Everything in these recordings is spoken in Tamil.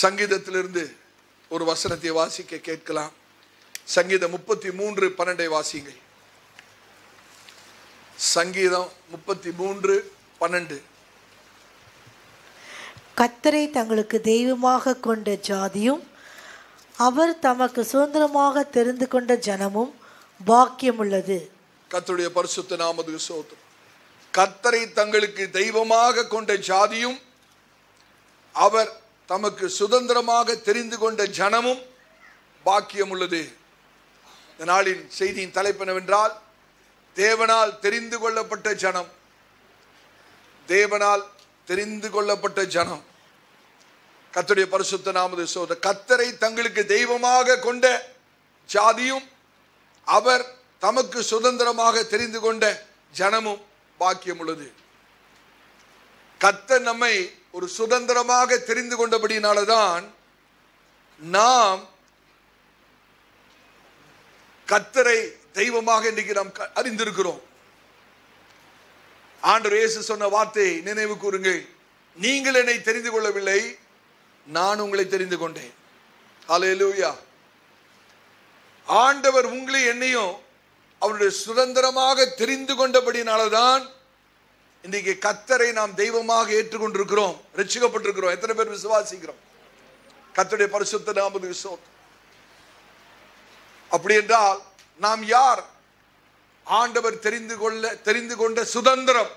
சங்கீதத்திலிருந்து ஒரு வசனத்தை வாசிக்க கேட்கலாம் சங்கீதம் முப்பத்தி மூன்று பன்னெண்டை வாசிங்கள் சங்கீதம் முப்பத்தி மூன்று பன்னெண்டு கத்தரை தங்களுக்கு தெய்வமாக கொண்ட ஜாதியும் அவர் தமக்கு சுதந்திரமாக தெரிந்து கொண்ட ஜனமும் பாக்கியமுள்ளது கர்த்தருடைய பரிசுத்த நாமது சோத்திரம் கர்த்தரை தங்களுக்கு தெய்வமாக கொண்ட ஜாதியும் அவர் தமக்கு சுதந்திரமாக தெரிந்து கொண்ட ஜனமும் பாக்கியம் உள்ளது இந்த நாளின் செய்தியின் தலைப்பு என்னவென்றால் தேவனால் தெரிந்து கொள்ளப்பட்ட ஜனம் தேவனால் தெரிந்து கொள்ளப்பட்ட ஜனம் கர்த்தருடைய பரிசுத்த நாமது சோத கத்தரை தங்களுக்கு தெய்வமாக கொண்ட ஜாதியும் அவர் தமக்கு சுதந்திரமாக தெரிந்து கொண்ட ஜனமும் பாக்கியம் உள்ளது கத்தர் நம்மை ஒரு சுதந்திரமாக தெரிந்து கொண்டபடினாலதான் நாம் கத்தரை தெய்வமாக இன்றைக்கு நாம் க- அறிந்திருக்கிறோம் ஆண்டவர் இயேசு சொன்ன வார்த்தை நினைவு கூறுங்கள் நீங்கள் என்னை தெரிந்து கொள்ளவில்லை நான் உங்களை தெரிந்து கொண்டேன் ஹalleluya ஆண்டவர் உங்களை என்னையும் அவருடைய சுதந்திரமாக தெரிந்து கொண்டபடினாலதான் இன்றைக்கு கத்தரை நாம் தெய்வமாக ஏற்றுக்கொண்டிருக்கிறோம் ரட்சிக்கப்பட்டிருக்கிறோம் எத்தனை பேர் விசுவாசிக்கிறோம் கத்தருடைய பரிசுத்த நாமது விசுவம் அப்படி என்றால் நாம் யார் ஆண்டவர் தெரிந்து கொள்ள தெரிந்து கொண்ட சுதந்திரம்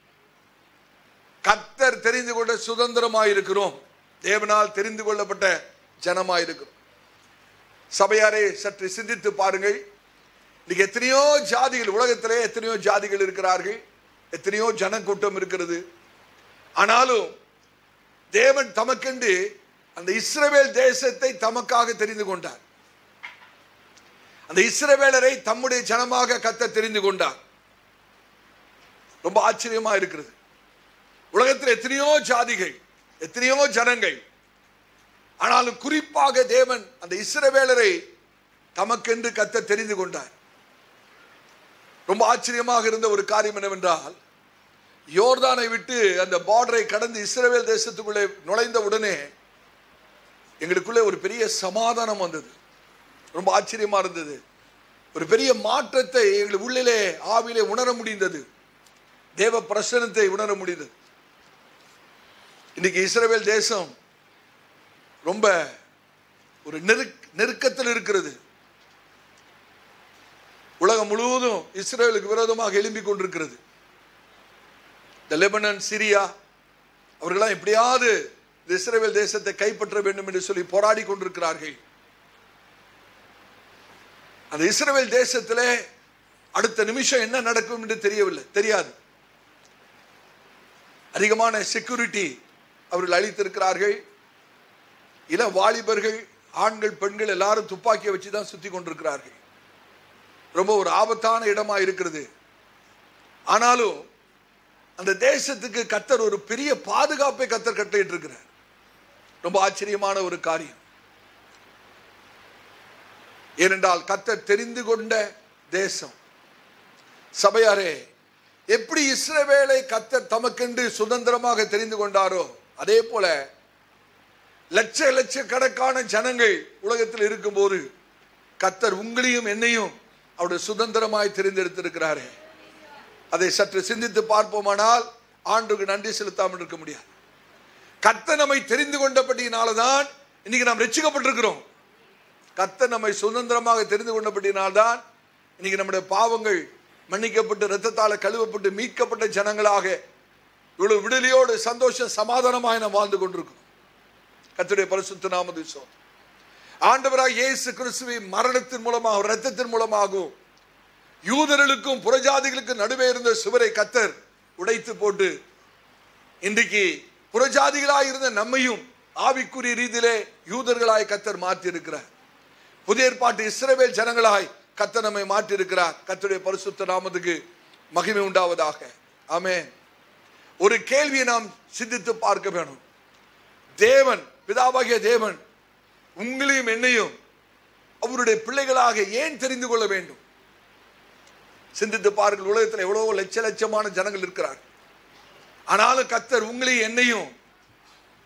கத்தர் தெரிந்து கொண்ட சுதந்திரமாயிருக்கிறோம் தேவனால் தெரிந்து கொள்ளப்பட்ட ஜனமாயிருக்கிறோம் சபையாரே சற்று சிந்தித்து பாருங்கள் இன்னைக்கு எத்தனையோ ஜாதிகள் உலகத்திலே எத்தனையோ ஜாதிகள் இருக்கிறார்கள் எத்தனையோ ஜனக்கூட்டம் இருக்கிறது ஆனாலும் தேவன் தமக்கென்று அந்த இஸ்ரவேல் தேசத்தை தமக்காக தெரிந்து கொண்டார் அந்த இஸ்ரவேலரை தம்முடைய ஜனமாக கத்த தெரிந்து கொண்டார் ரொம்ப ஆச்சரியமா இருக்கிறது உலகத்தில் எத்தனையோ ஜாதிகள் எத்தனையோ ஜனங்கள் ஆனாலும் குறிப்பாக தேவன் அந்த இஸ்ரவேலரை தமக்கென்று கத்த தெரிந்து கொண்டார் ரொம்ப ஆச்சரியமாக இருந்த ஒரு காரியம் என்னவென்றால் யோர்தானை விட்டு அந்த பார்டரை கடந்து இஸ்ரவேல் தேசத்துக்குள்ளே நுழைந்த உடனே எங்களுக்குள்ளே ஒரு பெரிய சமாதானம் வந்தது ரொம்ப ஆச்சரியமா இருந்தது ஒரு பெரிய மாற்றத்தை எங்கள் உள்ளிலே ஆவிலே உணர முடிந்தது தேவ பிரசனத்தை உணர முடிந்தது இன்னைக்கு இஸ்ரவேல் தேசம் ரொம்ப ஒரு நெருக் நெருக்கத்தில் இருக்கிறது உலகம் முழுவதும் இஸ்ரேலுக்கு விரோதமாக எழும்பிக் கொண்டிருக்கிறது இந்த லெபனன் சிரியா அவர்களாம் எப்படியாவது இந்த இஸ்ரேல் தேசத்தை கைப்பற்ற வேண்டும் என்று சொல்லி போராடி கொண்டிருக்கிறார்கள் அந்த இஸ்ரேல் தேசத்திலே அடுத்த நிமிஷம் என்ன நடக்கும் என்று தெரியவில்லை தெரியாது அதிகமான செக்யூரிட்டி அவர்கள் அளித்திருக்கிறார்கள் இள வாலிபர்கள் ஆண்கள் பெண்கள் எல்லாரும் துப்பாக்கியை வச்சு தான் சுத்தி கொண்டிருக்கிறார்கள் ரொம்ப ஒரு ஆபத்தான இடமா இருக்கிறது ஆனாலும் அந்த தேசத்துக்கு கத்தர் ஒரு பெரிய பாதுகாப்பை கத்தர் கட்டளையிட்டு இருக்கிறார் ரொம்ப ஆச்சரியமான ஒரு காரியம் ஏனென்றால் கத்தர் தெரிந்து கொண்ட தேசம் சபையாரே எப்படி இஸ்ரவேலை கத்தர் தமக்கென்று சுதந்திரமாக தெரிந்து கொண்டாரோ அதே போல லட்ச லட்சக்கணக்கான ஜனங்கள் உலகத்தில் இருக்கும்போது கத்தர் உங்களையும் என்னையும் அவருடைய சுதந்திரமாய் தெரிந்தெடுத்திருக்கிறாரே அதை சற்று சிந்தித்து பார்ப்போமானால் ஆண்டுக்கு நன்றி செலுத்தாமல் இருக்க முடியாது கத்த நம்மை தெரிந்து கொண்டபடியினால்தான் இன்னைக்கு நாம் ரட்சிக்கப்பட்டிருக்கிறோம் கத்த நம்மை சுதந்திரமாக தெரிந்து கொண்டபடியினால்தான் இன்னைக்கு நம்முடைய பாவங்கள் மன்னிக்கப்பட்டு இரத்தத்தால கழுவப்பட்டு மீட்கப்பட்ட ஜனங்களாக இவ்வளவு விடுதலையோடு சந்தோஷம் சமாதானமாய் நாம் வாழ்ந்து கொண்டிருக்கிறோம் கர்த்தருடைய பரிசுத்த நாமது சோ ஆண்டவராக இயேசு கிறிஸ்துவின் மரணத்தின் மூலமாக இரத்தத்தின் மூலமாகவும் யூதர்களுக்கும் புறஜாதிகளுக்கும் நடுவே இருந்த சுவரை கத்தர் உடைத்து போட்டு இன்றைக்கு புறஜாதிகளாய் இருந்த நம்மையும் ஆவிக்குரிய ரீதியிலே யூதர்களாய் கத்தர் மாற்றி இருக்கிறார் புதிய ஏற்பாட்டு இஸ்ரவேல் ஜனங்களாய் கத்தர் நம்மை மாற்றி இருக்கிறார் கத்தருடைய பரிசுத்த நாமத்துக்கு மகிமை உண்டாவதாக ஆமென் ஒரு கேள்வியை நாம் சிந்தித்து பார்க்க வேணும் தேவன் பிதாவாகிய தேவன் உங்களையும் என்னையும் அவருடைய பிள்ளைகளாக ஏன் தெரிந்து கொள்ள வேண்டும் சிந்தித்து பாருங்கள் உலகத்தில் எவ்வளவோ லட்ச லட்சமான ஜனங்கள் இருக்கிறார் ஆனாலும் கத்தர் உங்களையும் என்னையும்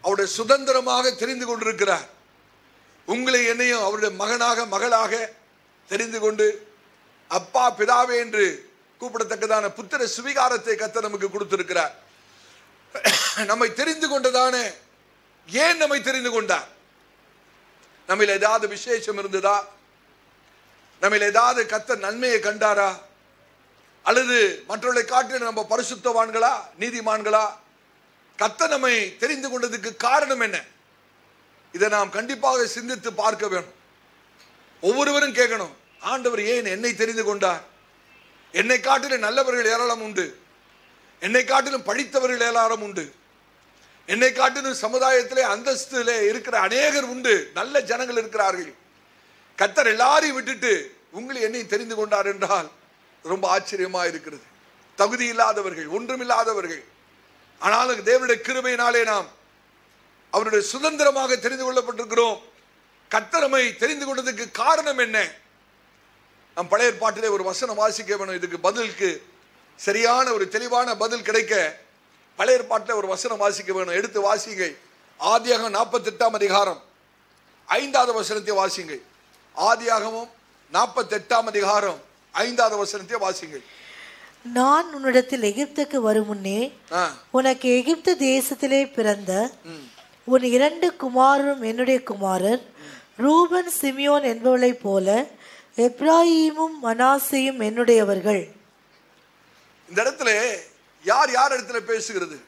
அவருடைய சுதந்திரமாக தெரிந்து கொண்டிருக்கிறார் உங்களை என்னையும் அவருடைய மகனாக மகளாக தெரிந்து கொண்டு அப்பா பிதாவே என்று கூப்பிடத்தக்கதான புத்திர சுவிகாரத்தை கத்த நமக்கு கொடுத்திருக்கிறார் நம்மை தெரிந்து கொண்டதானே ஏன் நம்மை தெரிந்து கொண்டார் நம்மில் ஏதாவது விசேஷம் இருந்ததா நம்மில் ஏதாவது கத்த நன்மையை கண்டாரா அல்லது மற்றவர்களை காட்டில நம்ம பரிசுத்தவான்களா நீதிமான்களா கத்த நம்மை தெரிந்து கொண்டதுக்கு காரணம் என்ன இதை நாம் கண்டிப்பாக சிந்தித்து பார்க்க வேணும் ஒவ்வொருவரும் கேட்கணும் ஆண்டவர் ஏன் என்னை தெரிந்து கொண்டார் என்னை காட்டிலும் நல்லவர்கள் ஏராளம் உண்டு என்னை காட்டிலும் படித்தவர்கள் ஏராளம் உண்டு என்னை காட்டிலும் சமுதாயத்திலே அந்தஸ்திலே இருக்கிற அநேகர் உண்டு நல்ல ஜனங்கள் இருக்கிறார்கள் கத்தர் எல்லாரையும் விட்டுட்டு உங்களை என்னை தெரிந்து கொண்டார் என்றால் ரொம்ப ஆச்சரியமா இருக்கிறது தகுதி இல்லாதவர்கள் ஒன்றுமில்லாதவர்கள் ஆனாலும் தேவனுடைய கிருபையினாலே நாம் அவருடைய சுதந்திரமாக தெரிந்து கொள்ளப்பட்டிருக்கிறோம் கத்தரமை தெரிந்து கொண்டதுக்கு காரணம் என்ன நம் பழைய பாட்டிலே ஒரு வசனம் வாசிக்க வேணும் இதுக்கு பதிலுக்கு சரியான ஒரு தெளிவான பதில் கிடைக்க பழைய பாட்டில் ஒரு வசனம் வாசிக்க வேணும் எடுத்து வாசிங்க ஆதியாகம் நாற்பத்தி எட்டாம் அதிகாரம் ஐந்தாவது வசனத்தை வாசிங்க ஆதியாகமும் நாற்பத்தி எட்டாம் அதிகாரம் ஐந்தாவது வசனத்தை வாசிங்க நான் உன்னிடத்தில் எகிப்துக்கு வரும் முன்னே ஆ, உனக்கு எகிப்து தேசத்திலே பிறந்த உன் இரண்டு குமாரரும் என்னுடைய குமாரர் ரூபன் சிமியோன் என்பவளைப் போல எப்ராஹீமும் மனாசையும் என்னுடையவர்கள் இந்த இடத்துல யார் யார் இடத்துல பேசுகிறது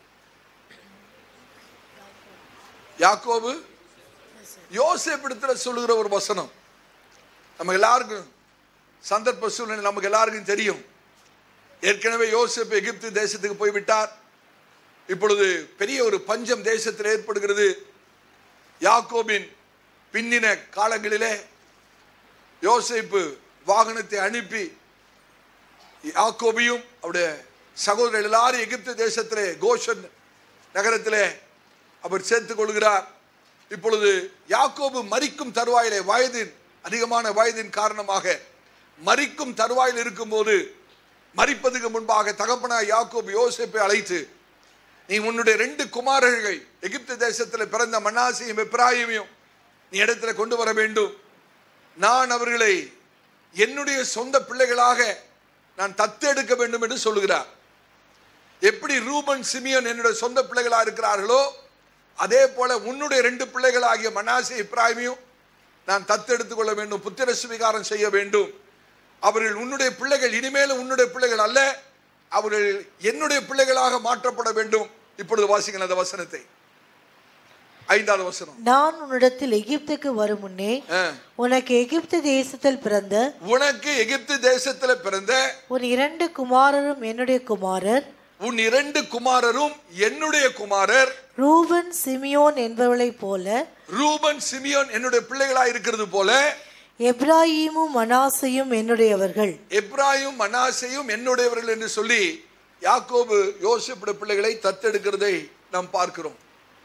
யாக்கோபு யோசேப் இடத்துல சொல்லுகிற ஒரு வசனம் நம்ம எல்லாருக்கும் சந்தர்ப்ப சூழ்நிலை நமக்கு எல்லாருக்கும் தெரியும் ஏற்கனவே யோசேப் எகிப்து தேசத்துக்கு போய்விட்டார் இப்பொழுது பெரிய ஒரு பஞ்சம் தேசத்தில் ஏற்படுகிறது யாக்கோபின் பின்னின காலங்களிலே யோசேப்பு வாகனத்தை அனுப்பி யாக்கோபியும் அவருடைய சகோதரர் எல்லாரும் எகிப்து தேசத்திலே கோஷன் நகரத்திலே அவர் சேர்த்துக் கொள்கிறார் இப்பொழுது யாக்கோபு மரிக்கும் தருவாயிலே வயதின் அதிகமான வயதின் காரணமாக மரிக்கும் தருவாயில் இருக்கும்போது மரிப்பதுக்கு முன்பாக தகப்பனாய் யாக்கோபு யோசேப்பை அழைத்து நீ உன்னுடைய ரெண்டு குமாரர்கள் எகிப்து தேசத்தில் பிறந்த மன்னாசியும் எப்ராஹிமையும் நீ இடத்துல கொண்டு வர வேண்டும் நான் அவர்களை என்னுடைய சொந்த பிள்ளைகளாக நான் தத்தெடுக்க வேண்டும் என்று சொல்லுகிறார் எப்படி ரூபன் சிமியன் என்னுடைய சொந்த பிள்ளைகளா இருக்கிறார்களோ அதே போல உன்னுடைய ரெண்டு பிள்ளைகளாகிய மனாசி இப்ராஹிமையும் நான் தத்தெடுத்துக் கொள்ள வேண்டும் புத்திர சுவிகாரம் செய்ய வேண்டும் அவர்கள் உன்னுடைய பிள்ளைகள் இனிமேலும் உன்னுடைய பிள்ளைகள் அல்ல அவர்கள் என்னுடைய பிள்ளைகளாக மாற்றப்பட வேண்டும் இப்பொழுது வாசிங்கள் அந்த வசனத்தை ஐந்தாவது வசனம் நான் உன்னிடத்தில் எகிப்துக்கு வரும் முன்னே ஆ. உனக்கு எகிப்து தேசத்தில் பிறந்த உனக்கு எகிப்து தேசத்துல பிறந்த உன் இரண்டு குமாரரும் என்னுடைய குமாரர் உன் இரண்டு குமாரரும் என்னுடைய குமாரர் ரூபன் சிமியோன் என்பவளைப் போல ரூபன் சிமியோன் என்னுடைய பிள்ளைகளா இருக்கிறது போல எப்ராஹீமும் மனாசையும் என்னுடையவர்கள் எப்ராயும் மனாசையும் என்னுடையவர்கள் என்று சொல்லி யாக்கோபு யோசிப்புடைய பிள்ளைகளை தத்தெடுக்கிறதை நாம் பார்க்கிறோம்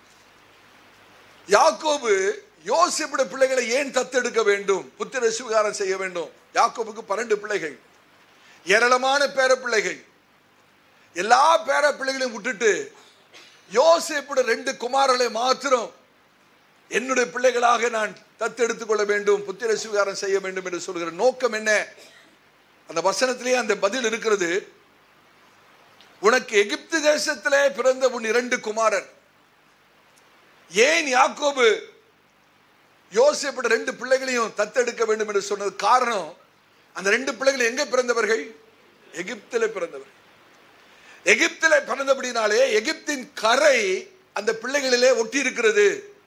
யாக்கோபு யோசிப்புடைய பிள்ளைகளை ஏன் தத்தெடுக்க வேண்டும் புத்திர சுகாரம் செய்ய வேண்டும் யாக்கோபுக்கு பன்னெண்டு பிள்ளைகள் ஏராளமான பேர பிள்ளைகள் எல்லா பேர பிள்ளைகளையும் விட்டுட்டு யோசேப்புடைய ரெண்டு குமாரர்களை மாத்திரம் என்னுடைய பிள்ளைகளாக நான் தத்தெடுத்துக் கொள்ள வேண்டும் புத்திர சுகாரம் செய்ய வேண்டும் என்று சொல்கிற நோக்கம் என்ன அந்த வசனத்திலேயே அந்த பதில் இருக்கிறது உனக்கு எகிப்து தேசத்திலே பிறந்த உன் இரண்டு குமாரர் ஏன் யாக்கோபு யோசேப்போட ரெண்டு பிள்ளைகளையும் தத்தெடுக்க வேண்டும் என்று சொன்னது காரணம் அந்த ரெண்டு பிள்ளைகள் எங்க பிறந்தவர்கள் எகிப்திலே பிறந்தவர்கள் எகிப்திலே பிறந்தபடினாலே எகிப்தின் கரை அந்த பிள்ளைகளிலே ஒட்டி இருக்கிறது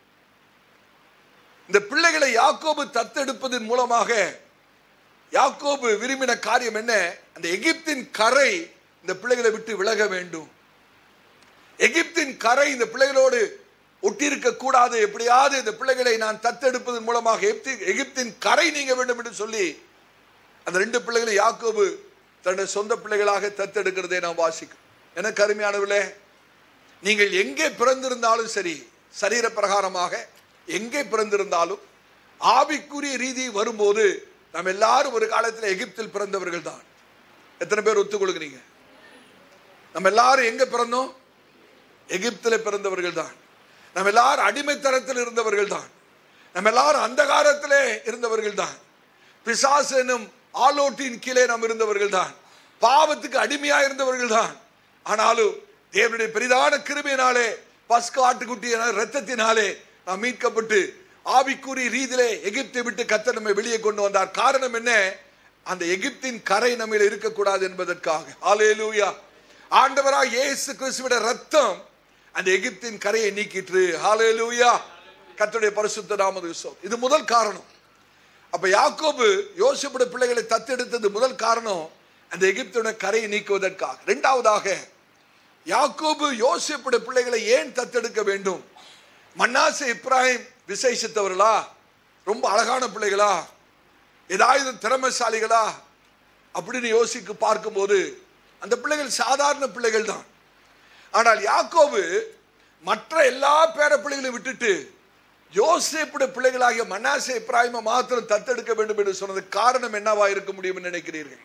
இந்த பிள்ளைகளை யாக்கோபு தத்தெடுப்பதன் மூலமாக யாக்கோபு விரும்பின காரியம் என்ன அந்த எகிப்தின் கரை இந்த பிள்ளைகளை விட்டு விலக வேண்டும் எகிப்தின் கரை இந்த பிள்ளைகளோடு ஒட்டியிருக்க கூடாது எப்படியாவது இந்த பிள்ளைகளை நான் தத்தெடுப்பதன் மூலமாக எகிப்தி- எகிப்தின் கரை நீங்க வேண்டும் என்று சொல்லி அந்த ரெண்டு பிள்ளைகளை யாக்கோபு தன்னுடைய சொந்த பிள்ளைகளாக தத்தெடுக்கிறதை நாம் வாசிக்கும் எனக்கு அருமையானவர்களே நீங்கள் எங்கே பிறந்திருந்தாலும் சரி சரீர பிரகாரமாக எங்கே பிறந்திருந்தாலும் ஆவிக்குரிய ரீதி வரும்போது நாம் எல்லாரும் ஒரு காலத்தில் எகிப்தில் பிறந்தவர்கள் தான் எத்தனை பேர் ஒத்துக்கொள்கிறீங்க நம்ம எல்லாரும் எங்க பிறந்தோம் எகிப்தில் பிறந்தவர்கள் தான் நம்ம எல்லாரும் அடிமைத்தனத்தில் இருந்தவர்கள் தான் நம்ம எல்லாரும் அந்தகாரத்திலே இருந்தவர்கள் தான் பிசாசு என்னும் ஆலோட்டின் கீழே நாம் இருந்தவர்கள் தான் பாவத்துக்கு அடிமையா இருந்தவர்கள் தான் ஆனாலும் தேவனுடைய பெரிதான கிருபையினாலே பஸ்கு ஆட்டுக்குட்டிய ரத்தத்தினாலே நாம் மீட்கப்பட்டு ஆவிக்குறி ரீதியிலே எகிப்தை விட்டு கத்த நம்மை வெளியே கொண்டு வந்தார் காரணம் என்ன அந்த எகிப்தின் கரை நம்ம இருக்கக்கூடாது என்பதற்காக ஹalleluya ஆண்டவராக இயேசு கிறிஸ்துவிட ரத்தம் அந்த எகிப்தின் கரையை நீக்கிற்று ஹalleluya கர்த்தருடைய பரிசுத்த நாமது இது முதல் காரணம் அப்ப யாக்கோபு யோசிப்புட பிள்ளைகளை தத்தெடுத்தது முதல் காரணம் அந்த எகிப்துடைய கரையை நீக்குவதற்காக இரண்டாவதாக யாக்கோபு யோசிப்புட பிள்ளைகளை ஏன் தத்தெடுக்க வேண்டும் மன்னாசே இப்ராஹிம் விசேஷித்தவர்களா ரொம்ப அழகான பிள்ளைகளா ஏதாவது திறமைசாலிகளா அப்படின்னு யோசிக்க பார்க்கும்போது அந்த பிள்ளைகள் சாதாரண பிள்ளைகள் தான் ஆனால் யாக்கோபு மற்ற எல்லா பேர பிள்ளைகளையும் விட்டுட்டு யோசேப்புடைய பிள்ளைகளாகிய மனாசே இப்ராஹிம மாத்திரம் தத்தெடுக்க வேண்டும் என்று சொன்னது காரணம் என்னவா இருக்க முடியும் என்று நினைக்கிறீர்கள்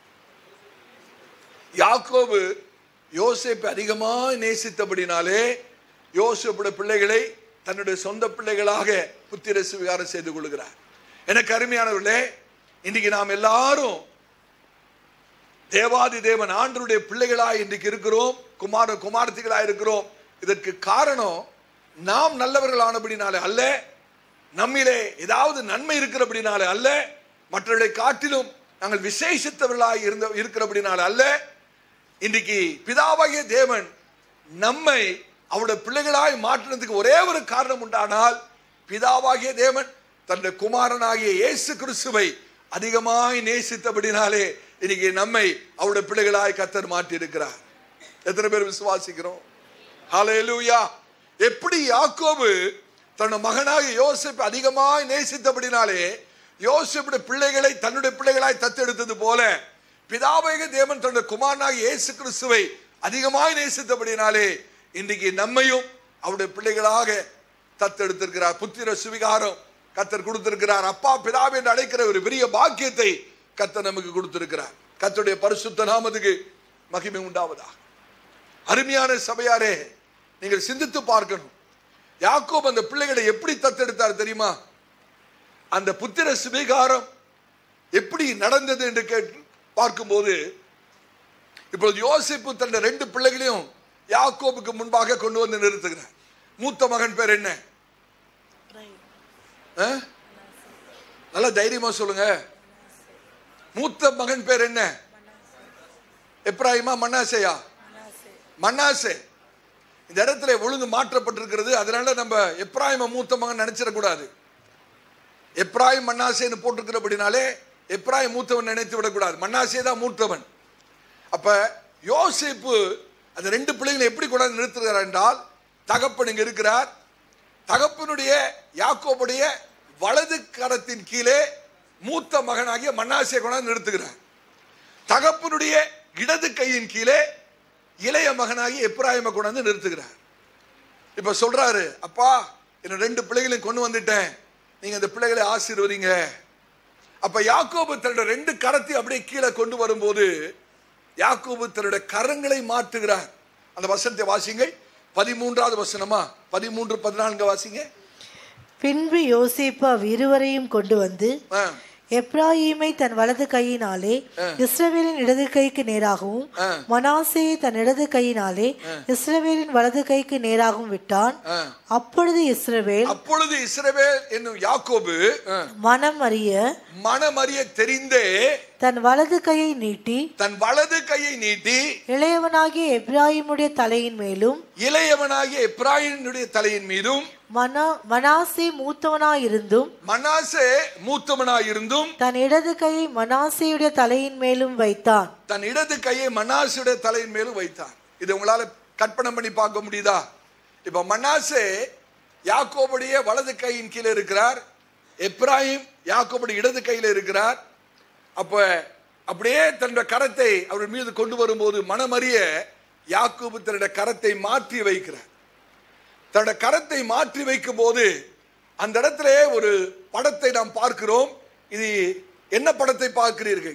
யாக்கோபு யோசேப்பை அதிகமாக நேசித்தபடினாலே யோசேப்புடைய பிள்ளைகளை தன்னுடைய சொந்த பிள்ளைகளாக புத்திர சுவிகாரம் செய்து கொள்கிறார் எனக்கு அருமையானவர்களே இன்னைக்கு நாம் எல்லாரும் தேவாதி தேவன் ஆண்டருடைய பிள்ளைகளாய் இன்றைக்கு இருக்கிறோம் குமார குமாரத்திகளாய் இருக்கிறோம் இதற்கு காரணம் நாம் நல்லவர்களானபடினாலே அல்ல நம்மிலே ஏதாவது நன்மை இருக்கிறபடினாலே அல்ல மற்றவர்களை காட்டிலும் நாங்கள் விசேஷித்தவர்களாய் இருந்த இருக்கிறபடினாலே அல்ல இன்றைக்கு பிதாவாகிய தேவன் நம்மை அவருடைய பிள்ளைகளாய் மாற்றினதுக்கு ஒரே ஒரு காரணம் உண்டானால் பிதாவாகிய தேவன் தன்னுடைய குமாரனாகிய இயேசு கிறிஸ்துவை அதிகமாய் நேசித்தபடினாலே இன்னைக்கு நம்மை அவருடைய பிள்ளைகளாய் கத்தர் மாற்றி இருக்கிறார் எத்தனை பேர் விசுவாசிக்கிறோம் ஹalleluya எப்படி யாக்கோபு தன் மகனாக யோசேப் அதிகமாய் நேசித்தபடினாலே யோசேப்புடைய பிள்ளைகளை தன்னுடைய பிள்ளைகளாய் தத்தெடுத்தது போல பிதாவேக தேவன் தன்னுடைய குமாரனாக இயேசு கிறிஸ்துவை அதிகமாய் நேசித்தபடினாலே இன்றைக்கு நம்மையும் அவருடைய பிள்ளைகளாக தத்தெடுத்திருக்கிறார் புத்திர சுவிகாரம் கத்தர் கொடுத்திருக்கிறார் அப்பா பிதாவை என்று அழைக்கிற ஒரு பெரிய பாக்கியத்தை கத்தர் நமக்கு கொடுத்திருக்கிறார் கத்தருடைய பரிசுத்த நாமத்துக்கு மகிமை உண்டாவதாக அருமையான சபையாரே நீங்கள் சிந்தித்து பார்க்கணும் யாக்கோப் அந்த பிள்ளைகளை எப்படி தத்தெடுத்தார் தெரியுமா அந்த புத்திர சுவிகாரம் எப்படி நடந்தது என்று கேட்டு பார்க்கும்போது இப்பொழுது யோசிப்பு தன் ரெண்டு பிள்ளைகளையும் யாக்கோபுக்கு முன்பாக கொண்டு வந்து நிறுத்துகிறார் மூத்த மகன் பேர் என்ன ஆ? நல்லா தைரியமா சொல்லுங்க மூத்த மகன் பேர் என்ன எப்ராஹிமா மன்னாசேயா மன்னாசே இந்த இடத்துல ஒழுங்கு மாற்றப்பட்டிருக்கிறது அதனால நம்ம எப்ராஹிம மூத்த மகன் நினைச்சிடக்கூடாது எப்ராஹிம் மன்னாசேன்னு போட்டிருக்கிறபடினாலே எப்ராஹிம் மூத்தவன் நினைத்து விடக்கூடாது மன்னாசே தான் மூத்தவன் அப்ப யோசிப்பு அந்த ரெண்டு பிள்ளைகளை எப்படி கொண்டாந்து நிறுத்துகிறார் என்றால் தகப்பன் இங்க இருக்கிறார் தகப்பனுடைய யாக்கோபுடைய வலது கரத்தின் கீழே மூத்த மகனாகிய மன்னாசியை கொண்டாந்து நிறுத்துகிறார் தகப்பனுடைய இடது கையின் கீழே இளைய மகனாகி எப்ராஹிமை கொண்டாந்து நிறுத்துகிறார் இப்ப சொல்றாரு அப்பா என்ன ரெண்டு பிள்ளைகளையும் கொண்டு வந்துட்டேன் நீங்க அந்த பிள்ளைகளை ஆசீர்வதிங்க அப்ப யாக்கோபு தன்னுடைய ரெண்டு கரத்தை அப்படியே கீழே கொண்டு வரும்போது யாக்கோபு தன்னுடைய கரங்களை மாற்றுகிறார் அந்த வசனத்தை வாசிங்கள் பதிமூன்றாவது வசனமா பதிமூன்று பதினான்கு வாசிங்க பின்பு யோசேப்பு அவ்விருவரையும் கொண்டு வந்து ஆ, எப்ராஹீமை தன் வலது கையினாலே இஸ்ரவேலின் இடது கைக்கு நேராகவும் ஆ. மனாசேயை தன் இடது கையினாலே இஸ்ரவேலின் வலது கைக்கு நேராகவும் விட்டான் ஆ. அப்பொழுது இஸ்ரவேல் அப்பொழுது இஸ்ரவேல் என்னும் யாக்கோபு ஆ, மனம் அறிய மனமறிய தெரிந்தே தன் வலது கையை நீட்டி தன் வலது கையை நீட்டி இளையவனாகிய எப்ராஹிமுடைய தலையின் மேலும் இளையவனாகிய எப்ராஹினுடைய தலையின் மீதும் மனா மனாசே மூத்தவனாயிருந்தும் மனாசே மூத்தவனாயிருந்தும் தன் இடது கையை மனாசேயுடைய தலையின் மேலும் வைத்தான் தன் இடது கையை மனாசுடைய தலையின் மேலும் வைத்தான் இது உங்களால கற்பனை பண்ணி பார்க்க முடியுதா இப்ப மனாசே யாக்கோபுடைய வலது கையின் கீழே இருக்கிறார் எப்ராஹிம் யாக்கோபுடைய இடது கையில இருக்கிறார் அப்ப அப்படியே தன்னுடைய கரத்தை அவர் மீது கொண்டு வரும்போது மனமறிய யாக்கோபு தன்னுடைய கரத்தை மாற்றி வைக்கிறார் தன்னுடைய கரத்தை மாற்றி வைக்கும் போது அந்த இடத்துல ஒரு படத்தை நாம் பார்க்கிறோம் இது என்ன படத்தை பார்க்கிறீர்கள்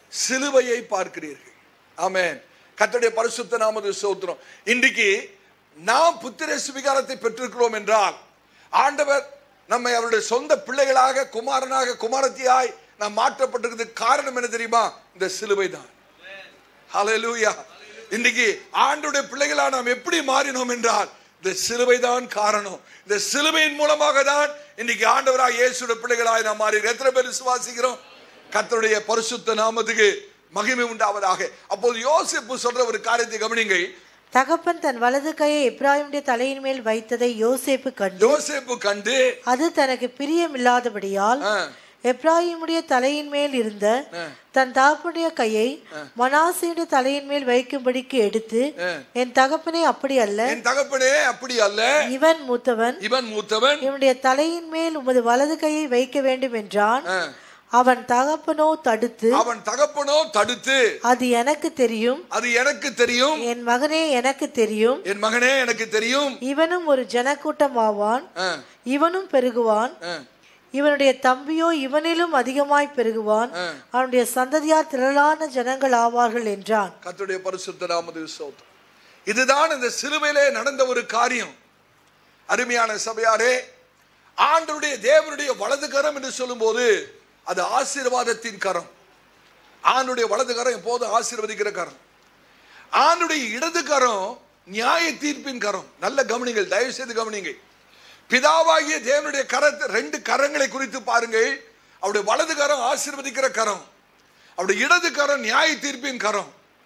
சிலுவையை பார்க்கிறீர்கள் ஆமென் கர்த்தருடைய பரிசுத்த நாமது சோத்திரம் இன்றைக்கு நாம் புத்திர சுவிகாரத்தை பெற்றிருக்கிறோம் என்றால் ஆண்டவர் நம்மை அவருடைய சொந்த பிள்ளைகளாக குமாரனாக குமாரத்தியாய் நாம் மாற்றப்பட்டிருக்கிறதுக்கு காரணம் என்ன தெரியுமா இந்த சிலுவை தான் ஹalleluya இன்னைக்கு ஆண்டுடைய பிள்ளைகளா நாம் எப்படி மாறினோம் என்றால் இந்த சிலுவை தான் காரணம் இந்த சிலுவையின் மூலமாக தான் இன்னைக்கு ஆண்டவராக இயேசுடைய பிள்ளைகளாய் நாம் மாறி எத்தனை பேர் விசுவாசிக்கிறோம் கர்த்தருடைய பரிசுத்த நாமத்துக்கு மகிமை உண்டாவதாக அப்போது யோசிப்பு சொல்ற ஒரு காரியத்தை கவனிங்கள் தகப்பன் தன் வலது கையை எப்ராயிமுடைய தலையின் மேல் வைத்ததை யோசேப்பு கண்டு யோசேப்பு கண்டு அது தனக்கு பிரியமில்லாதபடியால் ஆ, எப்ராயிமுடைய தலையின் மேல் இருந்த தன் தகப்பனுடைய கையை மனாசேயுடைய தலையின் மேல் வைக்கும்படிக்கு எடுத்து என் தகப்பனே அப்படி அல்ல என் தகப்பனே அப்படி அல்ல இவன் மூத்தவன் இவன் மூத்தவன் இவனுடைய தலையின் மேல் உமது வலது கையை வைக்க வேண்டும் என்றான் ஆ, அவன் தகப்பனோ தடுத்து அவன் தகப்பனோ தடுத்து அது எனக்கு தெரியும் அது எனக்கு தெரியும் என் மகனே எனக்கு தெரியும் என் மகனே எனக்கு தெரியும் இவனும் ஒரு ஜனக்கூட்டம் ஆவான் ஆ, இவனும் பெருகுவான் ஆ, இவனுடைய தம்பியோ இவனிலும் அதிகமாய் பெருகுவான் அவனுடைய சந்ததியார் திரளான ஜனங்கள் ஆவார்கள் என்றான் கர்த்தருடைய பரிசுத்த நாமது சோத்திரம் இதுதான் இந்த சிலுவையிலே நடந்த ஒரு காரியம் அருமையான சபையாரே ஆண்டருடைய தேவனுடைய வலது கரம் என்று சொல்லும்போது அது ஆசீர்வாதத்தின் கரம் ஆண்டுடைய வலது கரம் எப்போதும் ஆசீர்வதிக்கிற கரம் ஆண்டுடைய இடது கரம் நியாய தீர்ப்பின் கரம் நல்ல கவனிங்கள் தயவு செய்து கவனிங்கள் பிதாவாகிய தேவனுடைய கரத்தை ரெண்டு கரங்களை குறித்து பாருங்கள் அவருடைய வலது கரம் ஆசீர்வதிக்கிற கரம் அவருடைய இடது கரம் நியாய தீர்ப்பின் கரம்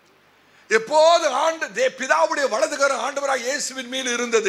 எப்போது ஆண்டு தே- பிதாவுடைய வலது கரம் ஆண்டவராக இயேசுவின் மேல் இருந்தது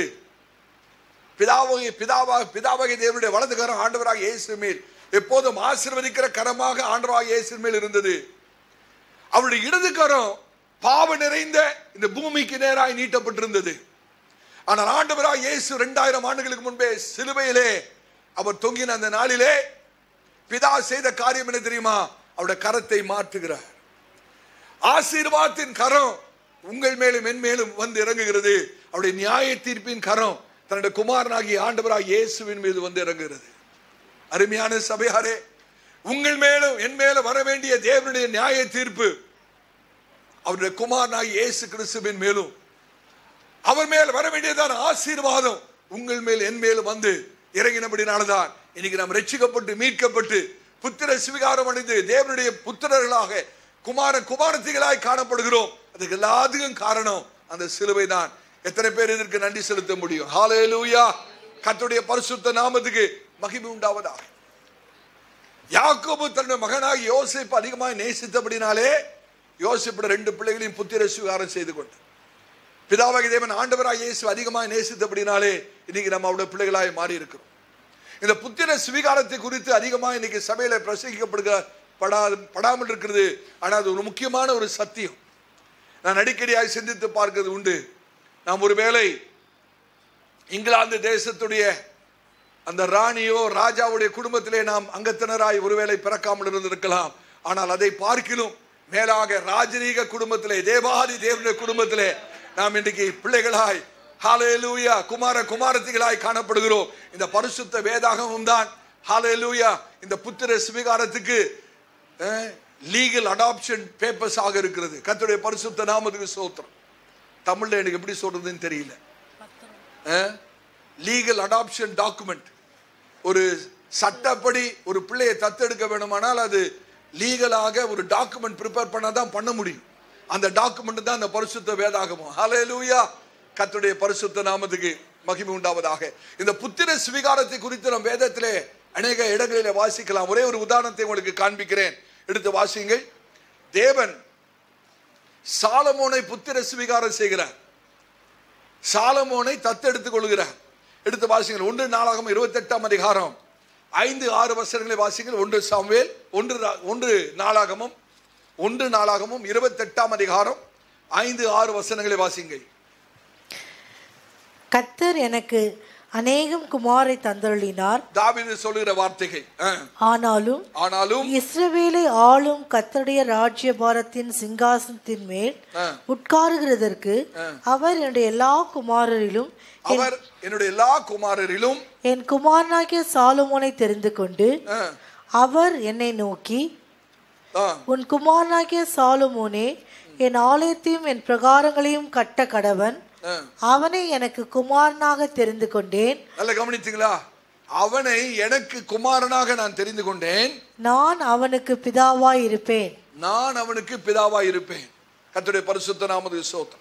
பிதாவாகிய பிதாவாக பிதாவாகிய தேவனுடைய வலது கரம் ஆண்டவராக இயேசு மேல் எப்போதும் ஆசீர்வதிக்கிற கரமாக ஆண்டவராக இயேசு மேல் இருந்தது அவருடைய இடது கரம் பாவ நிறைந்த இந்த பூமிக்கு நேராய் நீட்டப்பட்டிருந்தது ஆனால் ஆண்டவராக இயேசு ரெண்டாயிரம் ஆண்டுகளுக்கு முன்பே சிலுவையிலே அவர் தொங்கின அந்த நாளிலே பிதா செய்த காரியம் என்ன தெரியுமா அவருடைய கரத்தை மாற்றுகிறார் ஆசீர்வாதத்தின் கரம் உங்கள் மேலும் என் மேலும் வந்து இறங்குகிறது அவருடைய நியாய தீர்ப்பின் கரம் தன்னுடைய குமாரனாகிய ஆண்டவராக இயேசுவின் மீது வந்து இறங்குகிறது அருமையான சபையாரே உங்கள் மேலும் என் மேலும் வர வேண்டிய தேவனுடைய நியாய தீர்ப்பு அவருடைய குமாரனாகிய இயேசு கிறிஸ்துவின் மேலும் அவர் மேல் வர வேண்டியதான ஆசீர்வாதம் உங்கள் மேல் என் மேலும் வந்து இறங்கினபடினால்தான் இன்னைக்கு நாம் ரட்சிக்கப்பட்டு மீட்கப்பட்டு புத்திர சுவிகாரம் அடைந்து தேவனுடைய புத்திரர்களாக குமாரன் குமாரத்திகளாய் காணப்படுகிறோம் அதுக்கு எல்லாத்துக்கும் காரணம் அந்த சிலுவை தான் எத்தனை பேர் இதற்கு நன்றி செலுத்த முடியும் ஹalleluya கர்த்தருடைய பரிசுத்த நாமத்துக்கு மகிமை உண்டாவதாக யாக்கோபு தன்னுடைய மகனாகி யோசிப்பு அதிகமாக நேசித்தபடினாலே யோசிப்புடைய ரெண்டு பிள்ளைகளையும் புத்திர சுவிகாரம் செய்து கொண்டு பிதாவாகி தேவன் ஆண்டவராக இயேசு அதிகமாக நேசித்தபடினாலே இன்னைக்கு நம்ம அவருடைய பிள்ளைகளாய் மாறி இருக்கிறோம் இந்த புத்திர சுவிகாரத்தை குறித்து அதிகமாக இன்னைக்கு சபையில பிரசங்கிக்கப்படுகிற படா படாமல் இருக்கிறது ஆனால் அது ஒரு முக்கியமான ஒரு சத்தியம் நான் அடிக்கடியாக சிந்தித்து பார்க்கிறது உண்டு நாம் ஒருவேளை இங்கிலாந்து தேசத்துடைய அந்த ராணியோ ராஜாவுடைய குடும்பத்திலே நாம் அங்கத்தினராய் ஒருவேளை பிறக்காமல் இருந்திருக்கலாம் ஆனால் அதை பார்க்கிலும் மேலாக ராஜரீக குடும்பத்திலே தேவாதி தேவனுடைய குடும்பத்திலே நாம் இன்றைக்கு பிள்ளைகளாய் ஹalleluya குமார குமாரத்திகளாய் காணப்படுகிறோம் இந்த பரிசுத்த வேதாகமும் தான் ஹalleluya இந்த புத்திர சுவிகாரத்துக்கு லீகல் அடாப்ஷன் பேப்பர்ஸ் ஆக இருக்கிறது கர்த்தருடைய பரிசுத்த நாமத்துக்கு சோத்திரம் தமிழ்ல எனக்கு எப்படி சொல்றதுன்னு தெரியல லீகல் அடாப்ஷன் டாக்குமெண்ட் ஒரு சட்டப்படி ஒரு பிள்ளையை தத்தெடுக்க வேணுமானால் அது லீகலாக ஒரு டாக்குமெண்ட் ப்ரிப்பேர் பண்ண தான் பண்ண முடியும் அந்த டாக்குமெண்ட் தான் அந்த பரிசுத்த வேதாகமம் ஹalleluya கர்த்தருடைய பரிசுத்த நாமத்துக்கு மகிமை உண்டாவதாக இந்த புத்திர சுவிகாரத்தை குறித்து நம் வேதத்திலே அநேக இடங்களிலே வாசிக்கலாம் ஒரே ஒரு உதாரணத்தை உங்களுக்கு காண்பிக்கிறேன் எடுத்து வாசியுங்கள் தேவன் சாலமோனை புத்திர சுவிகாரம் செய்கிறார் சாலமோனை தத்தெடுத்துக் கொள்கிறார் எடுத்து வாசிங்கள் ஒன்று நாளாகம் இருபத்தி எட்டாம் அதிகாரம் ஐந்து ஆறு வசனங்களை வாசிங்கள் ஒன்று சாமுவேல் ஒன்று ரா- ஒன்று நாளாகமும் ஒன்று நாளாகமும் இருபத்தி எட்டாம் அதிகாரம் ஐந்து ஆறு வசனங்களை வாசிங்கள் கர்த்தர் எனக்கு அநேகம் குமாரை தந்தருளினார் தாவீது சொல்லுகிற வார்த்தைகள் ஆ. ஆனாலும் ஆனாலும் இஸ்ரவேலை ஆளும் கர்த்தருடைய ராஜ்யபாரத்தின் சிங்காசனத்தின் மேல் ஆ. உட்காருகிறதற்கு அவர் என்னுடைய எல்லா குமாரரிலும் அவர் என்னுடைய எல்லா குமாரரிலும் என் குமாரனாகிய சாலமோனை தெரிந்து கொண்டு ஆ, அவர் என்னை நோக்கி ஆ, உன் குமாரனாகிய சாலமோனே என் ஆலயத்தையும் என் பிரகாரங்களையும் கட்ட கடவன் ஆ, ஆ. அவனை எனக்கு குமாரனாக தெரிந்து கொண்டேன் நல்ல கவனித்தீங்களா அவனை எனக்கு குமாரனாக நான் தெரிந்து கொண்டேன் நான் அவனுக்கு பிதாவாய் இருப்பேன் நான் அவனுக்கு பிதாவா இருப்பேன் கர்த்தருடைய பரிசுத்த நாமது சோத்திரம்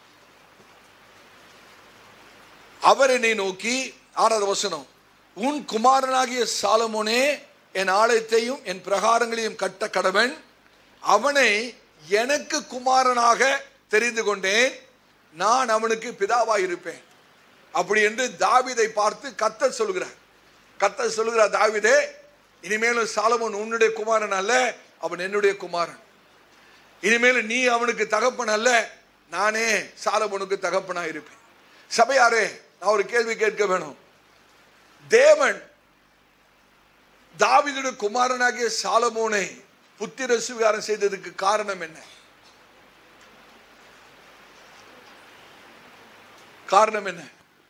அவர் என்னை நோக்கி ஆறாவது வசனம் உன் குமாரனாகிய சாலமோனே என் ஆலயத்தையும் என் பிரகாரங்களையும் கட்ட கடவன் அவனை எனக்கு குமாரனாக தெரிந்து கொண்டேன் நான் அவனுக்கு பிதாவாய் இருப்பேன் அப்படி என்று தாவீதை பார்த்து கத்தர் சொல்கிறார் கத்தர் சொல்கிறார் தாவீதே இனிமேலும் சாலமோன் உன்னுடைய குமாரன் அல்ல அவன் என்னுடைய குமாரன் இனிமேலும் நீ அவனுக்கு தகப்பன் அல்ல நானே சாலமோனுக்கு தகப்பனா இருப்பேன் சபையாரே நான் ஒரு கேள்வி கேட்க வேணும் தேவன் தாவீதுடைய குமாரனாகிய சாலமோனை புத்திர சுவிகாரம் செய்ததுக்கு காரணம் என்ன காரணம் என்ன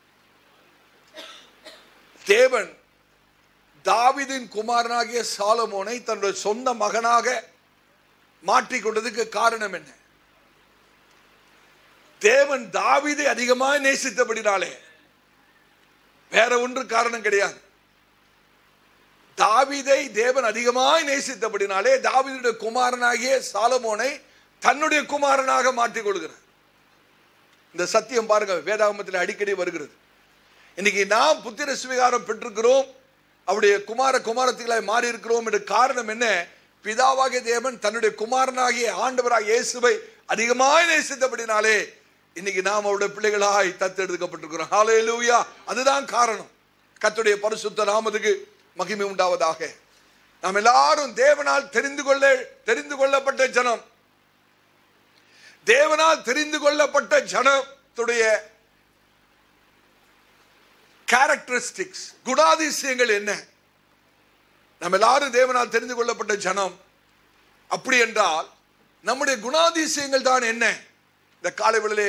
தேவன் தாவீதின் குமாரனாகிய சாலமோனை தன்னுடைய சொந்த மகனாக மாற்றிக் கொண்டதுக்கு காரணம் என்ன தேவன் தாவீதை அதிகமாக நேசித்தபடினாலே வேற ஒன்று காரணம் கிடையாது தாவீதை தேவன் அதிகமாய் நேசித்தபடினாலே தாவீதுடைய குமாரனாகிய சாலமோனை தன்னுடைய குமாரனாக மாற்றிக் கொள்கிறார் இந்த சத்தியம் பாருங்க வேதாகமத்தில் அடிக்கடி வருகிறது இன்னைக்கு நாம் புத்திர சுவிகாரம் பெற்றிருக்கிறோம் அவருடைய குமார குமாரத்திகளாய் மாறி இருக்கிறோம் என்ற காரணம் என்ன பிதாவாகிய தேவன் தன்னுடைய குமாரனாகிய ஆண்டவராகிய இயேசுவை அதிகமாய் நேசித்தபடினாலே இன்னைக்கு நாம் அவருடைய பிள்ளைகளாய் தத்தெடுக்கப்பட்டிருக்கிறோம் ஹalleluya அதுதான் காரணம் கர்த்தருடைய பரிசுத்த நாமத்துக்கு மகிமை உண்டாவதாக நாம் எல்லாரும் தேவனால் தெரிந்து கொள்ள தெரிந்து கொள்ளப்பட்ட ஜனம் தேவனால் தெரிந்து கொள்ளப்பட்ட ஜனத்துடைய கேரக்டரிஸ்டிக்ஸ் குணாதிசயங்கள் என்ன நம்ம எல்லாரும் தேவனால் தெரிந்து கொள்ளப்பட்ட ஜனம் அப்படி என்றால் நம்முடைய குணாதிசயங்கள் தான் என்ன இந்த காலைவெளியிலே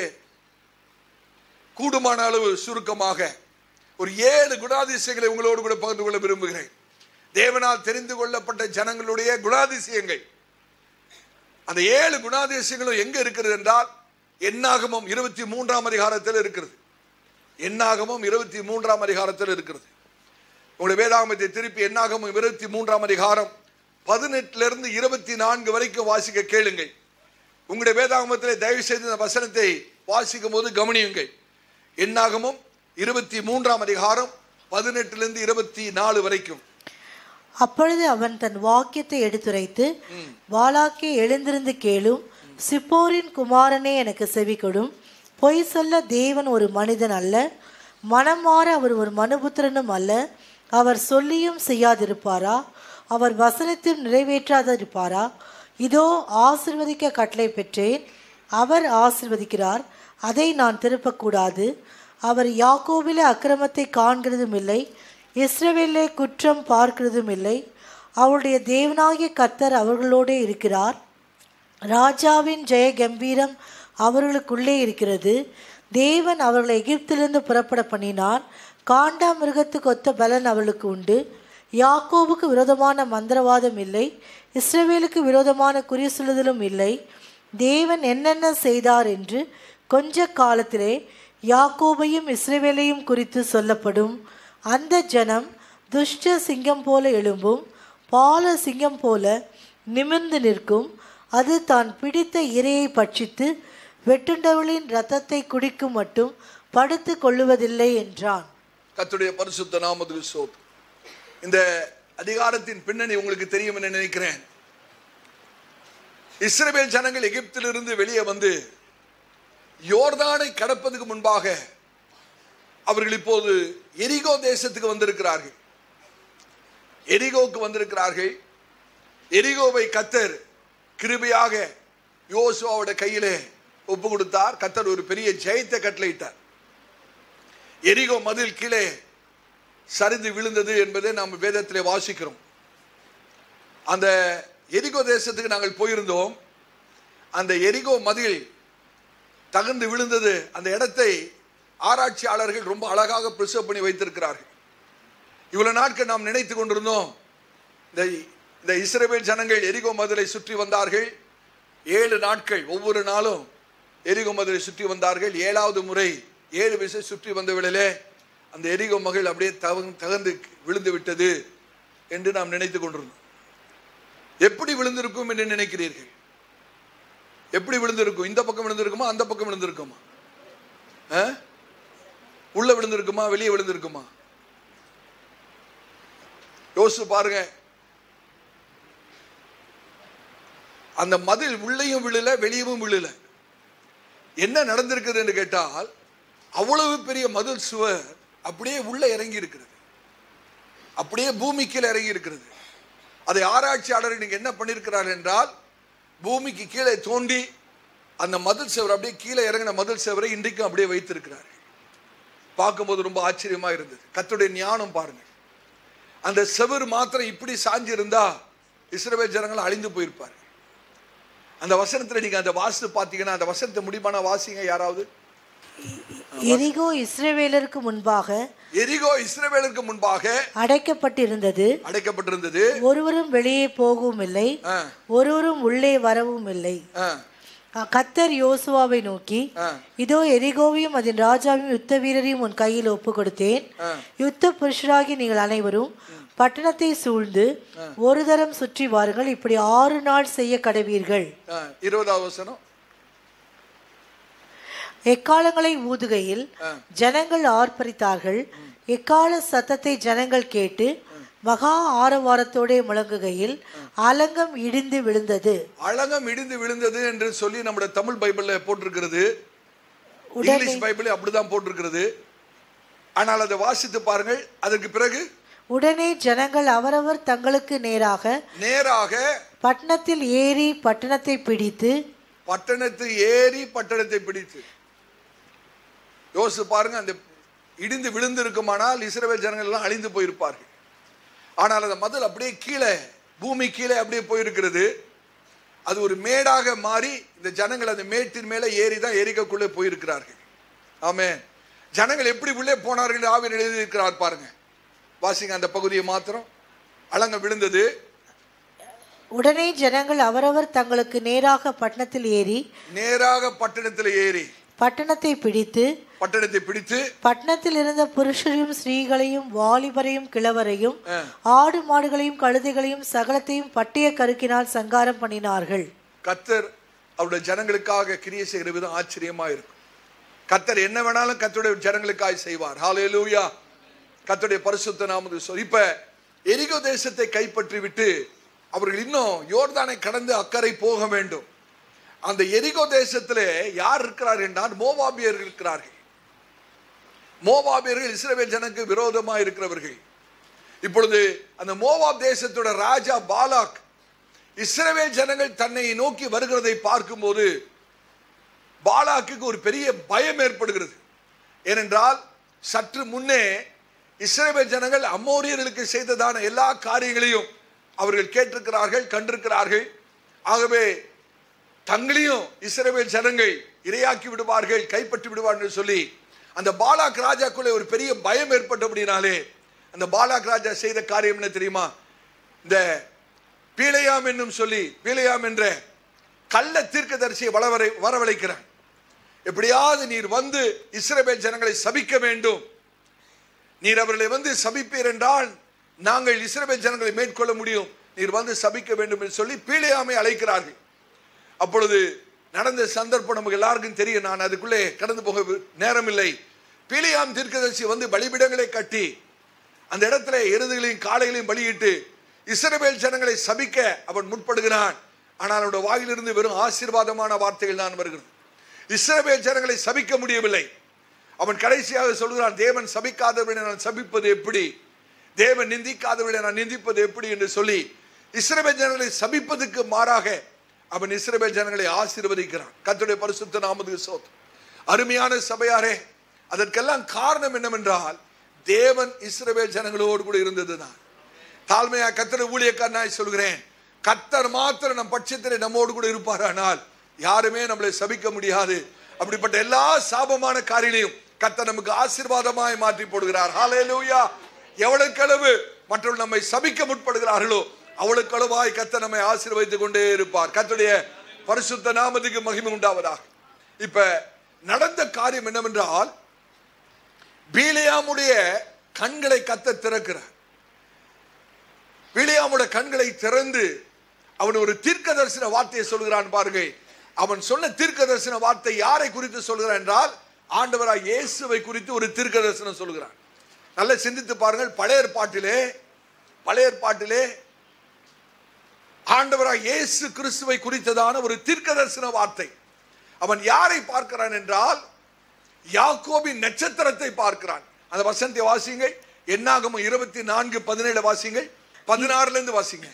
கூடுமான அளவு சுருக்கமாக ஒரு ஏழு குணாதிசயங்களை உங்களோடு கூட பகிர்ந்து கொள்ள விரும்புகிறேன் தேவனால் தெரிந்து கொள்ளப்பட்ட ஜனங்களுடைய குணாதிசயங்கள் அந்த ஏழு குணாதிசயங்களும் எங்க இருக்கிறது என்றால் எண்ணாகமம் இருபத்தி மூன்றாம் அதிகாரத்தில் இருக்கிறது எண்ணாகமம் இருபத்தி மூன்றாம் அதிகாரத்தில் இருக்கிறது உங்களுடைய வேதாகமத்தை திருப்பி எண்ணாகமம் இருபத்தி மூன்றாம் அதிகாரம் பதினெட்டுல இருந்து இருபத்தி நான்கு வரைக்கும் வாசிக்க கேளுங்கள் உங்களுடைய வேதாகமத்திலே தயவு செய்து இந்த வசனத்தை வாசிக்கும் போது கவனியுங்கள் எண்ணாகமம் இருபத்தி மூன்றாம் அதிகாரம் பதினெட்டுலேருந்து இருபத்தி நாலு வரைக்கும் அப்பொழுது அவன் தன் வாக்கியத்தை எடுத்துரைத்து வாளாக்கே எழுந்திருந்து கேளும் சிப்போரின் குமாரனே எனக்கு செவி கொடும் பொய் சொல்ல தேவன் ஒரு மனிதன் அல்ல மனம் மாற அவர் ஒரு மனுபுத்திரனும் அல்ல அவர் சொல்லியும் செய்யாதிருப்பாரா அவர் வசனத்தையும் நிறைவேற்றாதிருப்பாரா இதோ ஆசிர்வதிக்க கட்டளை பெற்றேன் அவர் ஆசிர்வதிக்கிறார் அதை நான் திருப்பக்கூடாது அவர் யாக்கோபிலே அக்கிரமத்தை காண்கிறதும் இல்லை இஸ்ரவேலே குற்றம் பார்க்கிறதும் இல்லை அவருடைய தேவனாகிய கர்த்தர் அவர்களோடே இருக்கிறார் ராஜாவின் ஜெய கம்பீரம் அவர்களுக்குள்ளே இருக்கிறது தேவன் அவர்களை எகிப்திலிருந்து புறப்பட பண்ணினார் காண்டா மிருகத்துக்கு ஒத்த பலன் அவளுக்கு உண்டு யாக்கோபுக்கு விரோதமான மந்திரவாதம் இல்லை இஸ்ரவேலுக்கு விரோதமான குறி சொல்லுதலும் இல்லை தேவன் என்னென்ன செய்தார் என்று கொஞ்ச காலத்திலே யாக்கோபையும் இஸ்ரவேலையும் குறித்து சொல்லப்படும் அந்த ஜனம் துஷ்ட சிங்கம் போல எழும்பும் பால சிங்கம் போல நிமிர்ந்து நிற்கும் அது தான் பிடித்த இரையை பட்சித்து வெட்டுண்டவளின் இரத்தத்தை குடிக்கும் மட்டும் படுத்து கொள்ளுவதில்லை என்றான் கர்த்தருடைய பரிசுத்த நாமத்துக்கு சோத் இந்த அதிகாரத்தின் பின்னணி உங்களுக்கு தெரியும் என்று நினைக்கிறேன் இஸ்ரவேல் ஜனங்கள் எகிப்திலிருந்து வெளியே வந்து யோர்தானை கடப்பதுக்கு முன்பாக அவர்கள் இப்போது எரிகோ தேசத்துக்கு வந்திருக்கிறார்கள் எரிகோவுக்கு வந்திருக்கிறார்கள் எரிகோவை கத்தர் கிருபையாக யோசுவாவோட கையிலே ஒப்பு கொடுத்தார் கத்தர் ஒரு பெரிய ஜெயத்தை கட்டளையிட்டார் எரிகோ மதில் கீழே சரிந்து விழுந்தது என்பதை நாம் வேதத்திலே வாசிக்கிறோம் அந்த எரிகோ தேசத்துக்கு நாங்கள் போயிருந்தோம் அந்த எரிகோ மதில் தகர்ந்து விழுந்தது அந்த இடத்தை ஆராய்ச்சியாளர்கள் ரொம்ப அழகாக பிரிசர்வ் பண்ணி வைத்திருக்கிறார்கள் இவ்வளவு நாட்கள் நாம் நினைத்து கொண்டிருந்தோம் இந்த இந்த இஸ்ரவேல் ஜனங்கள் எரிகோ மதிலை சுற்றி வந்தார்கள் ஏழு நாட்கள் ஒவ்வொரு நாளும் எரிகோ மதுரை சுற்றி வந்தார்கள் ஏழாவது முறை ஏழு விசை சுற்றி வந்தவிடலே அந்த எரிகோ மகள் அப்படியே தவ- தகர்ந்து விழுந்து விட்டது என்று நாம் நினைத்துக் கொண்டிருந்தோம் எப்படி விழுந்திருக்கும் என்று நினைக்கிறீர்கள் எப்படி விழுந்திருக்கும் இந்த பக்கம் விழுந்திருக்குமா அந்த பக்கம் விழுந்திருக்குமா ஆ? உள்ள விழுந்திருக்குமா வெளியே விழுந்திருக்குமா யோசிச்சு பாருங்க அந்த மதில் உள்ளேயும் விழல வெளியவும் விழல என்ன நடந்திருக்குது என்று கேட்டால் அவ்வளவு பெரிய மதில் சுவர் அப்படியே உள்ள இறங்கி இருக்கிறது அப்படியே பூமிக்கு இறங்கி இருக்கிறது அதை ஆராய்ச்சியாளர் நீங்க என்ன பண்ணியிருக்கிறார் என்றால் பூமிக்கு கீழே தோண்டி அந்த மதில் சுவர் அப்படியே கீழே இறங்கின மதில் சுவரை இன்றைக்கும் அப்படியே வைத்திருக்கிறார்கள் பார்க்கும்போது ரொம்ப ஆச்சரியமா இருந்தது கர்த்தருடைய ஞானம் பாருங்க அந்த செவர் மாத்திரம் இப்படி சாஞ்சி இருந்தா இஸ்ரவேல் ஜனங்கள் அழிந்து போயிருப்பார்கள் அந்த வசனத்துல நீங்க அந்த வாசித்து பார்த்தீங்கன்னா அந்த வசனத்தை முடிமான வாசிங்க யாராவது எரிகோ இஸ்ரவேலருக்கு முன்பாக எரிகோ இஸ்ரவேலுக்கு முன்பாக அடைக்கப்பட்டிருந்தது அடைக்கப்பட்டிருந்தது ஒருவரும் வெளியே போகவும் இல்லை ஆ, ஒருவரும் உள்ளே வரவும் இல்லை ஆ, கத்தர் யோசுவாவை நோக்கி ஆ, இதோ எரிகோவையும் அதன் ராஜாவையும் யுத்த வீரரையும் உன் கையில் ஒப்பு கொடுத்தேன் ஆ. யுத்த புருஷராகி நீங்கள் அனைவரும் பட்டணத்தை சூழ்ந்து ஒரு தரம் சுற்றி வாருங்கள் இப்படி ஆறு நாள் செய்ய கடவீர்கள் ஆ, இருபதாவது வசனம் எக்காலங்களை ஊதுகையில் ஜனங்கள் ஆர்ப்பரித்தார்கள் எக்கால சத்தத்தை ஜனங்கள் கேட்டு மகா ஆரவாரத்தோடே முழங்குகையில் அலங்கம் இடிந்து விழுந்தது அழகம் இடிந்து விழுந்தது என்று சொல்லி நம்முடைய தமிழ் பைபிள்ல போட்டிருக்கிறது உடனே இங்கிலீஷ் பைபிள் அப்படிதான் போட்டிருக்கிறது ஆனால் அதை வாசித்து பாருங்கள் அதற்கு பிறகு உடனே ஜனங்கள் அவரவர் தங்களுக்கு நேராக நேராக பட்டணத்தில் ஏறி பட்டணத்தை பிடித்து பட்டணத்தை ஏறி பட்டணத்தை பிடித்து யோசிச்சு பாருங்க அந்த இடிந்து விழுந்து இருக்குமானால் இஸ்ரவேல் ஜனங்கள் எல்லாம் அழிந்து போயிருப்பார்கள் ஆனால் அந்த மதில் அப்படியே கீழே பூமி கீழே அப்படியே போயிருக்கிறது அது ஒரு மேடாக மாறி இந்த ஜனங்கள் அந்த மேட்டின் மேலே ஏறி தான் எரிக்கக்குள்ளே போயிருக்கிறார்கள் ஆமே ஜனங்கள் எப்படி உள்ளே போனார்கள் என்று ஆவியர் எழுதியிருக்கிறார் பாருங்க வாசிங்க அந்த பகுதியை மாத்திரம் அலங்க விழுந்தது உடனே ஜனங்கள் அவரவர் தங்களுக்கு நேராக பட்டணத்தில் ஏறி நேராக பட்டணத்தில் ஏறி பட்டணத்தை பிடித்து பட்டணத்தை பிடித்து பட்டணத்தில் இருந்த புருஷரையும் ஸ்திரீகளையும் வாலிபரையும் கிழவரையும் ஆ. ஆடு மாடுகளையும் கழுதைகளையும் சகலத்தையும் பட்டிய கருக்கினால் சங்காரம் பண்ணினார்கள் கத்தர் அவருடைய ஜனங்களுக்காக கிரியை செய்கிற விதம் ஆச்சரியமா இருக்கும் கத்தர் என்ன வேணாலும் கத்தருடைய ஜனங்களுக்காக செய்வார் ஹalleluya கத்தருடைய பரிசுத்த நாமது சொல் இப்ப எரிகோ தேசத்தை கைப்பற்றி விட்டு அவர்கள் இன்னும் யோர்தானை கடந்து அக்கறை போக வேண்டும் அந்த எரிகோ தேசத்திலே யார் இருக்கிறார் என்றால் மோவாபியர்கள் இருக்கிறார்கள் மோவாபியர்கள் இஸ்ரவேல் ஜனக்கு விரோதமாக இருக்கிறவர்கள் இப்பொழுது அந்த மோவாப் தேசத்தோட ராஜா பாலாக் இஸ்ரவேல் ஜனங்கள் தன்னை நோக்கி வருகிறதை பார்க்கும்போது பாலாக்குக்கு ஒரு பெரிய பயம் ஏற்படுகிறது ஏனென்றால் சற்று முன்னே இஸ்ரவேல் ஜனங்கள் அம்மோரியர்களுக்கு செய்ததான எல்லா காரியங்களையும் அவர்கள் கேட்டிருக்கிறார்கள் கண்டிருக்கிறார்கள் ஆகவே தங்களையும் இஸ்ரவேல் ஜனங்கள் இரையாக்கி விடுவார்கள் கைப்பற்றி விடுவார்கள் சொல்லி அந்த பாலாக் ராஜாக்குள்ளே ஒரு பெரிய பயம் ஏற்பட்டபடினாலே அந்த பாலாக் ராஜா செய்த காரியம் என்ன தெரியுமா இந்த பீலையாம் என்னும் சொல்லி பீலையாம் என்ற கள்ள தீர்க்கதரிசியை வளவரை வரவழைக்கிறான் எப்படியாவது நீர் வந்து இஸ்ரவேல் ஜனங்களை சபிக்க வேண்டும் நீர் அவர்களை வந்து சபிப்பீர் என்றால் நாங்கள் இஸ்ரவேல் ஜனங்களை மேற்கொள்ள முடியும் நீர் வந்து சபிக்க வேண்டும் என்று சொல்லி பீலையாமை அழைக்கிறார்கள் அப்பொழுது நடந்த சந்தர்ப்பம் நமக்கு எல்லாருக்கும் தெரியும் நான் அதுக்குள்ளே கடந்து போக வி- நேரமில்லை பீலியாம் தீர்க்கதரிசி வந்து பலிபிடங்களை கட்டி அந்த இடத்துல எருதுகளையும் காளைகளையும் பலியிட்டு இஸ்ரவேல் ஜனங்களை சபிக்க அவன் முற்படுகிறான் ஆனால் அவனுடைய வாயிலிருந்து வெறும் ஆசீர்வாதமான வார்த்தைகள் தான் வருகிறது இஸ்ரவேல் ஜனங்களை சபிக்க முடியவில்லை அவன் கடைசியாக சொல்கிறான் தேவன் சபிக்காதவனை நான் சபிப்பது எப்படி தேவன் நிந்திக்காதவனை நான் நிந்திப்பது எப்படி என்று சொல்லி இஸ்ரவேல் ஜனங்களை சபிப்பதற்கு மாறாக அவன் இஸ்ரவேல் ஜனங்களை ஆசீர்வதிக்கிறான் கர்த்தருடைய பரிசுத்த நாமத்துக்கு சோத் அருமையான சபையாரே அதற்கெல்லாம் காரணம் என்னவென்றால் தேவன் இஸ்ரவேல் ஜனங்களோடு கூட இருந்ததுதான் தாழ்மையா கத்தர் ஊழியக்காரனாய் சொல்கிறேன் கத்தர் மாத்திரம் நம் பட்சத்தில் நம்மோடு கூட இருப்பாரானால் யாருமே நம்மளை சபிக்க முடியாது அப்படிப்பட்ட எல்லா சாபமான காரியங்களையும் கத்தர் நமக்கு ஆசீர்வாதமாய் மாற்றி போடுகிறார் ஹalleluya எவ்வளவுக்கு அளவு மற்றவர்கள் நம்மை சபிக்க முற்படுகிறார்களோ அவ்வளவுக்கு அளவாய் கத்தர் நம்மை ஆசீர்வதித்துக் கொண்டே இருப்பார் கர்த்தருடைய பரிசுத்த நாமத்துக்கு மகிமை உண்டாவதாக இப்ப நடந்த காரியம் என்னவென்றால் பீலியாமுடைய கண்களை கத்த திறக்கிறார் பீலியாமுடைய கண்களை திறந்து அவன் ஒரு தீர்க்க தரிசன வார்த்தையை சொல்கிறான் பாருங்க அவன் சொன்ன தீர்க்க தரிசன வார்த்தை யாரை குறித்து சொல்கிறான் என்றால் ஆண்டவராய் இயேசுவை குறித்து ஒரு தீர்க்க தரிசனம் சொல்கிறான் நல்ல சிந்தித்து பாருங்கள் பழைய ஏற்பாட்டிலே பழைய ஏற்பாட்டிலே ஆண்டவராய் இயேசு கிறிஸ்துவை குறித்ததான ஒரு தீர்க்க தரிசன வார்த்தை அவன் யாரை பார்க்கிறான் என்றால் யாக்கோபின் நட்சத்திரத்தை பார்க்கிறான் அந்த வசனத்தை வாசிங்கள் என்னாகும் இருபத்தி நான்கு பதினேழு வாசிங்கள் பதினாறுல இருந்து வாசிங்க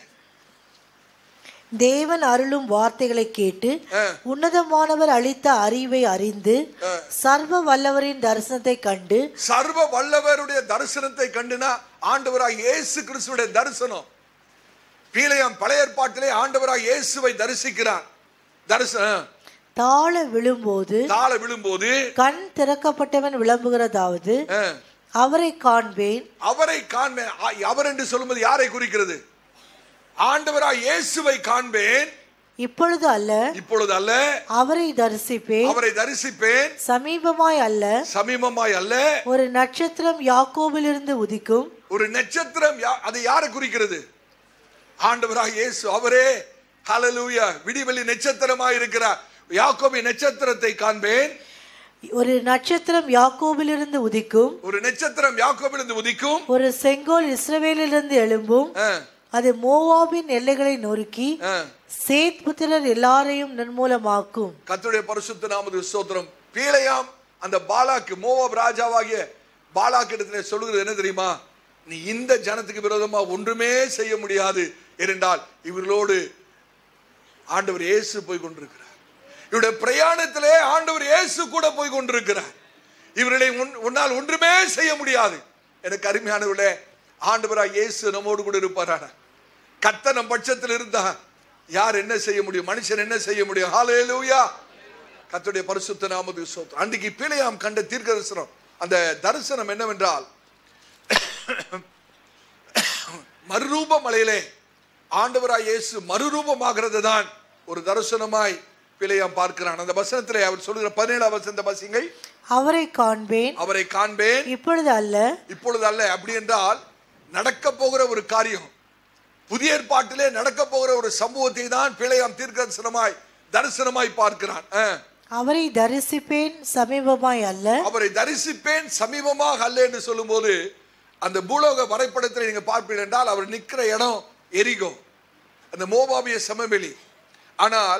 தேவன் அருளும் வார்த்தைகளை கேட்டு ஆ. உன்னதமானவர் அளித்த அறிவை அறிந்து சர்வ வல்லவரின் தரிசனத்தை கண்டு சர்வ வல்லவருடைய தரிசனத்தை கண்டுனா ஆண்டவராய் இயேசு கிறிஸ்துடைய தரிசனம் பீலையாம் பழைய ஏற்பாட்டிலே ஆண்டவராய் இயேசுவை தரிசிக்கிறான் தரிசனம் தாழ விழும்போது தாழ விழும்போது கண் திறக்கப்பட்டவன் விளம்புகிறதாவது ஆ, அவரை காண்பேன் அவரை காண்பேன் ஆ, அவர் என்று சொல்லும்போது யாரை குறிக்கிறது ஆண்டவராய் இயேசுவை காண்பேன் இப்பொழுது அல்ல இப்பொழுது அல்ல அவரை தரிசிப்பேன் அவரை தரிசிப்பேன் சமீபமாய் அல்ல சமீபமாய் அல்ல ஒரு நட்சத்திரம் யாக்கோபிலிருந்து உதிக்கும் ஒரு நட்சத்திரம் யா- அது யாரை குறிக்கிறது ஆண்டவராய் இயேசு அவரே ஹalleluya விடிவெளி நட்சத்திரமாய் இருக்கிறார் யாக்கோபி நட்சத்திரத்தை காண்பேன் ஒரு நட்சத்திரம் யாக்கோபிலிருந்து உதிக்கும் ஒரு நட்சத்திரம் யாக்கோபிலிருந்து உதிக்கும் ஒரு செங்கோல் இஸ்ரவேலிலிருந்து எழும்பும் ஆ, அது மோவாபின் எல்லைகளை நொறுக்கி ஆ. சேத் புத்திரர் எல்லாரையும் நிர்மூலமாக்கும் கர்த்தருடைய பரிசுத்த நாமது ஸ்தோத்திரம் பீலையாம் அந்த பாலாக்கு மோவாப் ராஜாவாகிய பாலாக்கு இடத்துல சொல்லுகிறது என்ன தெரியுமா நீ இந்த ஜனத்துக்கு விரோதமா ஒன்றுமே செய்ய முடியாது ஏனென்றால் இவர்களோடு ஆண்டவர் இயேசு போய் கொண்டிருக்கிறார் இவருடைய பிரயாணத்திலே ஆண்டவர் இயேசு கூட போய் கொண்டிருக்கிறார் இவர்களை உன்- உன்னால் ஒன்றுமே செய்ய முடியாது எனக்கு அருமையானவர்களே ஆண்டவராய் இயேசு நம்மோடு கூட இருப்பாரான கத்த நம் பட்சத்தில் இருந்தா யார் என்ன செய்ய முடியும் மனுஷன் என்ன செய்ய முடியும் ஹalleluya கர்த்தருடைய பரிசுத்த நாமது சோத்திரம் அன்றைக்கு பிழையாம் கண்ட தீர்க்க தரிசனம் அந்த தரிசனம் என்னவென்றால் மறுரூப மலையிலே ஆண்டவராய் இயேசு மறுரூபமாகிறது தான் ஒரு தரிசனமாய் பிழையாம் பார்க்கிறான் அந்த வசனத்திலே அவர் சொல்லுகிற பதினேழாம் வசந்த வசிங்கள் அவரை காண்பேன் அவரை காண்பேன் இப்பொழுது அல்ல இப்பொழுது அல்ல அப்படி என்றால் நடக்க போகிற ஒரு காரியம் புதிய ஏற்பாட்டிலே நடக்க போகிற ஒரு சம்பவத்தை தான் பிழையாம் தீர்க்கதரிசனமாய் தரிசனமாய் பார்க்கிறான் ஆ. அவரை தரிசிப்பேன் சமீபமாய் அல்ல அவரை தரிசிப்பேன் சமீபமாக அல்ல என்று சொல்லும்போது அந்த பூலோக வரைபடத்தில் நீங்க பார்ப்பீர்கள் என்றால் அவர் நிற்கிற இடம் எரிகோ அந்த மோபாபிய சமவெளி ஆனால்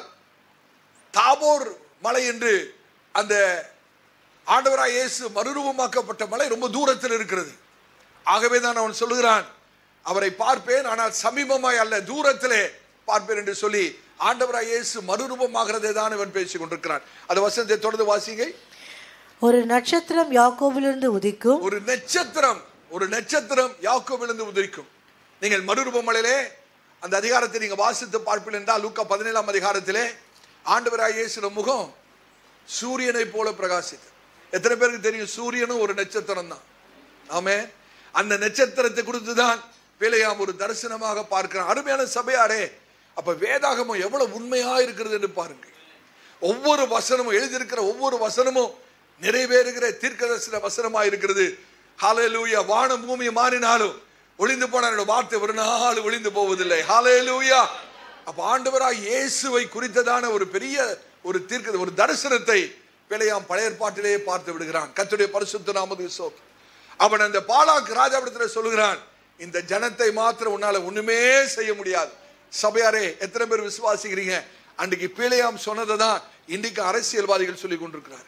தாபோர் மலை என்று அந்த ஆண்டவராய் இயேசு மறுரூபமாக்கப்பட்ட மலை ரொம்ப தூரத்தில் இருக்கிறது ஆகவே தான் அவன் சொல்லுகிறான் அவரை பார்ப்பேன் ஆனால் சமீபமாய் அல்ல தூரத்திலே பார்ப்பேன் என்று சொல்லி ஆண்டவராய் இயேசு மறுரூபமாகிறதை தான் இவன் பேசிக் கொண்டிருக்கிறான் அந்த வசனத்தை தொடர்ந்து வாசிங்க ஒரு நட்சத்திரம் யாக்கோபிலிருந்து உதிக்கும் ஒரு நட்சத்திரம் ஒரு நட்சத்திரம் யாக்கோபிலிருந்து உதிரிக்கும் நீங்கள் மறுரூபமலையிலே அந்த அதிகாரத்தை நீங்க வாசித்து பார்ப்பீர்கள் என்றால் லூக்கா பதினேழாம் அதிகாரத்திலே ஆண்டவராய் இயேசுன முகம் சூரியனை போல பிரகாசித்து எத்தனை பேருக்கு தெரியும் சூரியனும் ஒரு நட்சத்திரம் தான் ஆமே அந்த நட்சத்திரத்தை குறித்து தான் பிழையாம் ஒரு தரிசனமாக பார்க்கிறான் அருமையான சபையாரே அப்ப வேதாகமம் எவ்வளவு உண்மையா இருக்கிறது என்று பாருங்கள் ஒவ்வொரு வசனமும் எழுதியிருக்கிற ஒவ்வொரு வசனமும் நிறைவேறுகிற தீர்க்கதரிசன வசனமா இருக்கிறது ஹalleluya வானம் பூமி மாறினாலும் ஒளிந்து போன என்னோட வார்த்தை ஒரு நாள் ஒளிந்து போவதில்லை ஹalleluya அப்ப ஆண்டவராய் இயேசுவை குறித்ததான ஒரு பெரிய ஒரு தீர்க்க ஒரு தரிசனத்தை பிழையாம் பழைய ஏற்பாட்டிலேயே பார்த்து விடுகிறான் கர்த்தருடைய பரிசுத்த நாமது சோத் அவன் அந்த பாலாக் ராஜாவிடத்தில் சொல்லுகிறான் இந்த ஜனத்தை மாத்திரம் உன்னால ஒண்ணுமே செய்ய முடியாது சபையாரே எத்தனை பேர் விசுவாசிக்கிறீங்க அன்றைக்கு பீழையாம் சொன்னதை தான் இன்றைக்கு அரசியல்வாதிகள் சொல்லி கொண்டிருக்கிறார்கள்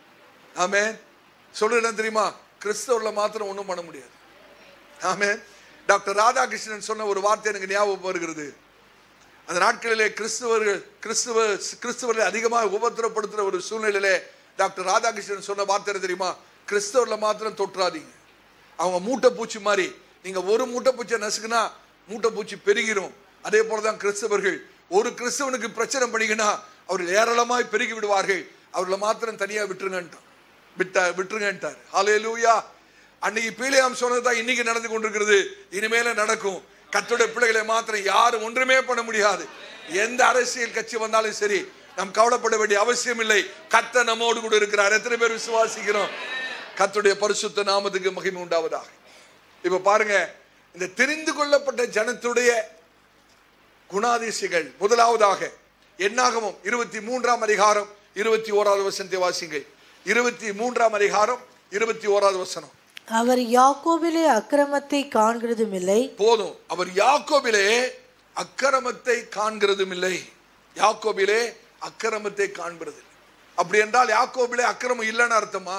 ஆமே சொல்லுறேன் தெரியுமா கிறிஸ்தவர்ல மாத்திரம் ஒண்ணும் பண்ண முடியாது ஆமே டாக்டர் ராதாகிருஷ்ணன் சொன்ன ஒரு வார்த்தை எனக்கு ஞாபகம் வருகிறது அந்த நாட்களிலே கிறிஸ்துவர்கள் கிறிஸ்துவ கிறிஸ்துவர்களை அதிகமாக உபத்திரப்படுத்துற ஒரு சூழ்நிலையிலே டாக்டர் ராதாகிருஷ்ணன் சொன்ன வார்த்தை என்ன தெரியுமா கிறிஸ்தவர்ல மாத்திரம் தொற்றாதீங்க அவங்க மூட்டை பூச்சி மாதிரி நீங்க ஒரு மூட்டை பூச்சியை நசுக்குனா மூட்டை பூச்சி பெருகிரும் அதே போலதான் கிறிஸ்தவர்கள் ஒரு கிறிஸ்தவனுக்கு பிரச்சனை பண்ணிக்கினா அவர்கள் ஏராளமாய் பெருகி விடுவார்கள் அவர்களை மாத்திரம் தனியா விட்டுருங்கன்ட்டான் விட்டா விட்டுருங்கன்ட்டார் ஹalleluya அன்னைக்கு பீலியாம் சொன்னதுதான் இன்னைக்கு நடந்து கொண்டிருக்கிறது இனிமேல நடக்கும் கத்தோட பிள்ளைகளை மாத்திரம் யாரும் ஒன்றுமே பண்ண முடியாது எந்த அரசியல் கட்சி வந்தாலும் சரி நாம் கவலைப்பட வேண்டிய அவசியம் இல்லை கத்த நம்மோடு கூட இருக்கிறார் எத்தனை பேர் விசுவாசிக்கிறோம் கத்துடைய பரிசுத்த நாமத்துக்கு மகிமை உண்டாவதாக இப்ப பாருங்க இந்த தெரிந்து கொள்ளப்பட்ட ஜனத்துடைய குணாதிசைகள் முதலாவதாக எண்ணாகமும் இருபத்தி மூன்றாம் அதிகாரம் இருபத்தி ஓராவது வசனத்தை வாசிங்கள் இருபத்தி மூன்றாம் அதிகாரம் இருபத்தி ஓராவது வசனம் அவர் யாக்கோபிலே அக்கிரமத்தை காண்கிறதும் இல்லை போதும் அவர் யாக்கோபிலே அக்கிரமத்தை காண்கிறதும் இல்லை யாக்கோபிலே அக்கிரமத்தை காண்கிறது இல்லை. அப்படி என்றால் யாக்கோபிலே அக்கிரமம் இல்லைன்னு அர்த்தமா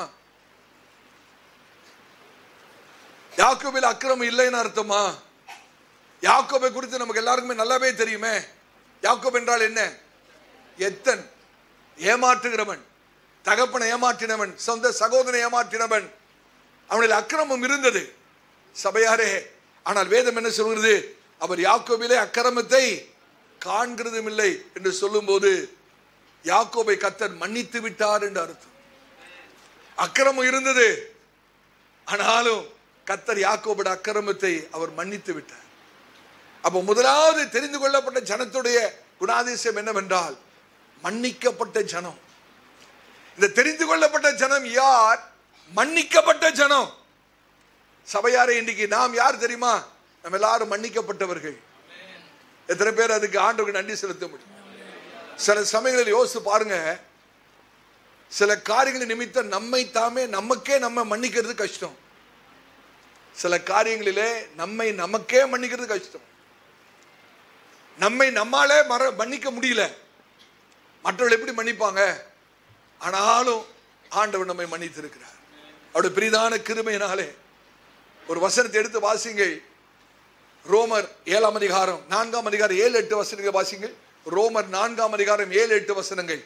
யாக்கோபில் அக்கிரமம் இல்லைன்னு அர்த்தமா யாக்கோபை குறித்து நமக்கு எல்லாருக்குமே நல்லாவே தெரியுமே யாக்கோப் என்றால் என்ன எத்தன் ஏமாற்றுகிறவன் தகப்பனை ஏமாற்றினவன் சொந்த சகோதரனை ஏமாற்றினவன் அவனில் அக்கிரமம் இருந்தது சபையாரே ஆனால் வேதம் என்ன சொல்கிறது அவர் யாக்கோபிலே அக்கிரமத்தை காண்கிறதும் இல்லை என்று சொல்லும்போது யாக்கோபை கத்தர் மன்னித்து விட்டார் என்று அர்த்தம் அக்கிரமம் இருந்தது ஆனாலும் கத்தர் யாக்கோபோட அக்கிரமத்தை அவர் மன்னித்து விட்டார் அப்போ முதலாவது தெரிந்து கொள்ளப்பட்ட ஜனத்துடைய குணாதிசயம் என்னவென்றால் மன்னிக்கப்பட்ட ஜனம் இந்த தெரிந்து கொள்ளப்பட்ட ஜனம் யார் மன்னிக்கப்பட்ட ஜனம் சபையாரே இன்னைக்கு நாம் யார் தெரியுமா நம்ம எல்லாரும் மன்னிக்கப்பட்டவர்கள் எத்தனை பேர் அதுக்கு ஆண்டவருக்கு நன்றி செலுத்த முடியும் சில சமயங்களில் யோசித்து பாருங்க சில காரியங்கள் நிமித்தம் நம்மை தாமே நமக்கே நம்ம மன்னிக்கிறது கஷ்டம் சில காரியங்களிலே நம்மை நமக்கே மன்னிக்கிறது கஷ்டம் நம்மை நம்மாலே மற மன்னிக்க முடியல மற்றவர்கள் எப்படி மன்னிப்பாங்க ஆனாலும் ஆண்டவர் நம்மை மன்னித்திருக்கிறார் அவருடைய பிரிதான கிருமையினாலே ஒரு வசனத்தை எடுத்து வாசிங்கள் ரோமர் ஏழாம் அதிகாரம் நான்காம் அதிகாரம் ஏழு எட்டு வசனங்கள் வாசிங்கள் ரோமர் நான்காம் அதிகாரம் ஏழு எட்டு வசனங்கள்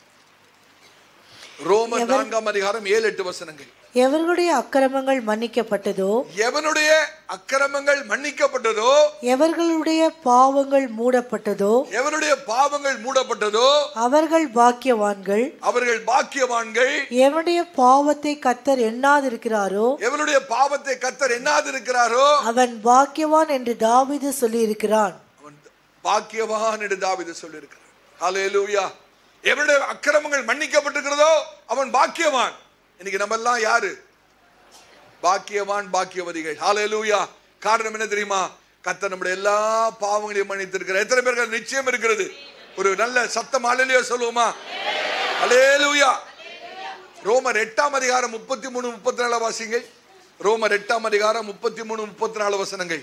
ரோமர் நான்காம் அதிகாரம் ஏழு எட்டு வசனங்கள் எவர்களுடைய அக்கிரமங்கள் மன்னிக்கப்பட்டதோ எவனுடைய அக்கிரமங்கள் மன்னிக்கப்பட்டதோ எவர்களுடைய பாவங்கள் மூடப்பட்டதோ எவனுடைய பாவங்கள் மூடப்பட்டதோ அவர்கள் பாக்கியவான்கள் அவர்கள் பாக்கியவான்கள் எவனுடைய பாவத்தை கத்தர் எண்ணாதிருக்கிறாரோ எவனுடைய பாவத்தை கத்தர் எண்ணாதிருக்கிறாரோ அவன் பாக்கியவான் என்று தாவீது சொல்லியிருக்கிறான் அவன் பாக்கியவான் என்று தாவீது சொல்லியிருக்கிறார் ஹalleluya எவனுடைய அக்கிரமங்கள் மன்னிக்கப்பட்டிருக்கிறதோ அவன் பாக்கியவான் இன்னைக்கு நம்ம எல்லாம் யாரு பாக்கியவான் பாக்கியவதிகள் ஹalleluya காரணம் என்ன தெரியுமா கர்த்தர் நம்முடைய எல்லா பாவங்களையும் மன்னித்திருக்கிறார் எத்தனை பேருக்கு நிச்சயம் இருக்கிறது ஒரு நல்ல சத்தம் ஹalleluya சொல்லுவோமா ஹalleluya ரோமர் எட்டாம் அதிகாரம் முப்பத்தி மூணு முப்பத்தி நாலு வாசிங்கள் ரோமர் எட்டாம் அதிகாரம் முப்பத்தி மூணு முப்பத்தி நாலு வசனங்கள்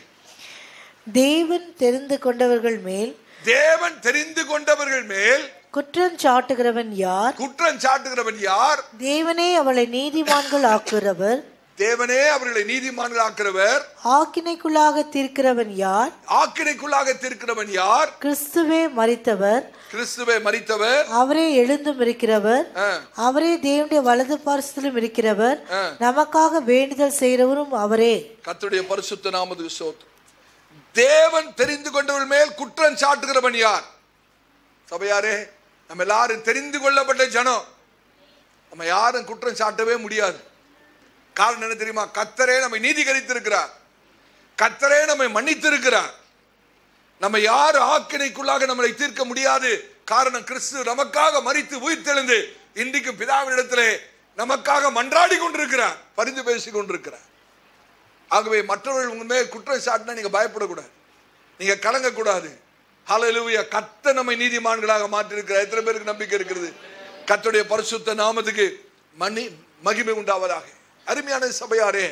தேவன் தெரிந்து கொண்டவர்கள் மேல் தேவன் தெரிந்து கொண்டவர்கள் மேல் குற்றம் சாட்டுகிறவன் யார் குற்றம் சாட்டுகிறவன் யார் தேவனே அவளை நீதிமான்கள் ஆக்குகிறவர் தேவனே அவர்களை நீதிமான்கள் ஆக்கிறவர் ஆக்கினைக்குள்ளாக தீர்க்கிறவன் யார் ஆக்கினைக்குள்ளாக தீர்க்கிறவன் யார் கிறிஸ்துவே மரித்தவர் கிறிஸ்துவை மறித்தவர் அவரே எழுந்தும் இருக்கிறவர் ஆ, அவரே தேவனுடைய வலது பார்சத்திலும் இருக்கிறவர் ஆ. நமக்காக வேண்டுதல் செய்கிறவரும் அவரே கர்த்தருடைய பரிசுத்த நாமத்துக்கு சோத்திரம் தேவன் தெரிந்து கொண்டவர்கள் மேல் குற்றம் சாட்டுகிறவன் யார் சபையாரே நம்ம எல்லாரும் தெரிந்து கொள்ளப்பட்ட ஜனம் நம்ம யாரும் குற்றம் சாட்டவே முடியாது காரணம் என்ன தெரியுமா கத்தரே நம்மை நீதிகரித்திருக்கிறார் கத்தரே நம்மை மன்னித்திருக்கிறார் நம்ம யார் ஆக்கினைக்குள்ளாக நம்மளை தீர்க்க முடியாது காரணம் கிறிஸ்து நமக்காக மறித்து உயிர்த்தெழுந்து இன்றைக்கு பிதாவினிடத்திலே நமக்காக மன்றாடி கொண்டிருக்கிறார் பரிந்து பேசிக் கொண்டிருக்கிறார் ஆகவே மற்றவர்கள் உங்க மேல் குற்றம் சாட்டினா நீங்க பயப்படக்கூடாது நீங்க கலங்கக்கூடாது ஹalleluya கத்த நம்மை நீதிமான்களாக மாற்றிருக்கிறார் எத்தனை பேருக்கு நம்பிக்கை இருக்கிறது கர்த்தருடைய பரிசுத்த நாமத்துக்கு மணி மகிமை உண்டாவதாக அருமையான சபையாரே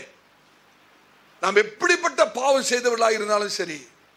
நாம் எப்படிப்பட்ட பாவம் செய்தவர்களாக இருந்தாலும் சரி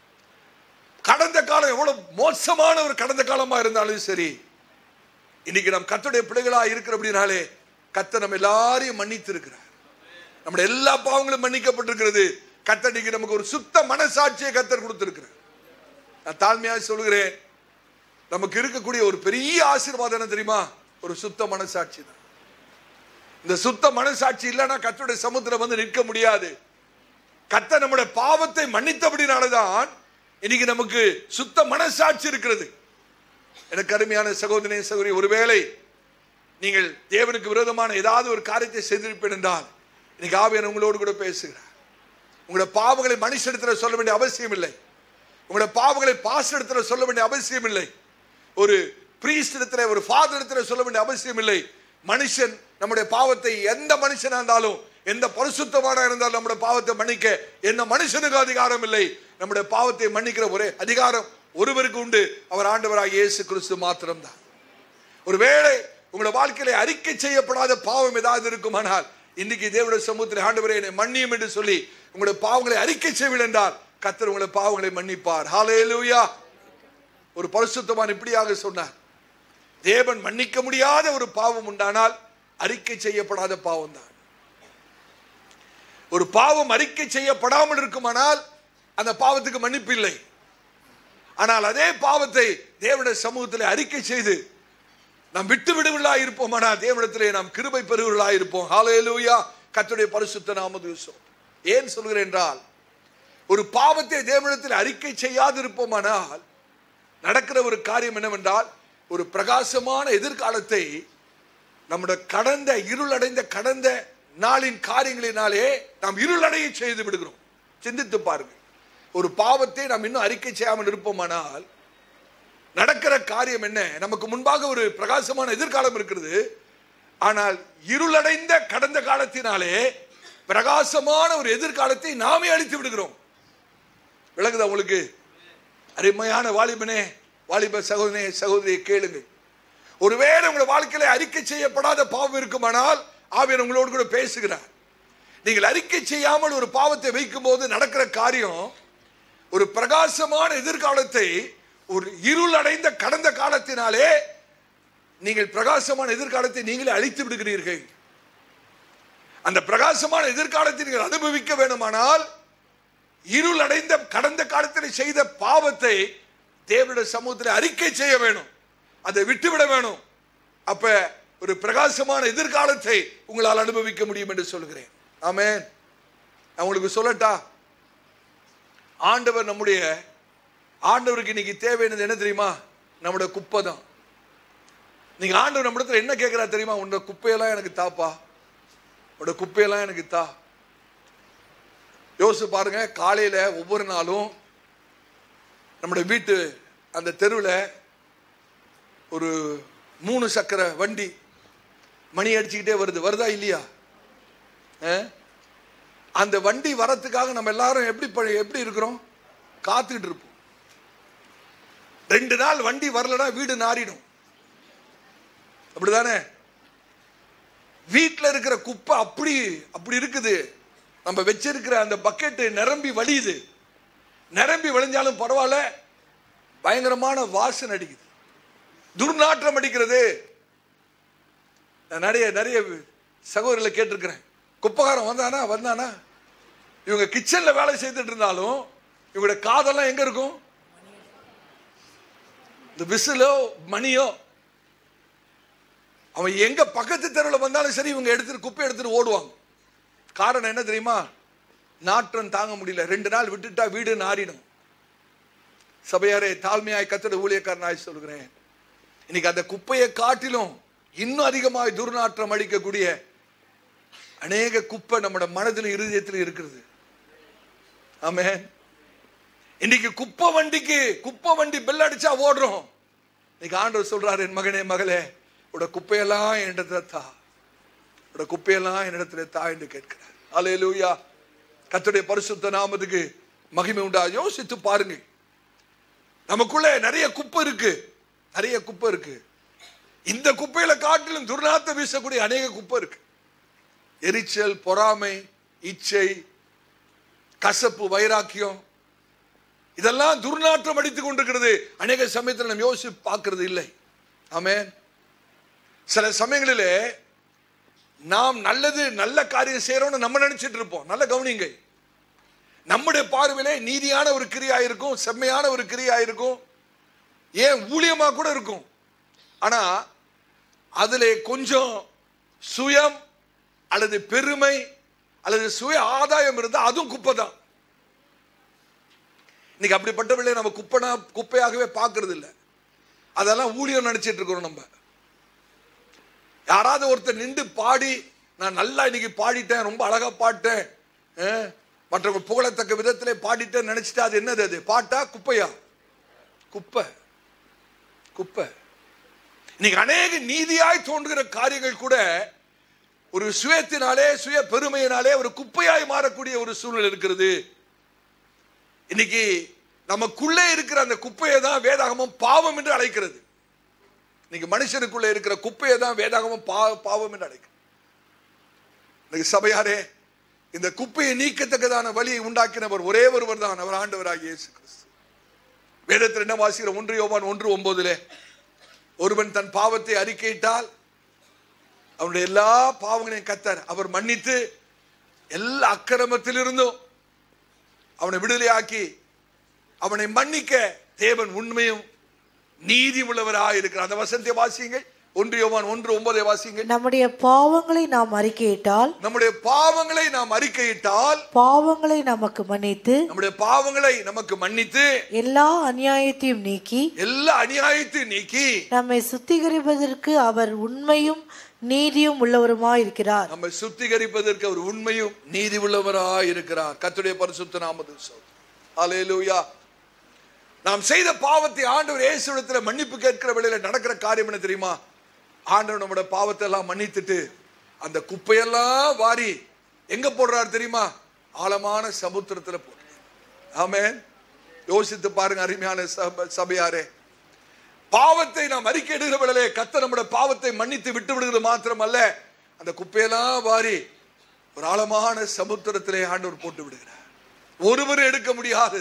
கடந்த காலம் எவ்வளவு மோசமான ஒரு கடந்த காலமா இருந்தாலும் சரி இன்னைக்கு நாம் கர்த்தருடைய பிள்ளைகளா இருக்கிற அப்படின்னாலே கத்த நம்ம எல்லாரையும் மன்னித்து இருக்கிறார் நம்முடைய எல்லா பாவங்களும் மன்னிக்கப்பட்டிருக்கிறது கத்தர் இன்னைக்கு நமக்கு ஒரு சுத்த மனசாட்சியை கத்தர் கொடுத்திருக்கிறார் நான் தாழ்மையாக சொல்கிறேன் நமக்கு இருக்கக்கூடிய ஒரு பெரிய ஆசீர்வாதம் என்ன தெரியுமா ஒரு சுத்த மனசாட்சி தான் இந்த சுத்த மனசாட்சி இல்லைன்னா கத்தருடைய சமுத்திரம் வந்து நிற்க முடியாது கத்த நம்முடைய பாவத்தை மன்னித்தபடினாலதான் இன்னைக்கு நமக்கு சுத்த மனசாட்சி இருக்கிறது எனக்கு அருமையான சகோதரனே சகோதரி ஒருவேளை நீங்கள் தேவனுக்கு விரோதமான ஏதாவது ஒரு காரியத்தை செய்திருப்பேன் என்றால் இன்னைக்கு ஆவியன் உங்களோடு கூட பேசுகிறார் உங்களோட பாவங்களை மனுஷனிடத்தில் சொல்ல வேண்டிய அவசியம் இல்லை உங்களோட பாவங்களை பாச இடத்துல சொல்ல வேண்டிய அவசியம் இல்லை ஒரு பிரீஸ்ட் இடத்துல ஒரு ஃபாதர் இடத்துல சொல்ல வேண்டிய அவசியம் இல்லை மனுஷன் நம்முடைய பாவத்தை எந்த மனுஷனா இருந்தாலும் எந்த பரிசுத்தமான இருந்தாலும் நம்முடைய பாவத்தை மன்னிக்க எந்த மனுஷனுக்கு அதிகாரம் இல்லை நம்முடைய பாவத்தை மன்னிக்கிற ஒரே அதிகாரம் ஒருவருக்கு உண்டு அவர் ஆண்டவராக இயேசு கிறிஸ்து மாத்திரம்தான் ஒருவேளை உங்களுடைய வாழ்க்கையில அறிக்கை செய்யப்படாத பாவம் ஏதாவது இருக்குமானால் இன்னைக்கு தேவனுடைய சமூகத்தில் ஆண்டவரே என்னை மன்னியும் என்று சொல்லி உங்களுடைய பாவங்களை அறிக்கை செய்வீர்கள் என்றால் கத்தர் உங்களுடைய பாவங்களை மன்னிப்பார் ஹalleluya ஒரு பரிசுத்தவான் இப்படியாக சொன்னார் தேவன் மன்னிக்க முடியாத ஒரு பாவம் உண்டானால் அறிக்கை செய்யப்படாத பாவம் தான் ஒரு பாவம் அறிக்கை செய்யப்படாமல் இருக்குமானால் அந்த பாவத்துக்கு மன்னிப்பு இல்லை ஆனால் அதே பாவத்தை தேவனுடைய சமூகத்தில் அறிக்கை செய்து நாம் விட்டு விடுவர்களா இருப்போமானா தேவனிடத்திலே நாம் கிருபை பெறுவர்களா இருப்போம் ஹalleluya கர்த்தருடைய பரிசுத்த நாமது ஏன் சொல்கிறேன் என்றால் ஒரு பாவத்தை தேவனிடத்தில் அறிக்கை செய்யாது இருப்போமானால் நடக்கிற ஒரு காரியம் என்னவென்றால் ஒரு பிரகாசமான எதிர்காலத்தை நம்முடைய கடந்த இருளடைந்த கடந்த நாளின் காரியங்களினாலே நாம் இருளடைய செய்து விடுகிறோம் சிந்தித்து பாருங்கள் ஒரு பாவத்தை நாம் இன்னும் அறிக்கை செய்யாமல் இருப்போமானால் நடக்கிற காரியம் என்ன நமக்கு முன்பாக ஒரு பிரகாசமான எதிர்காலம் இருக்கிறது ஆனால் இருளடைந்த கடந்த காலத்தினாலே பிரகாசமான ஒரு எதிர்காலத்தை நாமே அழித்து விடுகிறோம் விளங்குதா உங்களுக்கு அருமையான வாலிபனே வாலிப சகோதரனே சகோதரியை கேளுங்க ஒருவேளை உங்கள் வாழ்க்கையில அறிக்கை செய்யப்படாத பாவம் இருக்குமானால் ஆவியன் உங்களோடு கூட பேசுகிறார் நீங்கள் அறிக்கை செய்யாமல் ஒரு பாவத்தை வைக்கும் போது நடக்கிற காரியம் ஒரு பிரகாசமான எதிர்காலத்தை ஒரு இருள் அடைந்த கடந்த காலத்தினாலே நீங்கள் பிரகாசமான எதிர்காலத்தை நீங்களே அழித்து விடுகிறீர்கள் அந்த பிரகாசமான எதிர்காலத்தை நீங்கள் அனுபவிக்க வேண்டுமானால் இருள் அடைந்த கடந்த காலத்தில் செய்த பாவத்தை தேவனுடைய சமூகத்தில் அறிக்கை செய்ய வேணும் அதை விட்டுவிட வேணும் அப்ப ஒரு பிரகாசமான எதிர்காலத்தை உங்களால் அனுபவிக்க முடியும் என்று சொல்கிறேன் ஆமென் நான் உங்களுக்கு சொல்லட்டா ஆண்டவர் நம்முடைய ஆண்டவருக்கு இன்னைக்கு தேவையானது என்ன தெரியுமா நம்முடைய குப்பை தான் நீங்க ஆண்டவர் நம்மிடத்துல என்ன கேட்கிறா தெரியுமா உன்னோட குப்பையெல்லாம் எனக்கு தாப்பா உன்னோட குப்பையெல்லாம் எனக்கு தா யோசிச்சு பாருங்க காலையில ஒவ்வொரு நாளும் நம்முடைய வீட்டு அந்த தெருவில் ஒரு மூணு சக்கர வண்டி மணி அடிச்சுக்கிட்டே வருது வருதா இல்லையா அஹ்? அந்த வண்டி வரத்துக்காக நம்ம எல்லாரும் எப்படி ப- எப்படி இருக்கிறோம் காத்துக்கிட்டு இருப்போம் ரெண்டு நாள் வண்டி வரலனா வீடு நாறிடும் அப்படிதானே வீட்டில் இருக்கிற குப்பை அப்படி அப்படி இருக்குது நம்ம வச்சிருக்கிற அந்த பக்கெட்டு நிரம்பி வழியுது நிரம்பி வழிஞ்சாலும் பரவாயில்ல பயங்கரமான வாசனை அடிக்குது துர்நாற்றம் அடிக்கிறது நான் நிறைய நிறைய சகோதரர்களை கேட்டிருக்கிறேன் குப்பைக்காரன் வந்தானா வந்தானா இவங்க கிச்சன்ல வேலை செய்துட்டு இருந்தாலும் இவங்களோட காதெல்லாம் எங்க இருக்கும் இந்த விசிலோ மணியோ அவன் எங்க பக்கத்து தெருவில் வந்தாலும் சரி இவங்க எடுத்துட்டு குப்பை எடுத்துட்டு ஓடுவாங்க காரணம் என்ன தெரியுமா நாற்றம் தாங்க முடியல ரெண்டு நாள் விட்டுட்டா வீடு நாறிடும் சபையாரே தாழ்மையாய் கத்தட ஊழியக்காரனாய் சொல்கிறேன் இன்னைக்கு அந்த குப்பையை காட்டிலும் இன்னும் அதிகமாய் துர்நாற்றம் அடிக்கக்கூடிய அநேக குப்பை நம்மட மனதில் இருதயத்தில் இருக்கிறது ஆமென் இன்னைக்கு குப்பை வண்டிக்கு குப்பை வண்டி பெல் அடிச்சா ஓடுறோம் இன்னைக்கு ஆண்டவர் சொல்றாரு என் மகனே மகளே உட குப்பையெல்லாம் என்னிடத்துல தா உட குப்பையெல்லாம் என்னிடத்துல தா என்று கேட்கிறார் அல்லேலூயா கர்த்தருடைய பரிசுத்த நாமத்துக்கு மகிமை உண்டா யோசித்து பாருங்க நமக்குள்ள நிறைய குப்பை இருக்கு நிறைய குப்பை இருக்கு இந்த குப்பையில காட்டிலும் துர்நாத்த வீசக்கூடிய அநேக குப்பை இருக்கு எரிச்சல் பொறாமை இச்சை கசப்பு வைராக்கியம் இதெல்லாம் துர்நாற்றம் அடித்துக் கொண்டிருக்கிறது அநேக சமயத்தில் நம்ம யோசிச்சு பார்க்கிறது இல்லை ஆமென் சில சமயங்களிலே நாம் நல்லது நல்ல காரியம் செய்யறோம்னு நம்ம நினைச்சிட்டு இருப்போம் நல்ல கவனிங்க நம்முடைய பார்வையிலே நீதியான ஒரு கிரியா இருக்கும் செம்மையான ஒரு கிரியா இருக்கும் ஏன் ஊழியமா கூட இருக்கும் ஆனா அதிலே கொஞ்சம் சுயம் அல்லது பெருமை அல்லது சுய ஆதாயம் இருந்தா அதுவும் குப்பை தான் இன்னைக்கு அப்படிப்பட்டவர்களே நம்ம குப்பைனா குப்பையாகவே பார்க்கறது இல்லை அதெல்லாம் ஊழியம் நினைச்சிட்டு இருக்கிறோம் நம்ம யாராவது ஒருத்தர் நின்று பாடி நான் நல்லா இன்னைக்கு பாடிட்டேன் ரொம்ப அழகா பாட்டேன் அஹ், மற்றவங்க புகழத்தக்க விதத்திலே பாடிட்டேன் நினைச்சிட்டு அது என்னது அது பாட்டா குப்பையா குப்பை குப்பை இன்னைக்கு அநேக நீதியாய் தோன்றுகிற காரியங்கள் கூட ஒரு சுயத்தினாலே சுய பெருமையினாலே ஒரு குப்பையாய் மாறக்கூடிய ஒரு சூழ்நிலை இருக்கிறது இன்னைக்கு நமக்குள்ளே இருக்கிற அந்த குப்பையை தான் வேதாகமம் பாவம் என்று அழைக்கிறது இன்னைக்கு மனுஷனுக்குள்ளே இருக்கிற குப்பையை தான் வேதாகமம் பா- பாவம் என்று அழைக்கிறது இன்னைக்கு சபையாரே இந்த குப்பையை நீக்கத்தக்கதான வழியை உண்டாக்கினவர் ஒரே ஒருவர் தான் அவர் ஆண்டவராகிய இயேசு கிறிஸ்து வேதத்தில் என்ன வாசிக்கிற ஒன்று யோவான் ஒன்று ஒன்பதுலே ஒருவன் தன் பாவத்தை அறிக்கையிட்டால் அவனுடைய எல்லா பாவங்களையும் கத்தர் அவர் மன்னித்து எல்லா அக்கிரமத்திலிருந்தும் அவனை விடுதலையாக்கி அவனை மன்னிக்க தேவன் உண்மையும் நீதி உள்ளவராக இருக்கிறார் அந்த வசனத்தை வாசியுங்கள் ஒன்று யோவான் ஒன்று ஒன்பதை வாசியுங்கள் நம்முடைய பாவங்களை நாம் அறிக்கையிட்டால் நம்முடைய பாவங்களை நாம் அறிக்கையிட்டால் பாவங்களை நமக்கு மன்னித்து நம்முடைய பாவங்களை நமக்கு மன்னித்து எல்லா அநியாயத்தையும் நீக்கி எல்லா அநியாயத்தையும் நீக்கி நம்மை சுத்திகரிப்பதற்கு அவர் உண்மையும் நீதியும் உள்ளவருமாய் இருக்கிறார் நம்மை சுத்திகரிப்பதற்கு அவர் உண்மையும் நீதி உள்ளவராய் இருக்கிறார் கர்த்தருடைய பரிசுத்த நாமது அலேலூயா நாம் செய்த பாவத்தை ஆண்டவர் இயேசுவிடத்துல மன்னிப்பு கேட்கிற வேளையில நடக்கிற காரியம் என்ன தெரியுமா ஆண்டவர் நம்முடைய பாவத்தை எல்லாம் மன்னித்துட்டு அந்த குப்பையெல்லாம் வாரி எங்க போடுறாரு தெரியுமா ஆழமான சமுத்திரத்துல போடுறார் ஆமென் யோசித்து பாருங்க அருமையான சப- சபையாரே பாவத்தை நாம் அறிக்கையிடுகிற வேளையிலே கத்த நம்முடைய பாவத்தை மன்னித்து விட்டு விடுகிறது மாத்திரமல்ல அந்த குப்பையெல்லாம் வாரி ஒரு ஆழமான சமுத்திரத்திலே ஆண்டவர் போட்டு விடுகிறார் ஒருவரும் எடுக்க முடியாது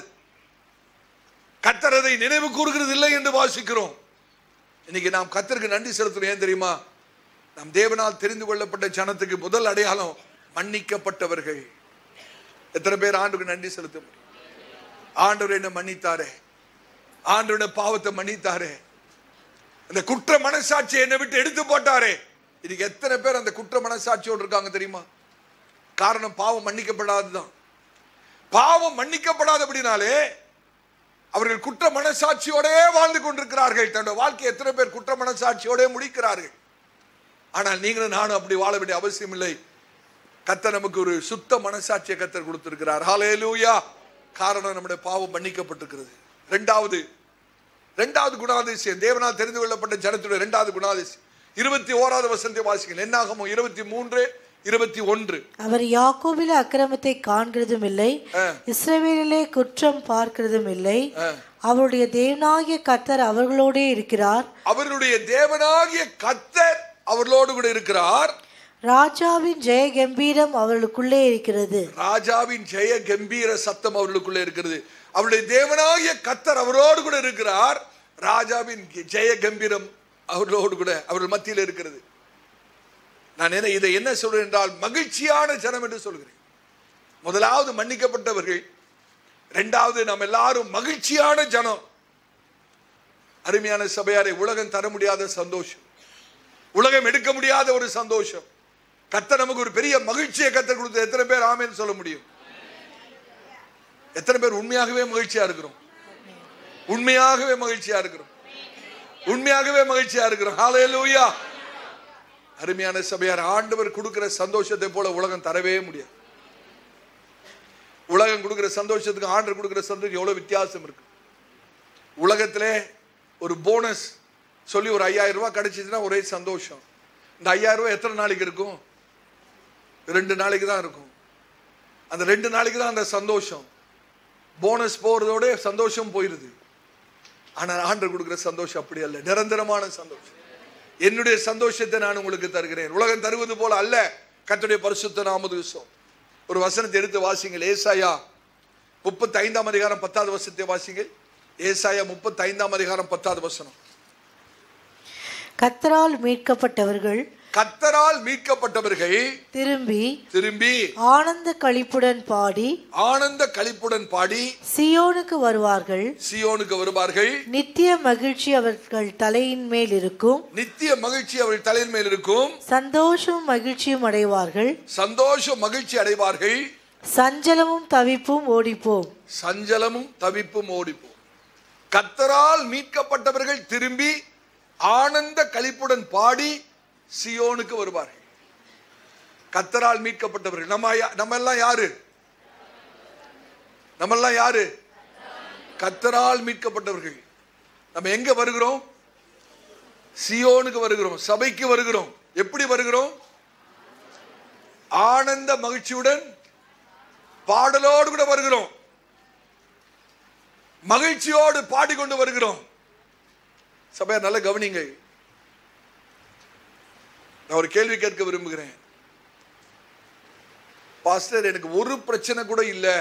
கத்தரதை நினைவு கூறுகிறது இல்லை என்று வாசிக்கிறோம் இன்னைக்கு நாம் கத்தருக்கு நன்றி செலுத்தணும் ஏன் தெரியுமா நம் தேவனால் தெரிந்து கொள்ளப்பட்ட ஜனத்துக்கு முதல் அடையாளம் மன்னிக்கப்பட்டவர்கள் எத்தனை பேர் ஆண்டுக்கு நன்றி செலுத்த முடியும் ஆண்டவர் என்ன மன்னித்தாரே ஆண்டவருடைய பாவத்தை மன்னித்தாரே அந்த குற்ற மனசாட்சி என்னை விட்டு எடுத்து போட்டாரே இன்னைக்கு எத்தனை பேர் அந்த குற்ற மனசாட்சியோடு இருக்காங்க தெரியுமா காரணம் பாவம் மன்னிக்கப்படாததுதான் பாவம் மன்னிக்கப்படாதபடினாலே அவர்கள் குற்ற மனசாட்சியோடே வாழ்ந்து கொண்டிருக்கிறார்கள் தன்னுடைய வாழ்க்கை எத்தனை பேர் குற்ற மனசாட்சியோடே முடிக்கிறார்கள் ஆனால் நீங்களும் நானும் அப்படி வாழ வேண்டிய அவசியம் இல்லை கத்தர் நமக்கு ஒரு சுத்த மனசாட்சியை கத்தர் கொடுத்திருக்கிறார் ஹalleluya காரணம் நம்முடைய பாவம் மன்னிக்கப்பட்டிருக்கிறது ரெண்டாவது ரெண்டாவது குணாதிசயம் தேவனால் தெரிந்து கொள்ளப்பட்ட ஜனத்துடைய ரெண்டாவது குணாதிசயம் இருபத்தி ஓராவது வசனத்தை வாசிங்கள் என்னாகமோ இருபத்தி மூன்று இருபத்தி ஒன்று அவர் யாக்கோபிலே அக்கிரமத்தை காண்கிறதும் இல்லை ஆ. இஸ்ரவேலிலே குற்றம் பார்க்கிறதும் இல்லை ஆ. அவருடைய தேவனாகிய கர்த்தர் அவர்களோடே இருக்கிறார் அவருடைய தேவனாகிய கத்தர் அவர்களோடு கூட இருக்கிறார் ராஜாவின் ஜெய கம்பீரம் அவர்களுக்குள்ளே இருக்கிறது ராஜாவின் ஜெய கம்பீர சத்தம் அவர்களுக்குள்ளே இருக்கிறது அவருடைய தேவனாகிய கத்தர் அவரோடு கூட இருக்கிறார் ராஜாவின் ஜெய கம்பீரம் அவர்களோடு கூட அவர்கள் மத்தியில் இருக்கிறது நான் என்ன இதை என்ன சொல்றேன் என்றால் மகிழ்ச்சியான ஜனம் என்று சொல்கிறேன் முதலாவது மன்னிக்கப்பட்டவர்கள் இரண்டாவது நாம் எல்லாரும் மகிழ்ச்சியான ஜனம் அருமையான சபையாரை உலகம் தர முடியாத சந்தோஷம் உலகம் எடுக்க முடியாத ஒரு சந்தோஷம் கத்த நமக்கு ஒரு பெரிய மகிழ்ச்சியை கத்த கொடுத்து எத்தனை பேர் ஆமேன்னு சொல்ல முடியும் எத்தனை பேர் உண்மையாகவே மகிழ்ச்சியா இருக்கிறோம் உண்மையாகவே மகிழ்ச்சியா இருக்கிறோம் உண்மையாகவே மகிழ்ச்சியா இருக்கிறோம் ஹalleluya அருமையான சபையார் ஆண்டவர் கொடுக்கிற சந்தோஷத்தை போல உலகம் தரவே முடியாது உலகம் கொடுக்கிற சந்தோஷத்துக்கு ஆண்டவர் கொடுக்கிற சந்தோஷம் எவ்வளவு வித்தியாசம் இருக்கு உலகத்திலே ஒரு போனஸ் சொல்லி ஒரு ஐயாயிரம் ரூபாய் கிடைச்சிச்சுன்னா ஒரே சந்தோஷம் இந்த ஐயாயிரம் ரூபாய் எத்தனை நாளைக்கு இருக்கும் ரெண்டு நாளைக்கு தான் இருக்கும் அந்த ரெண்டு நாளைக்கு தான் அந்த சந்தோஷம் போனஸ் போறதோட சந்தோஷம் போயிருது ஆனால் ஆண்டர் கொடுக்கிற சந்தோஷம் அப்படி அல்ல நிரந்தரமான சந்தோஷம் என்னுடைய சந்தோஷத்தை நான் உங்களுக்கு தருகிறேன் உலகம் தருவது போல அல்ல கர்த்தருடைய பரிசுத்த நாமது விஷயம் ஒரு வசனத்தை எடுத்து வாசிங்கள் ஏசாயா முப்பத்தி ஐந்தாம் அதிகாரம் பத்தாவது வசனத்தை வாசிங்கள் ஏசாயா முப்பத்தி ஐந்தாம் அதிகாரம் பத்தாவது வசனம் கர்த்தரால் மீட்கப்பட்டவர்கள் கத்தரால் மீட்கப்பட்டவர்கள் திரும்பி திரும்பி ஆனந்த களிப்புடன் பாடி ஆனந்த களிப்புடன் பாடி சியோனுக்கு வருவார்கள் சியோனுக்கு வருவார்கள் நித்திய மகிழ்ச்சி அவர்கள் தலையின் மேல் இருக்கும் நித்திய மகிழ்ச்சி அவர்கள் தலையின் மேல் இருக்கும் சந்தோஷமும் மகிழ்ச்சியும் அடைவார்கள் சந்தோஷம் மகிழ்ச்சி அடைவார்கள் சஞ்சலமும் தவிப்பும் ஓடிப்போம் சஞ்சலமும் தவிப்பும் ஓடிப்போம் கத்தரால் மீட்கப்பட்டவர்கள் திரும்பி ஆனந்த களிப்புடன் பாடி சியோனுக்கு வருவார்கள் கத்தரால் மீட்கப்பட்டவர்கள் நம்ம யா- நம்ம எல்லாம் யாரு நம்ம எல்லாம் யாரு கத்தரால் மீட்கப்பட்டவர்கள் நம்ம எங்க வருகிறோம் சியோனுக்கு வருகிறோம் சபைக்கு வருகிறோம் எப்படி வருகிறோம் ஆனந்த மகிழ்ச்சியுடன் பாடலோடு கூட வருகிறோம் மகிழ்ச்சியோடு பாடிக்கொண்டு வருகிறோம் சபையார் நல்ல கவனிங்க நான் ஒரு கேள்வி கேட்க விரும்புகிறேன் பாஸ்டர் எனக்கு ஒரு பிரச்சனை கூட இல்லை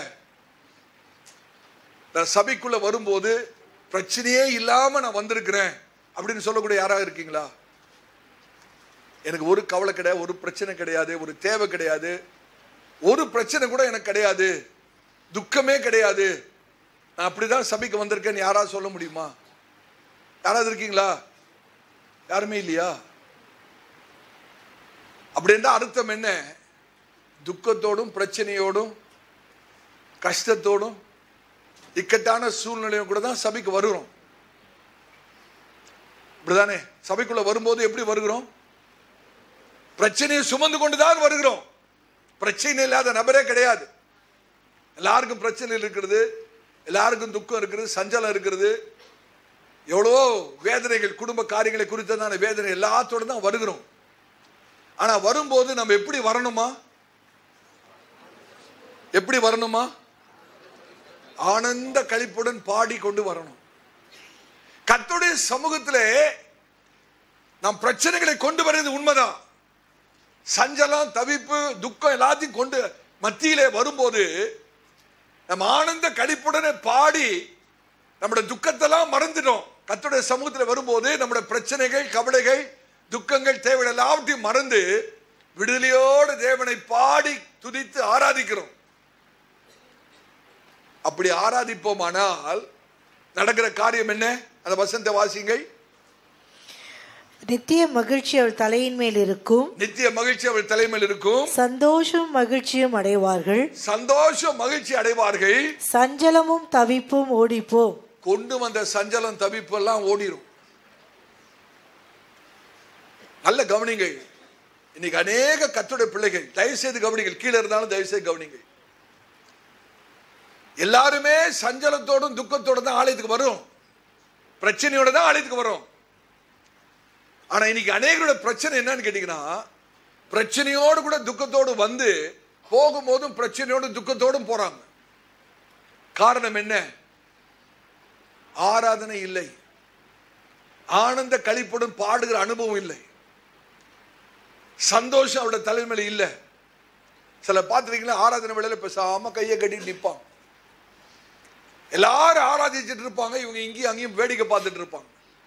நான் சபைக்குள்ள வரும்போது பிரச்சனையே இல்லாம நான் வந்திருக்கிறேன் அப்படின்னு சொல்லக்கூடிய யாராவது இருக்கீங்களா எனக்கு ஒரு கவலை கிடையாது ஒரு பிரச்சனை கிடையாது ஒரு தேவை கிடையாது ஒரு பிரச்சனை கூட எனக்கு கிடையாது துக்கமே கிடையாது நான் அப்படிதான் சபைக்கு வந்திருக்கேன்னு யாராவது சொல்ல முடியுமா யாராவது இருக்கீங்களா யாருமே இல்லையா அப்படின்னா அர்த்தம் என்ன துக்கத்தோடும் பிரச்சனையோடும் கஷ்டத்தோடும் இக்கட்டான சூழ்நிலையும் கூட தான் சபைக்கு வருகிறோம் இப்படிதானே சபைக்குள்ள வரும்போது எப்படி வருகிறோம் பிரச்சனையை சுமந்து கொண்டுதான் வருகிறோம் பிரச்சனை இல்லாத நபரே கிடையாது எல்லாருக்கும் பிரச்சனை இருக்கிறது எல்லாருக்கும் துக்கம் இருக்கிறது சஞ்சலம் இருக்கிறது எவ்வளவோ வேதனைகள் குடும்ப காரியங்களை குறித்ததான வேதனை எல்லாத்தோட தான் வருகிறோம் ஆனா வரும்போது நம்ம எப்படி வரணுமா எப்படி வரணுமா ஆனந்த கழிப்புடன் பாடி கொண்டு வரணும் கர்த்தருடைய சமூகத்திலே நாம் பிரச்சனைகளை கொண்டு வருவது உண்மைதான் சஞ்சலம் தவிப்பு துக்கம் எல்லாத்தையும் கொண்டு மத்தியிலே வரும்போது நம்ம ஆனந்த கழிப்புடனே பாடி நம்முடைய துக்கத்தெல்லாம் மறந்துட்டோம் கர்த்தருடைய சமூகத்தில் வரும்போது நம்முடைய பிரச்சனைகள் கவலைகள் துக்கங்கள் தேவைகள் எல்லாவற்றையும் மறந்து விடுதலையோடு தேவனை பாடி துதித்து ஆராதிக்கிறோம் அப்படி ஆராதிப்போமானால் நடக்கிற காரியம் என்ன அந்த வசந்த வாசிங்கள் நித்திய மகிழ்ச்சி அவள் தலையின் மேல் இருக்கும் நித்திய மகிழ்ச்சி அவள் தலைமையில் இருக்கும் சந்தோஷம் மகிழ்ச்சியும் அடைவார்கள் சந்தோஷம் மகிழ்ச்சி அடைவார்கள் சஞ்சலமும் தவிப்பும் ஓடிப்போம் கொண்டு வந்த சஞ்சலம் தவிப்பு எல்லாம் ஓடிரும் நல்ல கவனிங்கள் இன்னைக்கு அநேக கத்துடைய பிள்ளைகள் தயவு செய்து கவனிங்கள் கீழே இருந்தாலும் தயவு செய்து கவனிங்கள் எல்லாருமே சஞ்சலத்தோடும் துக்கத்தோடும் தான் ஆலயத்துக்கு வரும் பிரச்சனையோட தான் ஆலயத்துக்கு வரும் ஆனா இன்னைக்கு அநேகரோட பிரச்சனை என்னன்னு கேட்டீங்கன்னா பிரச்சனையோடு கூட துக்கத்தோடு வந்து போகும்போதும் பிரச்சனையோடும் துக்கத்தோடும் போறாங்க காரணம் என்ன ஆராதனை இல்லை ஆனந்த கழிப்புடன் பாடுகிற அனுபவம் இல்லை சந்தோஷம் அவருடைய தலைமையில இல்லை சில பார்த்துருக்கீங்களா ஆராதனை வேளையில பேசாம கையை கட்டிட்டு நிற்பாங்க எல்லாரும் ஆராதிச்சுட்டு இருப்பாங்க இவங்க இங்கேயும் அங்கேயும் வேடிக்கை பார்த்துட்டு இருப்பாங்க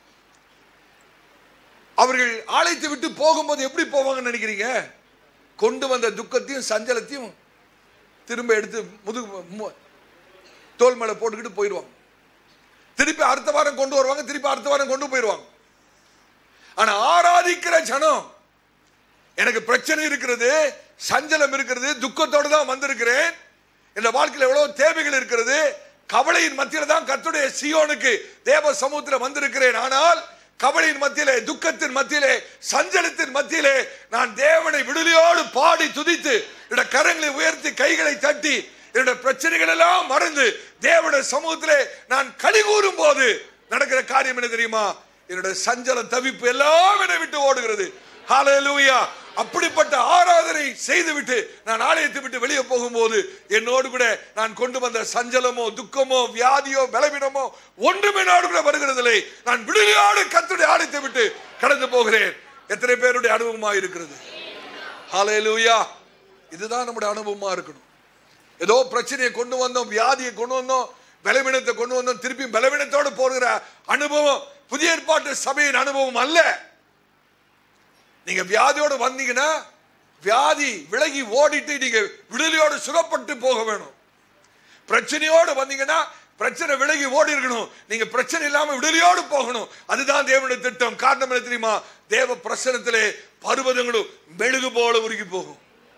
அவர்கள் ஆலயத்தை விட்டு போகும்போது எப்படி போவாங்கன்னு நினைக்கிறீங்க கொண்டு வந்த துக்கத்தையும் சஞ்சலத்தையும் திரும்ப எடுத்து முதுகு மு- தோல் மேல போட்டுக்கிட்டு போயிடுவாங்க திருப்பி அடுத்த வாரம் கொண்டு வருவாங்க திருப்பி அடுத்த வாரம் கொண்டு போயிடுவாங்க ஆனா ஆராதிக்கிற ஜனம் எனக்கு பிரச்சனை இருக்கிறது சஞ்சலம் இருக்கிறது துக்கத்தோடு தான் வந்திருக்கிறேன் இந்த வாழ்க்கையில் எவ்வளவு தேவைகள் இருக்கிறது கவலையின் மத்தியில தான் கர்த்தருடைய சியோனுக்கு தேவ சமூகத்தில் வந்திருக்கிறேன் ஆனால் கவலையின் மத்தியிலே துக்கத்தின் மத்தியிலே சஞ்சலத்தின் மத்தியிலே நான் தேவனை விடுதலையோடு பாடி துதித்து என்னுடைய கரங்களை உயர்த்தி கைகளை தட்டி என்னுடைய பிரச்சனைகள் எல்லாம் மறந்து தேவனுடைய சமூகத்திலே நான் களி கூறும் போது நடக்கிற காரியம் என்ன தெரியுமா என்னுடைய சஞ்சலம் தவிப்பு எல்லாம் என்னை விட்டு ஓடுகிறது ஹalleluya அப்படிப்பட்ட ஆராதனை செய்துவிட்டு நான் ஆலயத்தை விட்டு வெளியே போகும்போது என்னோடு கூட நான் கொண்டு வந்த சஞ்சலமோ துக்கமோ வியாதியோ பலவீனமோ ஒன்றும் என்னோடு கூட வருகிறதில்லை நான் விடுதலையோடு கத்துடைய ஆலயத்தை விட்டு கடந்து போகிறேன் எத்தனை பேருடைய அனுபவமா இருக்கிறது ஹalleluya இதுதான் நம்முடைய அனுபவமா இருக்கணும் ஏதோ பிரச்சனையை கொண்டு வந்தோம் வியாதியை கொண்டு வந்தோம் பலவீனத்தை கொண்டு வந்தோம் திருப்பி பலவீனத்தோடு போகிற அனுபவம் புதிய ஏற்பாட்டு சபையின் அனுபவம் அல்ல நீங்க வியாதியோடு வந்தீங்கன்னா வியாதி விலகி ஓடிட்டு நீங்க விடுதலையோடு சுகப்பட்டு போக வேணும் பிரச்சனையோடு வந்தீங்கன்னா பிரச்சனை விலகி ஓடி இருக்கணும் நீங்க பிரச்சனை இல்லாம விடுதலையோடு போகணும் அதுதான் தேவனுடைய திட்டம் காரணம் என்ன தெரியுமா தேவ பிரசனத்திலே பர்வதங்களும் மெழுகு போல உருகி போகும்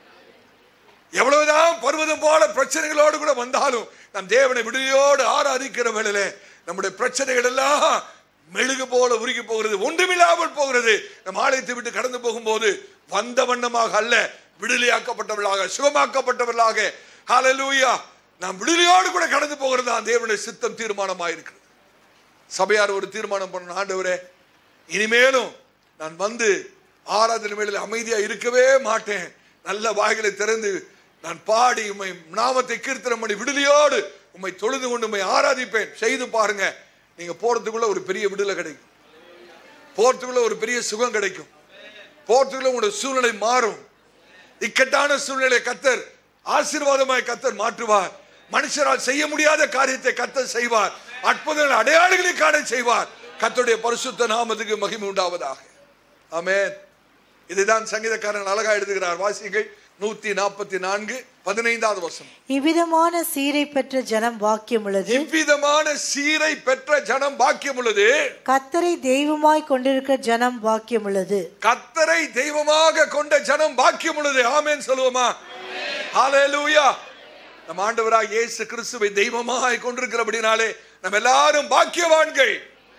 எவ்வளவுதான் பர்வதம் போல பிரச்சனைகளோடு கூட வந்தாலும் நம் தேவனை விடுதலையோடு ஆராதிக்கிற வேளையில நம்முடைய பிரச்சனைகள் எல்லாம் மெழுகு போல உருகி போகிறது ஒன்றுமில்லாமல் போகிறது நம் ஆலயத்தை விட்டு கடந்து போகும்போது வந்த வண்ணமாக அல்ல விடுதலையாக்கப்பட்டவர்களாக சுகமாக்கப்பட்டவர்களாக ஹalleluya நாம் விடுதலையோடு கூட கடந்து போகிறது தான் தேவனுடைய சித்தம் தீர்மானமாக இருக்கிறது சபையார் ஒரு தீர்மானம் பண்ண ஆண்டவரே இனிமேலும் நான் வந்து ஆராதனை வேளையில் அமைதியா இருக்கவே மாட்டேன் நல்ல வாய்களை திறந்து நான் பாடி உம்மை நாமத்தை கீர்த்தனம் பண்ணி விடுதலையோடு உம்மை தொழுது கொண்டு உம்மை ஆராதிப்பேன் செய்து பாருங்க நீங்க போறதுக்குள்ள ஒரு பெரிய விடுதலை கிடைக்கும் போறதுக்குள்ள ஒரு பெரிய சுகம் கிடைக்கும் போறதுக்குள்ள உங்களுடைய சூழ்நிலை மாறும் இக்கட்டான சூழ்நிலை கத்தர் ஆசீர்வாதமாய் கத்தர் மாற்றுவார் மனுஷரால் செய்ய முடியாத காரியத்தை கத்தர் செய்வார் அற்புதங்கள் அடையாளங்களை காண செய்வார் கத்தருடைய பரிசுத்த நாமத்துக்கு மகிமை உண்டாவதாக ஆமென் இதுதான் சங்கீதக்காரன் அழகா எழுதுகிறார் வாசிகள் நூத்தி நாற்பத்தி நான்கு பதினைந்தாவது வசனம் இவ்விதமான சீரை பெற்ற ஜனம் பாக்கியமுள்ளது இவ்விதமான சீரை பெற்ற ஜனம் பாக்கியம் உள்ளது கத்தரை தெய்வமாய் கொண்டிருக்கிற ஜனம் பாக்கியமுள்ளது கத்தரை தெய்வமாக கொண்ட ஜனம் பாக்கியம் உள்ளது ஆமென் சொல்லுவோமா ஹalleluya நம் ஆண்டவராக இயேசு கிறிஸ்துவை தெய்வமாய் கொண்டிருக்கிறபடினாலே நம்ம எல்லாரும் பாக்கியவான்கள்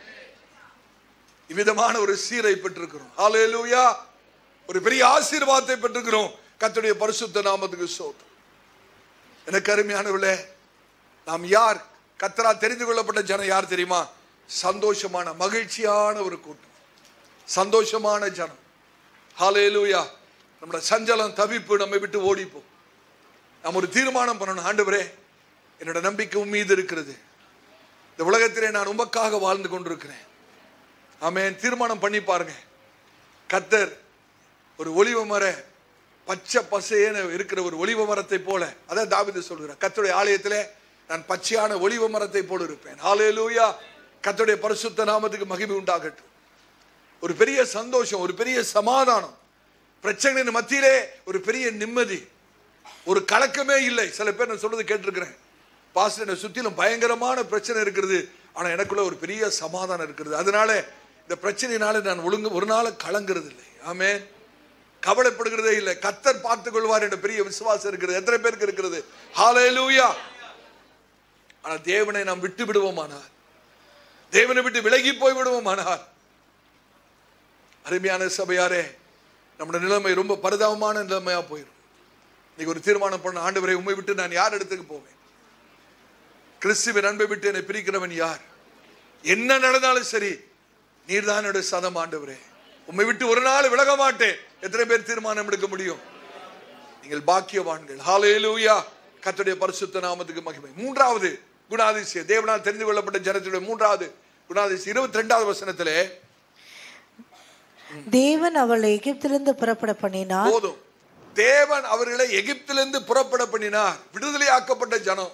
இவ்விதமான ஒரு சீரை பெற்றிருக்கிறோம் ஹalleluya ஒரு பெரிய ஆசீர்வாதத்தை பெற்றிருக்கிறோம் கர்த்தருடைய பரிசுத்த நாமத்துக்கு சோத்திரம் எனக்கு அருமையானவர்களே நாம் யார் கத்தரா தெரிந்து கொள்ளப்பட்ட ஜனம் யார் தெரியுமா சந்தோஷமான மகிழ்ச்சியான ஒரு கூட்டம் சந்தோஷமான ஜனம் ஹalleluya நம்மளோட சஞ்சலம் தவிப்பு நம்மை விட்டு ஓடிப்போம் நாம் ஒரு தீர்மானம் பண்ணணும் ஆண்டவரே என்னோட நம்பிக்கை உன் மீது இருக்கிறது இந்த உலகத்திலே நான் உமக்காக வாழ்ந்து கொண்டிருக்கிறேன் ஆமென் தீர்மானம் பண்ணி பாருங்க கத்தர் ஒரு ஒளிவ மர பச்சை பசேன இருக்கிற ஒரு ஒளிவ மரத்தை போல அதான் தாவிது சொல்கிறார் கத்தருடைய ஆலயத்திலே நான் பச்சையான ஒளிவ மரத்தை போல இருப்பேன் ஹalleluya கத்தருடைய பரிசுத்த நாமத்துக்கு மகிமை உண்டாகட்டும் ஒரு பெரிய சந்தோஷம் ஒரு பெரிய சமாதானம் பிரச்சனையின் மத்தியிலே ஒரு பெரிய நிம்மதி ஒரு கலக்கமே இல்லை சில பேர் நான் சொல்றது கேட்டிருக்கிறேன் பாஸ்டர் என்னை சுத்திலும் பயங்கரமான பிரச்சனை இருக்கிறது ஆனா எனக்குள்ள ஒரு பெரிய சமாதானம் இருக்கிறது அதனால இந்த பிரச்சனையினால நான் ஒழுங்கு ஒரு நாள் கலங்குறது இல்லை ஆமே கவலைப்படுகிறதே இல்லை கத்தர் பார்த்துக் கொள்வார் என்ற பெரிய விசுவாசம் இருக்கிறது எத்தனை பேருக்கு இருக்கிறது ஹalleluya ஆனா தேவனை நாம் விட்டு விடுவோமானார் தேவனை விட்டு விலகி போய் விடுவோமானார் அருமையான சபையாரே நம்முடைய நிலைமை ரொம்ப பரிதாபமான நிலைமையா போயிடும் இன்னைக்கு ஒரு தீர்மானம் பண்ண ஆண்டவரை உண்மை விட்டு நான் யார் இடத்துக்கு போவேன் கிறிஸ்துவின் அன்பை விட்டு என்னை பிரிக்கிறவன் யார் என்ன நடந்தாலும் சரி நீர்தான் என்னுடைய சதம் ஆண்டவரே உண்மை விட்டு ஒரு நாள் விலக மாட்டேன் எத்தனை பேர் தீர்மானம் எடுக்க முடியும் நீங்கள் பாக்கியவான்கள் ஹalleluya கர்த்தருடைய பரிசுத்த நாமத்துக்கு மகிமை மூன்றாவது குணாதிசய தேவனால் தெரிந்து கொள்ளப்பட்ட ஜனத்துடைய மூன்றாவது குணாதிசயம் இருபத்தி ரெண்டாவது வசனத்திலே தேவன் அவளை எகிப்திலிருந்து புறப்பட பண்ணினார் போதும் தேவன் அவர்களை எகிப்திலிருந்து புறப்பட பண்ணினார் விடுதலையாக்கப்பட்ட ஜனம்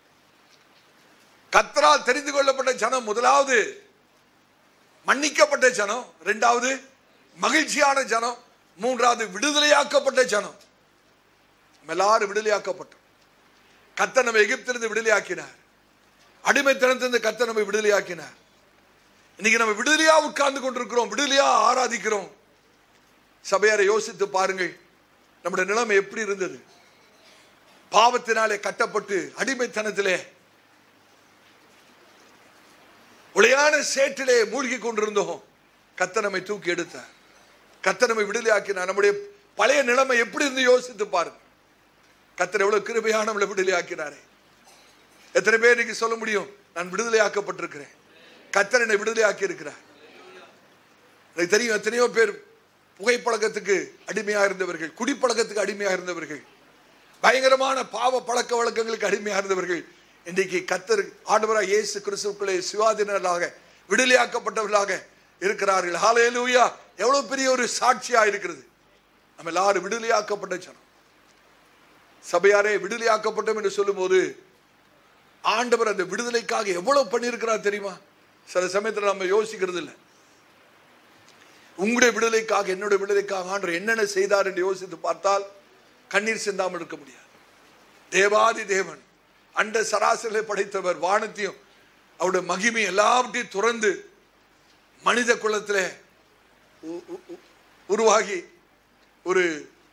கத்தரால் தெரிந்து கொள்ளப்பட்ட ஜனம் முதலாவது மன்னிக்கப்பட்ட ஜனம் இரண்டாவது மகிழ்ச்சியான ஜனம் மூன்றாவது விடுதலையாக்கப்பட்ட ஜனம் நம்ம எல்லாரும் விடுதலையாக்கப்பட்டோம் கத்த நம்ம எகிப்திலிருந்து விடுதலையாக்கினார் அடிமைத்தனத்திலிருந்து கத்த நம்மை விடுதலையாக்கினார் இன்னைக்கு நம்ம விடுதலையா உட்கார்ந்து கொண்டிருக்கிறோம் விடுதலையா ஆராதிக்கிறோம் சபையாரை யோசித்து பாருங்கள் நம்முடைய நிலைமை எப்படி இருந்தது பாவத்தினாலே கட்டப்பட்டு அடிமைத்தனத்திலே உளையான சேற்றிலே மூழ்கி கொண்டிருந்தோம் கத்த நம்மை தூக்கி எடுத்தார் கத்த நம்மை விடுதலையாக்கினார் நம்முடைய பழைய நிலைமை எப்படி இருந்து யோசித்து பாருங்க கத்தர் எவ்வளவு கிருபையான நம்மளை விடுதலையாக்கினாரே எத்தனை பேர் இன்னைக்கு சொல்ல முடியும் நான் விடுதலையாக்கப்பட்டிருக்கிறேன் கத்தர் என்னை விடுதலையாக்கி இருக்கிறார் எனக்கு தெரியும் எத்தனையோ பேர் புகைப்பழக்கத்துக்கு அடிமையா இருந்தவர்கள் குடிப்பழக்கத்துக்கு அடிமையா இருந்தவர்கள் பயங்கரமான பாவ பழக்க வழக்கங்களுக்கு அடிமையா இருந்தவர்கள் இன்றைக்கு கத்தர் ஆண்டவராக இயேசு கிறிஸ்துக்குள்ளே சுவாதினர்களாக விடுதலையாக்கப்பட்டவர்களாக இருக்கிறார்கள் ஹalleluya எவ்வளவு பெரிய ஒரு சாட்சியா இருக்கிறது நம்ம எல்லாரும் விடுதலையாக்கப்பட்ட ஜனம் சபையாரே விடுதலையாக்கப்பட்டோம் என்று சொல்லும்போது ஆண்டவர் அந்த விடுதலைக்காக எவ்வளவு பண்ணியிருக்கிறார் தெரியுமா சில சமயத்துல நம்ம யோசிக்கிறது இல்லை உங்களுடைய விடுதலைக்காக என்னுடைய விடுதலைக்காக ஆண்டவர் என்னென்ன செய்தார் என்று யோசித்து பார்த்தால் கண்ணீர் சிந்தாமல் இருக்க முடியாது தேவாதி தேவன் அண்ட சராசரிகளை படைத்தவர் வானத்தையும் அவருடைய மகிமை எல்லாவற்றையும் துறந்து மனித குலத்திலே உ- உ- உ- உருவாகி ஒரு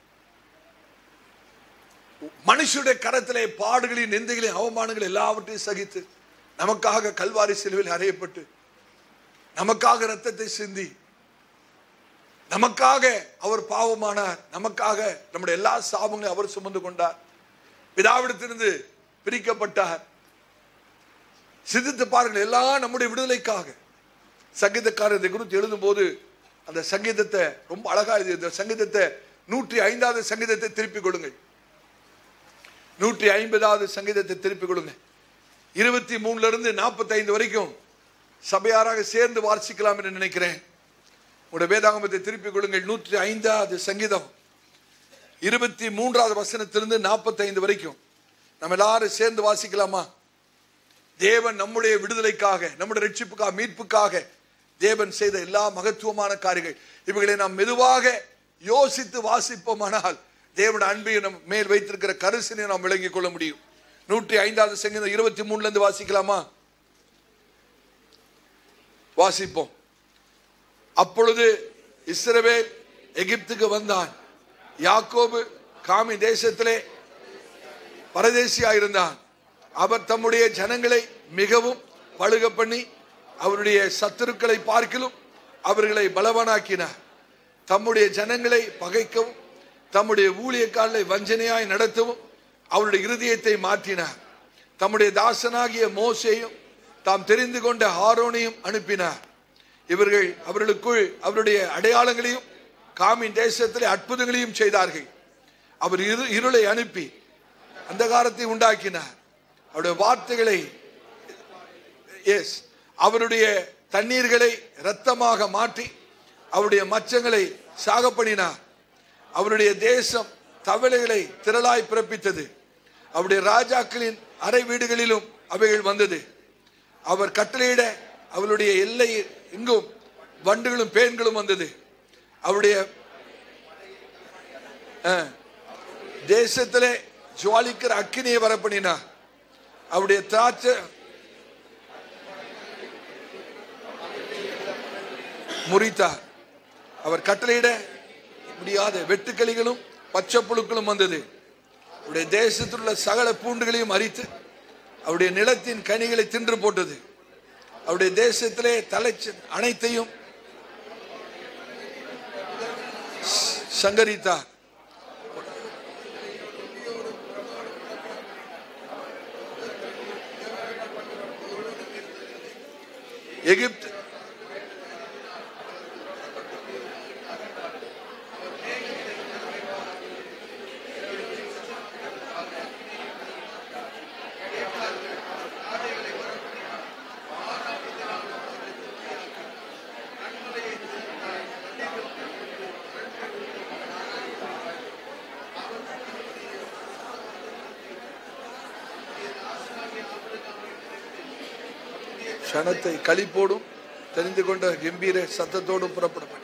மனுஷனுடைய கரத்திலே பாடுகளையும் நிந்தைகளையும் அவமானங்கள் எல்லாவற்றையும் சகித்து நமக்காக கல்வாரி சிலுவையில் அறையப்பட்டு நமக்காக ரத்தத்தை சிந்தி நமக்காக அவர் பாவமானார் நமக்காக நம்முடைய எல்லா சாபங்களையும் அவர் சுமந்து கொண்டார் பிதாவிடத்திலிருந்து பிரிக்கப்பட்டார் சிந்தித்து பாருங்கள் எல்லாம் நம்முடைய விடுதலைக்காக சங்கீதக்காரர் இதை குறித்து எழுதும்போது அந்த சங்கீதத்தை ரொம்ப அழகா இது இந்த சங்கீதத்தை நூற்றி ஐந்தாவது சங்கீதத்தை திருப்பிக் கொடுங்கள் நூற்றி ஐம்பதாவது சங்கீதத்தை திருப்பிக் கொடுங்க இருபத்தி மூணுல இருந்து நாற்பத்தி ஐந்து வரைக்கும் சபையாராக சேர்ந்து வாசிக்கலாம் என்று நினைக்கிறேன் உங்களுடைய வேதாகமத்தை திருப்பிக் கொள்ளுங்கள் நூற்றி ஐந்தாவது சங்கீதம் இருபத்தி மூன்றாவது வசனத்திலிருந்து நாற்பத்தி ஐந்து வரைக்கும் நம்ம எல்லாரும் சேர்ந்து வாசிக்கலாமா தேவன் நம்முடைய விடுதலைக்காக நம்முடைய ரட்சிப்புக்காக மீட்புக்காக தேவன் செய்த எல்லா மகத்துவமான காரியங்கள் இவைகளை நாம் மெதுவாக யோசித்து வாசிப்போமானால் தேவனுடைய அன்பை நம் மேல் வைத்திருக்கிற கரிசனை நாம் விளங்கிக் கொள்ள முடியும் நூற்றி ஐந்தாவது சங்கீதம் இருபத்தி மூணுல இருந்து வாசிக்கலாமா வாசிப்போம் அப்பொழுது இஸ்ரவேல் எகிப்துக்கு வந்தான் யாக்கோபு காமி தேசத்திலே பரதேசியா இருந்தான் அவர் தம்முடைய ஜனங்களை மிகவும் பழுக பண்ணி அவருடைய சத்துருக்களை பார்க்கிலும் அவர்களை பலவானாக்கினார் தம்முடைய ஜனங்களை பகைக்கவும் தம்முடைய ஊழியக்காரர்களை வஞ்சனையாய் நடத்தவும் அவருடைய இருதயத்தை மாற்றினார் தம்முடைய தாசனாகிய மோசேயும் தாம் தெரிந்து கொண்ட ஆரோனையும் அனுப்பினார் இவர்கள் அவர்களுக்குள் அவருடைய அடையாளங்களையும் காமின் தேசத்திலே அற்புதங்களையும் செய்தார்கள் அவர் இரு இருளை அனுப்பி அந்தகாரத்தை உண்டாக்கினார் அவருடைய வார்த்தைகளை எஸ் அவருடைய தண்ணீர்களை இரத்தமாக மாற்றி அவருடைய மச்சங்களை சாகப்படினார் அவருடைய தேசம் தவளைகளை திரளாய் பிறப்பித்தது அவருடைய ராஜாக்களின் அறை வீடுகளிலும் அவைகள் வந்தது அவர் கட்டளையிட அவருடைய எல்லை எங்கும் வண்டுகளும் பேன்களும் வந்தது அவருடைய அஹ், தேசத்திலே ஜுவாலிக்கிற அக்கினியை வரப்பண்ணினார் அவருடைய திராட்சை முறித்தார் அவர் கட்டளையிட முடியாத வெட்டுக்கிளிகளும் பச்சை புழுக்களும் வந்தது அவருடைய தேசத்தில் உள்ள சகல பூண்டுகளையும் அரித்து அவருடைய நிலத்தின் கனிகளை தின்று போட்டது அவருடைய தேசத்திலே தலைச்சு அனைத்தையும் ச- சங்கரித்தார் எகிப்து க்ஷணத்தை களிப்போடும் தெரிந்து கொண்ட கம்பீர சத்தத்தோடும் புறப்படப்பட்டது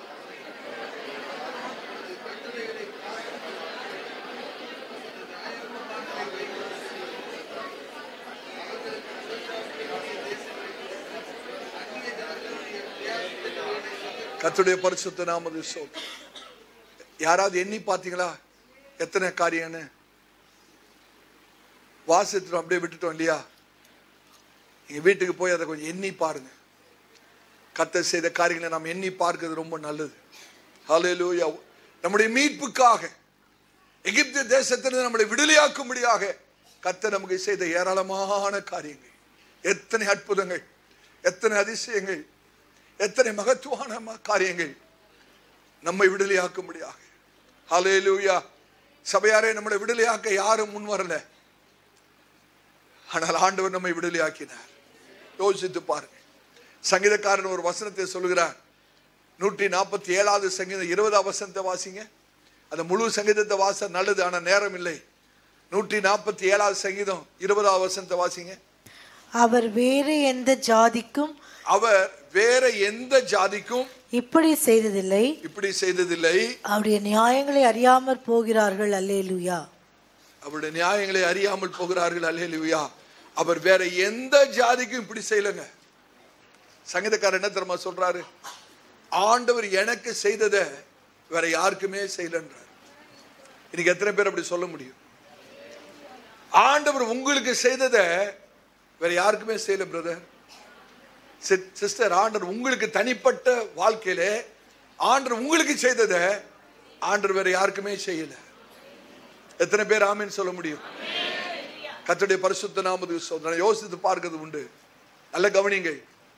கர்த்தருடைய பரிசுத்த நாமது சோத் யாராவது எண்ணி பார்த்தீங்களா எத்தனை காரியம்னு வாசித்துட்டோம் அப்படியே விட்டுட்டோம் இல்லையா நீங்க வீட்டுக்கு போய் அதை கொஞ்சம் எண்ணி பாருங்க கர்த்தர் செய்த காரியங்களை நாம் எண்ணி பார்க்கிறது ரொம்ப நல்லது ஹalleluya நம்முடைய மீட்புக்காக எகிப்து தேசத்திலிருந்து நம்மளை விடுதலையாக்கும்படியாக கர்த்தர் நமக்கு செய்த ஏராளமான காரியங்கள் எத்தனை அற்புதங்கள் எத்தனை அதிசயங்கள் எத்தனை மகத்துவமான ம- காரியங்கள் நம்மை விடுதலையாக்கும்படியாக ஹalleluya சபையாரே நம்மளை விடுதலையாக்க யாரும் முன் வரல ஆனால் ஆண்டவர் நம்மை விடுதலையாக்கினார் யோசித்து பாருங்க சங்கீதக்காரன் ஒரு வசனத்தை சொல்கிறார் நூற்றி நாற்பத்தி ஏழாவது சங்கீதம் இருபதாவது வசனத்தை வாசிங்க அந்த முழு சங்கீதத்தை வாச நல்லது ஆனா நேரம் இல்லை நூற்றி நாற்பத்தி ஏழாவது சங்கீதம் இருபதாவது வசனத்தை வாசிங்க அவர் வேறு எந்த ஜாதிக்கும் அவர் வேற எந்த ஜாதிக்கும் இப்படி செய்ததில்லை இப்படி செய்ததில்லை அவருடைய நியாயங்களை அறியாமற் போகிறார்கள் அல்லேலூயா அவருடைய நியாயங்களை அறியாமல் போகிறார்கள் அல்லேலூயா அவர் வேற எந்த ஜாதிக்கும் இப்படி செய்யலங்க சங்கீதக்காரர் என்ன தெரியுமா சொல்றாரு ஆண்டவர் எனக்கு செய்ததை வேற யாருக்குமே செய்யலன்றார் இன்னைக்கு எத்தனை பேர் அப்படி சொல்ல முடியும் ஆண்டவர் உங்களுக்கு செய்ததை வேற யாருக்குமே செய்யல பிரதர் சிஸ்டர் ஆண்டவர் உங்களுக்கு தனிப்பட்ட வாழ்க்கையிலே ஆண்டவர் உங்களுக்கு செய்ததை ஆண்டவர் வேற யாருக்குமே செய்யல எத்தனை பேர் ஆமீன் சொல்ல முடியும் கர்த்தருடைய பரிசுத்த நாமது சோதனை யோசித்து பார்க்கிறது உண்டு நல்ல கவனிங்கள்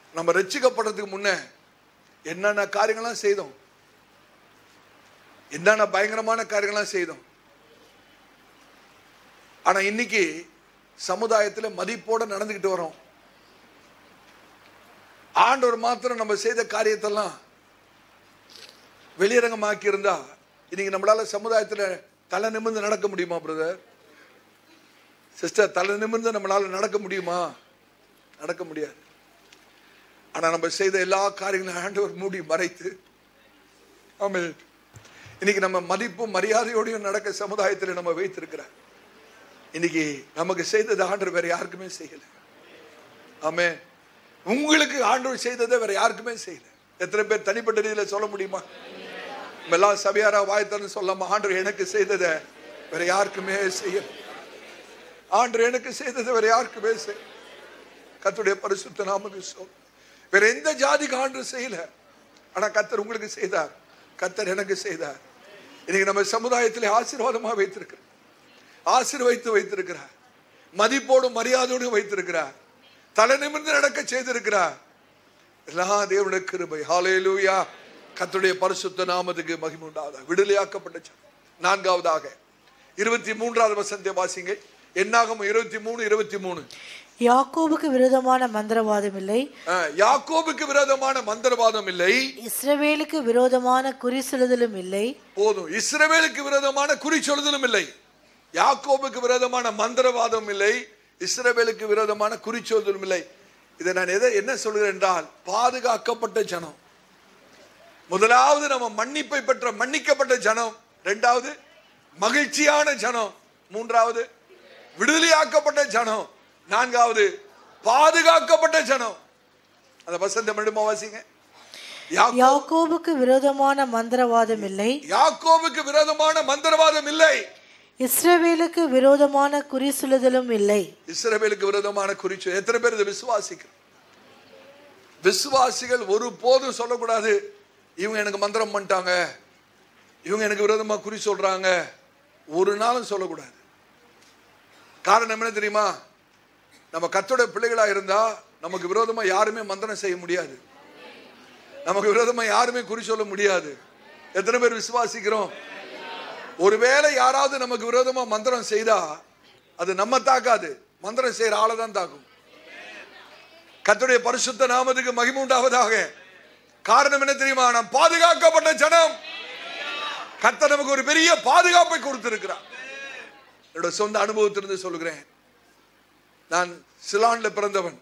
நம்ம ரட்சிக்கப்படுறதுக்கு முன்ன என்னென்ன காரியங்கள்லாம் செய்தோம் என்னென்ன பயங்கரமான காரியங்கள்லாம் செய்தோம் ஆனா இன்னைக்கு சமுதாயத்துல மதிப்போட நடந்துகிட்டு வரோம் ஆண்டவர் மாத்திரம் நம்ம செய்த காரியத்தெல்லாம் வெளியரங்கமாக்கி இருந்தா இன்னைக்கு நம்மளால சமுதாயத்துல தலை நிமிர்ந்து நடக்க முடியுமா பிரதர் சிஸ்டர் தலை நிமிர்ந்து நம்மளால நடக்க முடியுமா நடக்க முடியாது ஆனா நம்ம செய்த எல்லா காரியங்களும் ஆண்டவர் மூடி மறைத்து ஆமென் இன்னைக்கு நம்ம மதிப்பும் மரியாதையோடையும் நடக்க சமுதாயத்தில் நம்ம வைத்திருக்கிறார் இன்னைக்கு நமக்கு செய்தது ஆண்டவர் வேற யாருக்குமே செய்யல ஆமே உங்களுக்கு ஆண்டவர் செய்ததை வேற யாருக்குமே செய்யல எத்தனை பேர் தனிப்பட்ட ரீதியில சொல்ல முடியுமா நம்ம எல்லாம் சபையாரா வாய்த்தன்னு சொல்லாம ஆண்டவர் எனக்கு செய்ததை வேற யாருக்குமே செய்யல ஆண்டவர் எனக்கு செய்ததை வேற யாருக்குமே செய்யல கத்துடைய பரிசுத்த நாமக்கு சொல் வேற எந்த ஜாதிக்கு ஆண்டவர் செய்யல ஆனா கத்தர் உங்களுக்கு செய்தார் கத்தர் எனக்கு செய்தார் இன்னைக்கு நம்ம சமுதாயத்திலே ஆசீர்வாதமா வைத்திருக்கிறோம் ஆசீர்வைத்து வைத்திருக்கிறார் மதிப்போடும் மரியாதையோடும் வைத்திருக்கிறார் தலை நிமிர்ந்து நடக்க செய்திருக்கிறார் எல்லாம் தேவனுடைய கிருபை ஹalleluya கர்த்தருடைய பரிசுத்த நாமத்துக்கு மகிமை உண்டாவதாக விடுதலையாக்கப்பட்ட ஜனம். நான்காவதாக இருபத்தி மூன்றாவது வசனத்தை வாசிங்க என்னாகும் இருபத்தி மூணு இருபத்தி மூணு யாக்கோபுக்கு விரோதமான மந்திரவாதம் இல்லை யாக்கோபுக்கு விரோதமான மந்திரவாதம் இல்லை இஸ்ரவேலுக்கு விரோதமான குறி சொல்லுதலும் இல்லை போதும் இஸ்ரவேலுக்கு விரோதமான குறி சொல்லுதலும் இல்லை யாக்கோபுக்கு விரோதமான மந்திரவாதம் இல்லை இஸ்ரவேலுக்கு விரோதமான குறி சொல்லுதலும் இல்லை இதை நான் எதை என்ன சொல்கிறேன் என்றால் பாதுகாக்கப்பட்ட ஜனம் முதலாவது நம்ம மன்னிப்பை பெற்ற மன்னிக்கப்பட்ட ஜனம் இரண்டாவது மகிழ்ச்சியான ஜனம் மூன்றாவது விடுதலையாக்கப்பட்ட ஜனம் நான்காவது பாதுகாக்கப்பட்ட ஜனம் அந்த வசந்த மட்டுமா வாசிங்க யாக்கோ- யாக்கோபுக்கு விரோதமான மந்திரவாதம் இல்லை யாக்கோபுக்கு விரோதமான மந்திரவாதம் இல்லை இஸ்ரவேலுக்கு விரோதமான குறி சொல்லுதலும் இல்லை இஸ்ரவேலுக்கு விரோதமான குறிச்சு எத்தனை பேர் இதை விசுவாசிக்கிறோம் விசுவாசிகள் ஒரு போதும் சொல்லக்கூடாது இவங்க எனக்கு மந்திரம் பண்ணிட்டாங்க இவங்க எனக்கு விரோதமா குறி சொல்றாங்க ஒரு நாளும் சொல்லக்கூடாது காரணம் என்ன தெரியுமா நம்ம கத்தோட பிள்ளைகளா இருந்தா நமக்கு விரோதமா யாருமே மந்திரம் செய்ய முடியாது நமக்கு விரோதமா யாருமே குறி சொல்ல முடியாது எத்தனை பேர் விசுவாசிக்கிறோம் ஒருவேளை யாராவது நமக்கு விரோதமா மந்திரம் செய்தா அது நம்ம தாக்காது மந்திரம் செய்யற ஆளை தான் தாக்கும் கர்த்தருடைய பரிசுத்த நாமத்துக்கு மகிமை உண்டாவதாக காரணம் என்ன தெரியுமா நாம் பாதுகாக்கப்பட்ட ஜனம் கர்த்தர் நமக்கு ஒரு பெரிய பாதுகாப்பை கொடுத்திருக்கிறார் என்னோட சொந்த அனுபவத்திலிருந்து சொல்லுகிறேன் நான் சிலான்ல பிறந்தவன்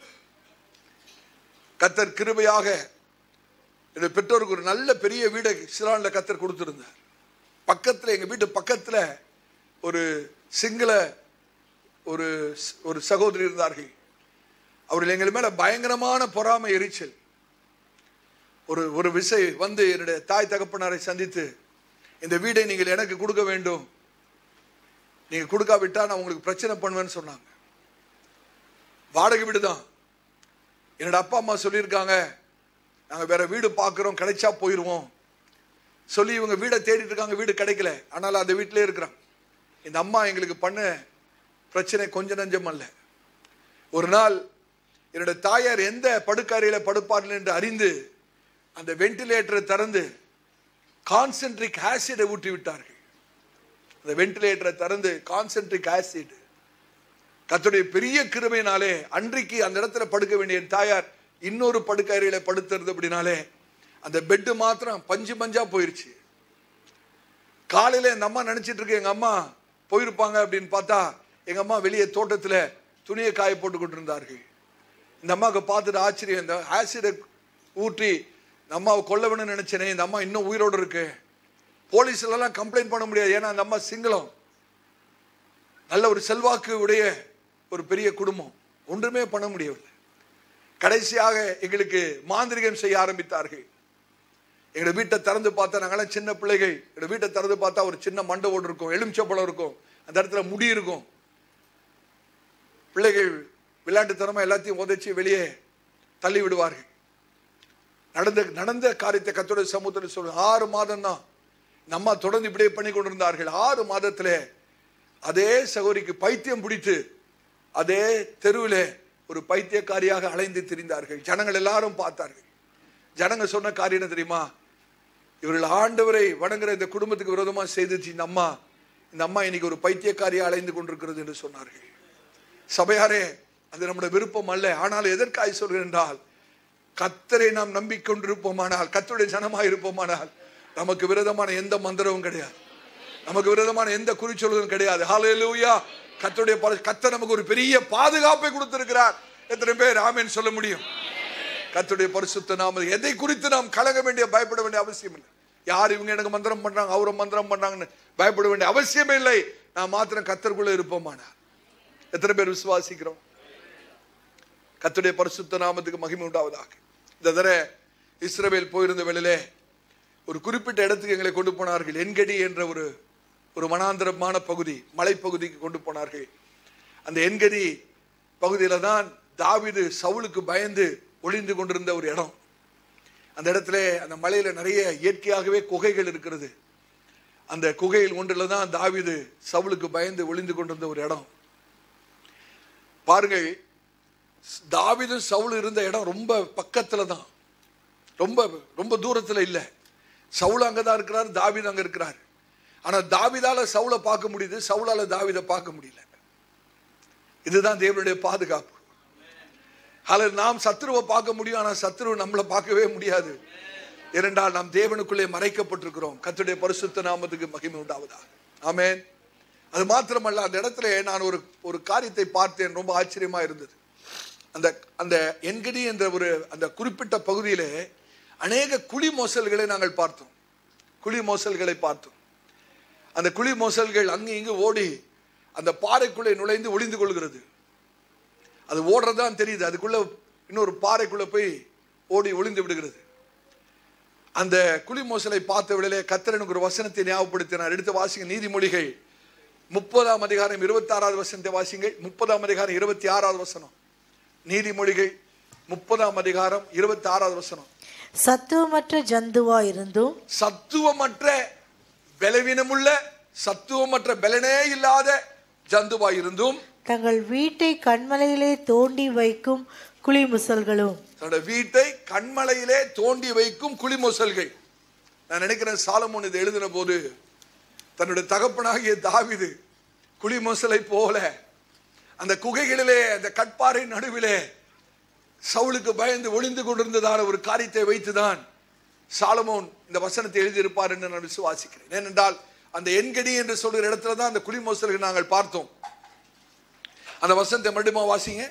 கத்தர் கிருபையாக என்னுடைய பெற்றோருக்கு ஒரு நல்ல பெரிய வீடை சிலான்ல கத்தர் கொடுத்திருந்தார் பக்கத்துல எங்க வீட்டு பக்கத்துல ஒரு சிங்கள ஒரு ஒரு சகோதரி இருந்தார்கள் அவர்கள் எங்கள் மேல பயங்கரமான பொறாமை எரிச்சல் ஒரு ஒரு விசை வந்து என்னுடைய தாய் தகப்பனாரை சந்தித்து இந்த வீடை நீங்கள் எனக்கு கொடுக்க வேண்டும் நீங்க கொடுக்காவிட்டா நான் உங்களுக்கு பிரச்சனை பண்ணுவேன்னு சொன்னாங்க வாடகை வீடு தான் என்னோட அப்பா அம்மா சொல்லியிருக்காங்க நாங்க வேற வீடு பார்க்குறோம் கிடைச்சா போயிடுவோம் சொல்லி இவங்க வீடை தேடிட்டு இருக்காங்க வீடு கிடைக்கல ஆனால் அந்த வீட்டிலே இருக்கிறாங்க இந்த அம்மா எங்களுக்கு பண்ண பிரச்சனை கொஞ்ச நஞ்சம் அல்ல ஒரு நாள் என்னோட தாயார் எந்த படுக்கறையில படுப்பார்கள் என்று அறிந்து அந்த வென்டிலேட்டரை திறந்து கான்சென்ட்ரிக் ஆசிடை ஊற்றி விட்டார்கள் அந்த வென்டிலேட்டரை திறந்து கான்சென்ட்ரிக் ஆசிட் கர்த்தருடைய பெரிய கிருபையினாலே அன்றைக்கு அந்த இடத்துல படுக்க வேண்டிய என் தாயார் இன்னொரு படுக்கறையில படுத்துறது அப்படினாலே அந்த பெட்டு மாத்திரம் பஞ்சு பஞ்சா போயிருச்சு காலையில எங்க அம்மா நினைச்சிட்டு இருக்கு எங்க அம்மா போயிருப்பாங்க அப்படின்னு பார்த்தா எங்க அம்மா வெளியே தோட்டத்துல துணியை காய போட்டு கொண்டிருந்தார்கள் இந்த அம்மாவுக்கு பார்த்துட்டு ஆச்சரியம் இந்த ஆசிடை ஊற்றி இந்த அம்மாவை கொல்ல வேணும்னு நினைச்சேனே இந்த அம்மா இன்னும் உயிரோடு இருக்கு போலீஸ்ல எல்லாம் கம்ப்ளைண்ட் பண்ண முடியாது ஏன்னா அந்த அம்மா சிங்களம் நல்ல ஒரு செல்வாக்கு உடைய ஒரு பெரிய குடும்பம் ஒன்றுமே பண்ண முடியவில்லை கடைசியாக எங்களுக்கு மாந்திரிகம் செய்ய ஆரம்பித்தார்கள் எங்களோட வீட்டை திறந்து பார்த்தா நாங்கெல்லாம் சின்ன பிள்ளைகள் எங்களோட வீட்டை திறந்து பார்த்தா ஒரு சின்ன மண்டை ஓடு இருக்கும் எலுமிச்சப்பழம் இருக்கும் அந்த இடத்துல முடி இருக்கும் பிள்ளைகள் விளையாட்டு தரமா எல்லாத்தையும் உதைச்சி வெளியே தள்ளி விடுவார்கள் நடந்த நடந்த காரியத்தை கத்தோட சமூகத்தில் சொல்லு ஆறு மாதம் தான் நம்ம தொடர்ந்து இப்படியே பண்ணி கொண்டிருந்தார்கள் ஆறு மாதத்திலே அதே சகோதரிக்கு பைத்தியம் பிடித்து அதே தெருவிலே ஒரு பைத்தியக்காரியாக அலைந்து திரிந்தார்கள் ஜனங்கள் எல்லாரும் பார்த்தார்கள் ஜனங்க சொன்ன காரியம் என்ன தெரியுமா இவர்கள் ஆண்டவரை வணங்குற இந்த குடும்பத்துக்கு விரோதமா செய்துச்சு இந்த அம்மா இந்த அம்மா இன்னைக்கு ஒரு பைத்தியக்காரியா அலைந்து கொண்டிருக்கிறது என்று சொன்னார்கள் சபையாரே அது நம்முடைய விருப்பம் அல்ல ஆனால் எதற்காக சொல்கிறேன் என்றால் கத்தரை நாம் நம்பிக்கொண்டிருப்போமானால் கத்தருடைய ஜனமாக இருப்போமானால் நமக்கு விரோதமான எந்த மந்திரமும் கிடையாது நமக்கு விரோதமான எந்த குறிச்சொல்லும் கிடையாது ஹalleluya கத்தருடைய பரி- கத்தர் நமக்கு ஒரு பெரிய பாதுகாப்பை கொடுத்திருக்கிறார் எத்தனை பேர் ஆமென் சொல்ல முடியும் கர்த்தருடைய பரிசுத்த நாம எதை குறித்து நாம் கலங்க வேண்டிய பயப்பட வேண்டிய அவசியம் இல்லை யார் இவங்க எனக்கு மந்திரம் பண்றாங்க அவரை மந்திரம் பண்றாங்கன்னு பயப்பட வேண்டிய அவசியமே இல்லை நான் மாத்திரம் கத்தருக்குள்ள இருப்போமானா எத்தனை பேர் விசுவாசிக்கிறோம் கர்த்தருடைய பரிசுத்த நாமத்துக்கு மகிமை உண்டாவதாக இந்த தடவை இஸ்ரவேல் போயிருந்த வேளையிலே ஒரு குறிப்பிட்ட இடத்துக்கு எங்களை கொண்டு போனார்கள் என்கடி என்ற ஒரு ஒரு மனாந்தரமான பகுதி மலைப்பகுதிக்கு கொண்டு போனார்கள் அந்த என்கடி பகுதியில தான் தாவீது சவுலுக்கு பயந்து ஒளிந்து கொண்டிருந்த ஒரு இடம் அந்த இடத்துல அந்த மலையில நிறைய இயற்கையாகவே குகைகள் இருக்கிறது அந்த குகையில் ஒன்றில் தான் தாவீது சவுலுக்கு பயந்து ஒளிந்து கொண்டிருந்த ஒரு இடம் பாருங்கள் தாவீதும் சவுல் இருந்த இடம் ரொம்ப பக்கத்துல தான் ரொம்ப ரொம்ப தூரத்துல இல்ல சவுல் அங்கதான் இருக்கிறார் தாவீது அங்க இருக்கிறார் ஆனா தாவீதால சவுலை பார்க்க முடியுது சவுலால தாவீதை பார்க்க முடியல இதுதான் தேவனுடைய பாதுகாப்பு அதில் நாம் சத்ருவை பார்க்க முடியும் ஆனா சத்ரு நம்மளை பார்க்கவே முடியாது ஏனென்றால் நாம் தேவனுக்குள்ளே மறைக்கப்பட்டிருக்கிறோம் கர்த்தருடைய பரிசுத்த நாமத்துக்கு மகிமை உண்டாவதா ஆமென் அது மாத்திரமல்ல அந்த இடத்துல நான் ஒரு ஒரு காரியத்தை பார்த்தேன் ரொம்ப ஆச்சரியமா இருந்தது அந்த அந்த என்கடி என்ற ஒரு அந்த குறிப்பிட்ட பகுதியிலே அநேக குழி மோசல்களை நாங்கள் பார்த்தோம் குழி மோசல்களை பார்த்தோம் அந்த குழி மோசல்கள் அங்கு இங்கு ஓடி அந்த பாறைக்குள்ளே நுழைந்து ஒளிந்து கொள்கிறது அது ஓடுறதுதான் தெரியுது அதுக்குள்ள இன்னொரு பாறைக்குள்ள போய் ஓடி ஒளிந்து விடுகிறது அந்த குழி மோசலை பார்த்த வேளையிலே கத்தர் எனக்கு ஒரு வசனத்தை ஞாபகப்படுத்தினார் எடுத்து வாசிங்க நீதிமொழிகள் முப்பதாம் அதிகாரம் இருபத்தி ஆறாவது வசனத்தை வாசிங்கள் முப்பதாம் அதிகாரம் இருபத்தி ஆறாவது வசனம் நீதிமொழிகள் முப்பதாம் அதிகாரம் இருபத்தி ஆறாவது வசனம் சத்துவமற்ற ஜந்துவா இருந்தும் சத்துவமற்ற பலவீனமுள்ள சத்துவமற்ற பலனே இல்லாத ஜந்துவாய் இருந்தும் தங்கள் வீட்டை கண்மலையிலே தோண்டி வைக்கும் குழிமுசல்களும் தன்னோட வீட்டை கண்மலையிலே தோண்டி வைக்கும் குளிமொசல்கள் நான் நினைக்கிறேன் சாலமோன் இதை எழுதின போது தன்னுடைய தகப்பனாகிய தாவிது குளிமொசலை போல அந்த குகைகளிலே அந்த கட்பாறை நடுவிலே சவுலுக்கு பயந்து ஒளிந்து கொண்டிருந்ததான ஒரு காரியத்தை வைத்துதான் சாலமோன் இந்த வசனத்தை எழுதியிருப்பார் என்று நான் விசுவாசிக்கிறேன் ஏனென்றால் அந்த எண்கடி என்று சொல்கிற இடத்துல தான் அந்த குளிமோசல்களை நாங்கள் பார்த்தோம் அந்த வசனத்தை மறுபடியும் வாசிங்க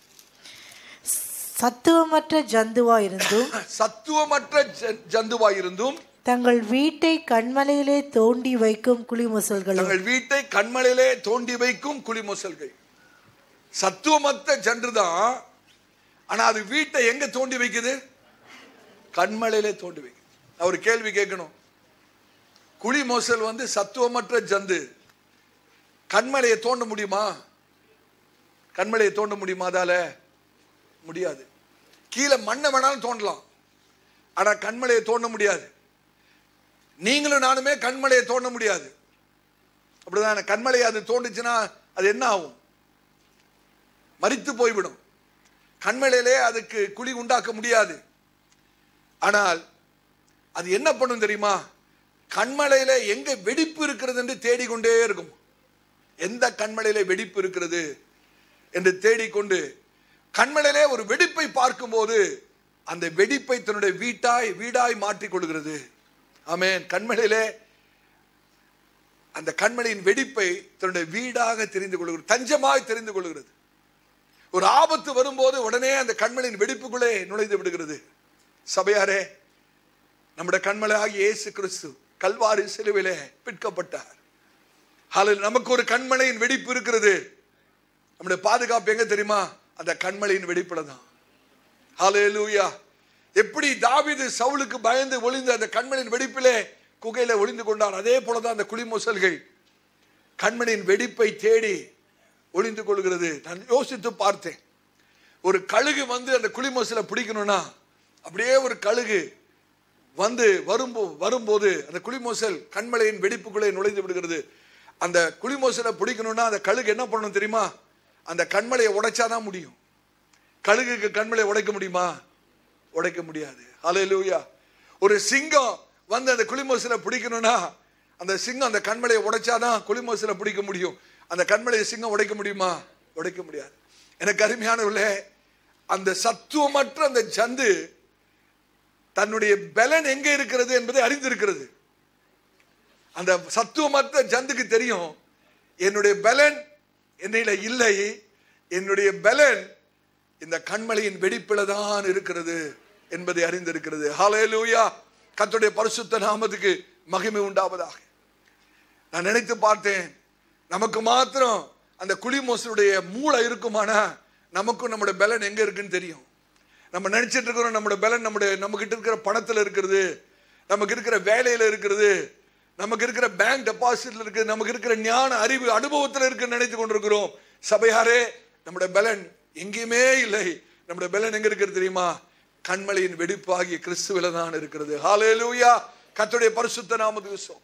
சத்துவமற்ற ஜந்துவா இருந்தும் சத்துவமற்ற ஜ- ஜந்துவாயிருந்தும் தங்கள் வீட்டை கண்மலையிலே தோண்டி வைக்கும் குழிமுசல்களும் தங்கள் வீட்டை கண்மலையிலே தோண்டி வைக்கும் குளிமொசல்கள் சத்துவமற்ற ஜன்று தான் ஆனா அது வீட்டை எங்க தோண்டி வைக்குது கண்மலையிலே தோண்டி வைக்குது நான் ஒரு கேள்வி கேட்கணும் குழி மோசல் வந்து சத்துவமற்ற ஜந்து கண்மலையை தோண்ட முடியுமா கண்மலையை தோண்ட முடியுமா அதால முடியாது கீழே மண்ணை வேணாலும் தோண்டலாம் ஆனா கண்மலையை தோண்ட முடியாது நீங்களும் நானுமே கண்மலையை தோண்ட முடியாது அப்படிதான் கண்மலை அது தோண்டுச்சுன்னா அது என்ன ஆகும் மரித்து போய்விடும் கண்மலையிலே அதுக்கு குழி உண்டாக்க முடியாது ஆனால் அது என்ன பண்ணும் தெரியுமா கண்மலையில எங்க வெடிப்பு இருக்கிறது என்று தேடிக்கொண்டே இருக்கும் எந்த கண்மலையில வெடிப்பு இருக்கிறது என்று தேடிக்கொண்டு கண்மலையிலே ஒரு வெடிப்பை பார்க்கும்போது அந்த வெடிப்பை தன்னுடைய வீட்டாய் வீடாய் மாற்றிக் கொள்கிறது ஆமென் கண்மலையிலே அந்த கண்மலையின் வெடிப்பை தன்னுடைய வீடாக தெரிந்து கொள்கிறது தஞ்சமாய் தெரிந்து கொள்கிறது ஒரு ஆபத்து வரும்போது உடனே அந்த கண்மலையின் வெடிப்புக்குள்ளே நுழைந்து விடுகிறது சபையாரே நம்முடைய கண்மலையாகிய இயேசு கிறிஸ்து கல்வாரி சிலுவிலே பிற்கப்பட்டார் அதில் நமக்கு ஒரு கண்மலையின் வெடிப்பு இருக்கிறது நம்முடைய பாதுகாப்பு எங்க தெரியுமா அந்த கண்மலையின் வெடிப்புல தான் ஹalleluya எப்படி தாவீது சவுலுக்கு பயந்து ஒளிந்து அந்த கண்மணியின் வெடிப்பிலே குகையில ஒளிந்து கொண்டான் அதே போலதான் அந்த குளிமூசல்கள் கண்மணியின் வெடிப்பை தேடி ஒளிந்து கொள்கிறது நான் யோசித்து பார்த்தேன் ஒரு கழுகு வந்து அந்த குளிமூசலை பிடிக்கணும்னா அப்படியே ஒரு கழுகு வந்து வரும்போ வரும்போது அந்த குளிமூசல் கண்மலையின் வெடிப்புக்குள்ளே நுழைந்து விடுகிறது அந்த குளிமூசலை பிடிக்கணும்னா அந்த கழுகு என்ன பண்ணணும் தெரியுமா அந்த கண்மலையை உடைச்சாதான் முடியும் கழுகுக்கு கண்மலையை உடைக்க முடியுமா உடைக்க முடியாது ஹalleluya ஒரு சிங்கம் வந்து அந்த குளிமோசில பிடிக்கணும்னா அந்த சிங்கம் அந்த கண்மலையை உடைச்சாதான் குளிமோசில பிடிக்க முடியும் அந்த கண்மலையை சிங்கம் உடைக்க முடியுமா உடைக்க முடியாது எனக்கு அருமையானவர்களே அந்த சத்துவமற்ற அந்த ஜந்து தன்னுடைய பலன் எங்க இருக்கிறது என்பதை அறிந்திருக்கிறது அந்த சத்துவமற்ற ஜந்துக்கு தெரியும் என்னுடைய பலன் என்னில இல்லை என்னுடைய பலன் இந்த கண்மலையின் வெடிப்பில தான் இருக்கிறது என்பதை அறிந்திருக்கிறது ஹalleluya கர்த்தருடைய பரிசுத்த நாமத்துக்கு மகிமை உண்டாவதாக நான் நினைத்து பார்த்தேன் நமக்கு மாத்திரம் அந்த குளிமோசனுடைய மூளை இருக்குமானா நமக்கும் நம்முடைய பலன் எங்க இருக்குன்னு தெரியும் நம்ம நினைச்சிட்டு இருக்கிறோம் நம்முடைய பலன் நம்முடைய நம்ம கிட்ட இருக்கிற பணத்துல இருக்கிறது நமக்கு இருக்கிற வேலையில இருக்கிறது நமக்கு இருக்கிற பேங்க் டெபாசிட்ல இருக்குது நமக்கு இருக்கிற ஞான அறிவு அனுபவத்தில் இருக்குன்னு நினைத்து கொண்டிருக்கிறோம் சபையாரே நம்முடைய பலன் எங்கேயுமே இல்லை நம்முடைய பலன் எங்க இருக்கிறது தெரியுமா கண்மலையின் வெடிப்பாகிய கிறிஸ்துவில தான் இருக்கிறது ஹalleluya கர்த்தருடைய பரிசுத்த நாமத்துக்கு சோ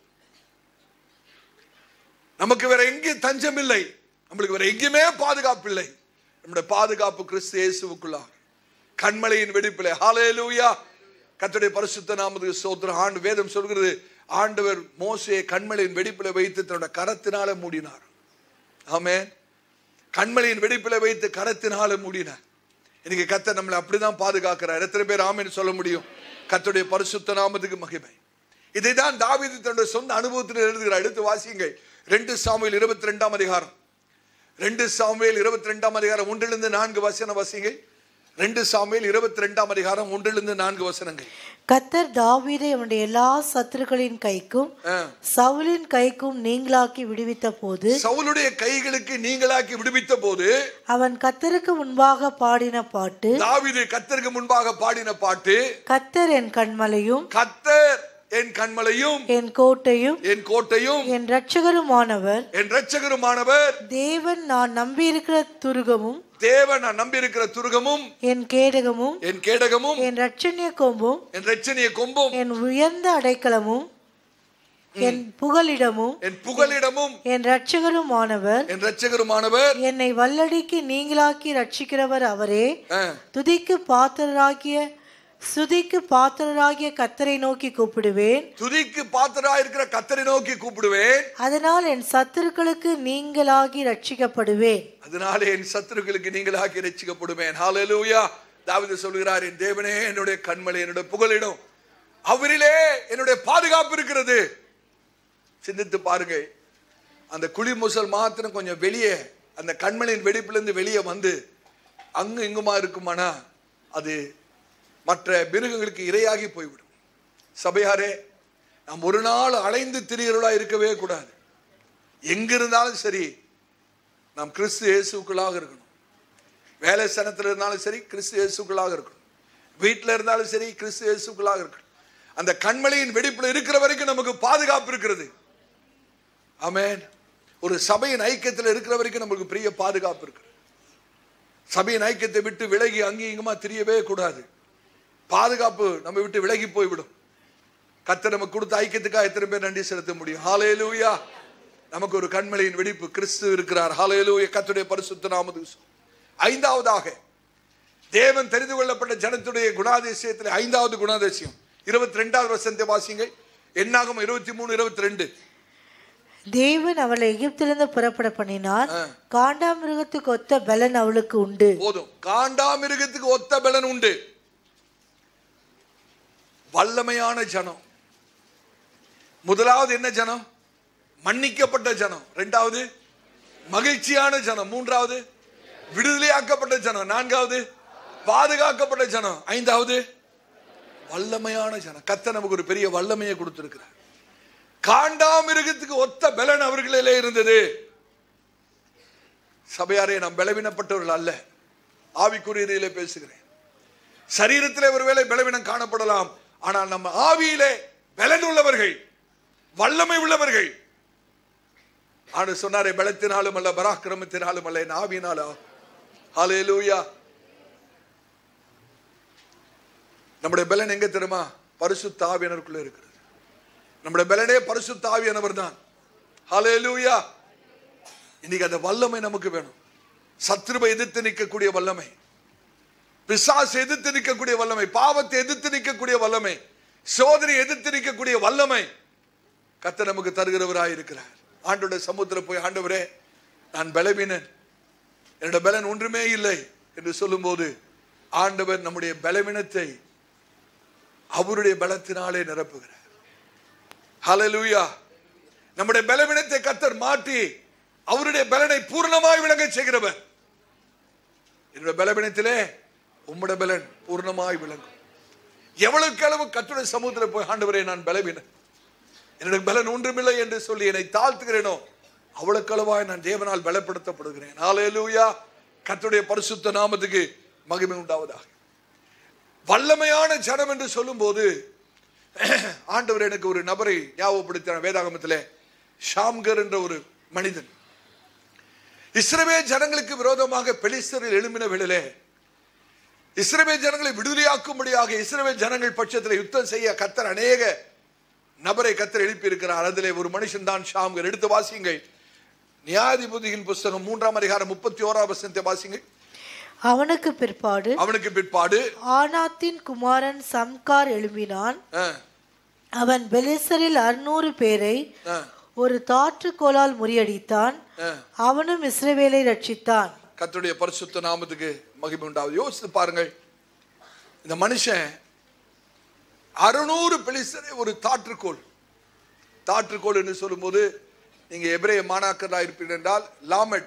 நமக்கு வேற எங்கேயும் தஞ்சம் இல்லை நம்மளுக்கு வேற எங்கேயுமே பாதுகாப்பு இல்லை நம்முடைய பாதுகாப்பு கிறிஸ்து இயேசுவுக்குள்ளாக கண்மலையின் வெடிப்பிலே ஹalleluya கர்த்தருடைய பரிசுத்த நாமத்துக்கு ஸ்தோத்திரம் ஆண்டு வேதம் சொல்கிறது ஆண்டவர் மோசே கண்மலையின் வெடிப்பில வைத்து தன்னோட கரத்தினால மூடினார் ஆமென் கண்மலையின் வெடிப்பில வைத்து கரத்தினால மூடினார் இன்னைக்கு கர்த்தர் நம்மளை அப்படிதான் பாதுகாக்கிறார் எத்தனை பேர் ஆமென்னு சொல்ல முடியும் கர்த்தருடைய பரிசுத்த நாமத்துக்கு மகிமை இதை தான் தாவீது தன்னுடைய சொந்த அனுபவத்தில் எழுதுகிறார் எடுத்து வாசியுங்கள் ரெண்டு சாமுவேல் இருபத்தி ரெண்டாம் அதிகாரம் ரெண்டு சாமுவேல் இருபத்தி ரெண்டாம் அதிகாரம் ஒன்றிலிருந்து நான்கு வசன வாசியுங்கள் ரெண்டு சாமுவேல் இருபத்தி ரெண்டாம் அதிகாரம் ஒன்றிலிருந்து நான்கு வசனங்கள் கத்தர் தாவீதை அவனுடைய எல்லா சத்துருக்களின் கைக்கும் ஆ. சவுலின் கைக்கும் நீங்களாக்கி விடுவித்த போது சவுலுடைய கைகளுக்கு நீங்களாக்கி விடுவித்த போது அவன் கத்தருக்கு முன்பாக பாடின பாட்டு தாவீது கத்தருக்கு முன்பாக பாடின பாட்டு கத்தர் என் கண்மலையும் கத்தர் என் கண்மலையும் என் கோட்டையும் என் கோட்டையும் என் இரட்சகருமானவர் என் இரட்சகருமானவர் தேவன் நான் நம்பியிருக்கிற துருகமும் தேவன் நான் நம்பியிருக்கிற துருகமும் என் கேடகமும் என் கேடகமும் என் ரட்சணிய கொம்பும் என் ரட்சணிய கொம்பும் என் உயர்ந்த அடைக்கலமும் என் புகலிடமும் என் புகலிடமும் என் இரட்சகருமானவர் என் இரட்சகருமானவர் என்னை வல்லடிக்கு நீங்களாக்கி ரட்சிக்கிறவர் அவரே ஆ, துதிக்கு பாத்திரராகிய சுதிக்கு பாத்திரராகிய கத்தரை நோக்கி கூப்பிடுவேன் துதிக்கு பாத்திரா இருக்கிற கத்தரை நோக்கி கூப்பிடுவேன் அதனால் என் சத்துருக்களுக்கு நீங்களாகி ரட்சிக்கப்படுவேன் அதனாலே என் சத்துருக்களுக்கு நீங்களாக்கி ரட்சிக்கப்படுவேன் ஹalleluya தாவீது சொல்கிறார் என் தேவனே என்னுடைய கண்மலை என்னுடைய புகலிடம் அவரிலே என்னுடைய பாதுகாப்பு இருக்கிறது சிந்தித்து பாருங்கள் அந்த குழி முசல் மாத்திரம் கொஞ்சம் வெளியே அந்த கண்மலையின் வெடிப்பிலிருந்து வெளியே வந்து அங்கு இங்குமா இருக்குமானா அது மற்ற மிருகங்களுக்கு இரையாகி போய்விடும் சபையாரே நாம் ஒரு நாள் அலைந்து திரிகிறவர்களா இருக்கவே கூடாது எங்கிருந்தாலும் சரி நாம் கிறிஸ்து இயேசுக்குள்ளாக இருக்கணும் வேலை ஸ்தலத்தில் இருந்தாலும் சரி கிறிஸ்து இயேசுக்குள்ளாக இருக்கணும் வீட்டில் இருந்தாலும் சரி கிறிஸ்து இயேசுக்குள்ளாக இருக்கணும் அந்த கண்மலையின் வெடிப்பில் இருக்கிற வரைக்கும் நமக்கு பாதுகாப்பு இருக்கிறது ஆமென் ஒரு சபையின் ஐக்கியத்தில் இருக்கிற வரைக்கும் நமக்கு பெரிய பாதுகாப்பு இருக்கு சபையின் ஐக்கியத்தை விட்டு விலகி அங்கேயும் இங்குமா தெரியவே கூடாது பாதுகாப்பு நம்ம விட்டு விலகி போய்விடும் கர்த்தர் நமக்கு கொடுத்த ஐக்கியத்துக்காக எத்தனை பேர் நன்றி செலுத்த முடியும் ஹalleluya நமக்கு ஒரு கண்மலையின் வெடிப்பு கிறிஸ்து இருக்கிறார் ஹalleluya கர்த்தருடைய பரிசுத்த நாமத்துக்கு ஸ்தோத்திரம். ஐந்தாவதாக தேவன் தெரிந்து கொள்ளப்பட்ட ஜனத்துடைய குணாதிசயத்தில் ஐந்தாவது குணாதிசயம் இருபத்தி ரெண்டாவது வசனத்தை வாசிங்கள் என்னாகும் இருபத்தி மூணு இருபத்தி ரெண்டு தேவன் அவளை எகிப்திலிருந்து புறப்பட பண்ணினார் காண்டாமிருகத்துக்கு ஒத்த பலன் அவளுக்கு உண்டு போதும் காண்டாமிருகத்துக்கு ஒத்த பலன் உண்டு வல்லமையான ஜனம் முதலாவது என்ன ஜனம் மன்னிக்கப்பட்ட ஜனம் ரெண்டாவது மகிழ்ச்சியான ஜனம் மூன்றாவது விடுதலையாக்கப்பட்ட ஜனம் நான்காவது பாதுகாக்கப்பட்ட ஜனம் ஐந்தாவது வல்லமையான ஜனம் கத்த நமக்கு ஒரு பெரிய வல்லமையை கொடுத்திருக்கிறார் காண்டாமிருகத்துக்கு ஒத்த பலன் அவர்களிலே இருந்தது சபையாரே நாம் பலவீனப்பட்டவர்கள் அல்ல ஆவிக்குரியதிலே பேசுகிறேன் சரீரத்திலே ஒருவேளை பலவீனம் காணப்படலாம் ஆனால் நம்ம ஆவியிலே பலன் உள்ளவர்கள் வல்லமை உள்ளவர்கள் ஆண்டு சொன்னாரே பலத்தினாலும் அல்ல பராக்கிரமத்தினாலும் அல்ல என் ஆவியினாலா ஹalleluya நம்முடைய பலன் எங்க தெரியுமா பரிசுத்த ஆவியனருக்குள்ள இருக்கிறது நம்முடைய பலனே பரிசுத்த ஆவியானவர் தான் ஹalleluya இன்னைக்கு அந்த வல்லமை நமக்கு வேணும் சத்ருவை எதிர்த்து நிற்கக்கூடிய வல்லமை பிசாசு எதிர்த்து நிற்கக்கூடிய வல்லமை பாவத்தை எதிர்த்து நிற்கக்கூடிய வல்லமை சோதனை எதிர்த்து நிற்கக்கூடிய வல்லமை கத்த நமக்கு தருகிறவராய் இருக்கிறார் ஆண்டோட சமுத்திரம் போய் ஆண்டவரே நான் பலவீனன் என்னோட பலன் ஒன்றுமே இல்லை என்று சொல்லும்போது ஆண்டவர் நம்முடைய பலவீனத்தை அவருடைய பலத்தினாலே நிரப்புகிறார் ஹalleluya நம்முடைய பலவீனத்தை கத்தர் மாற்றி அவருடைய பலனை பூர்ணமாய் விளங்க செய்கிறவர் என்னுடைய பலவீனத்திலே உம்முடைய பலன் பூர்ணமாய் விளங்கும் எவ்வளவுக்கு அளவு கத்துடைய சமூகத்தில் போய் ஆண்டவரே நான் பலவீனன் என்னுடைய பலன் ஒன்றுமில்லை என்று சொல்லி என்னை தாழ்த்துகிறேனோ அவ்வளவுக்கு அளவாய் நான் தேவனால் பலப்படுத்தப்படுகிறேன் ஹalleluya கர்த்தருடைய பரிசுத்த நாமத்துக்கு மகிமை உண்டாவதாக வல்லமையான ஜனம் என்று சொல்லும்போது ஆண்டவர் எனக்கு ஒரு நபரை ஞாபகப்படுத்தின வேதாகமத்திலே ஷாம்கர் என்ற ஒரு மனிதன் இஸ்ரவேல் ஜனங்களுக்கு விரோதமாக பெலிஸ்தரில் எழும்பின வேளையிலே இஸ்ரவேல் ஜனங்களை விடுதலையாக்கும்படியாக இஸ்ரவேல் ஜனங்கள் பட்சத்தில் யுத்தம் செய்ய கத்தர் அநேக நபரை கத்தர் எழுப்பி இருக்கிறார் அதிலே ஒரு மனுஷன் தான் ஷாம்கர் எடுத்து வாசியுங்கள் நியாயாதிபதியின் புஸ்தகம் மூன்றாம் அதிகாரம் முப்பத்தி ஓராம் வசனத்தை வாசியுங்கள் அவனுக்கு பிற்பாடு அவனுக்கு பிற்பாடு ஆனாத்தின் குமாரன் சம்கார் எழும்பினான் ஆ, அவன் பெலிசரில் அறுநூறு பேரை ஆ, ஒரு தாற்றுக்கோலால் முறியடித்தான் ஆ. அவனும் இஸ்ரவேலை ரட்சித்தான் கர்த்தருடைய பரிசுத்த நாமத்துக்கு மகிமை உண்டாவது யோசித்து பாருங்கள் இந்த மனுஷன் அறுநூறு பெலிசரை ஒரு தாற்றுக்கோள் தாற்றுக்கோள் என்று சொல்லும்போது நீங்க எபிரேய மாணாக்கராக இருப்பீர்கள் என்றால் லாமெட்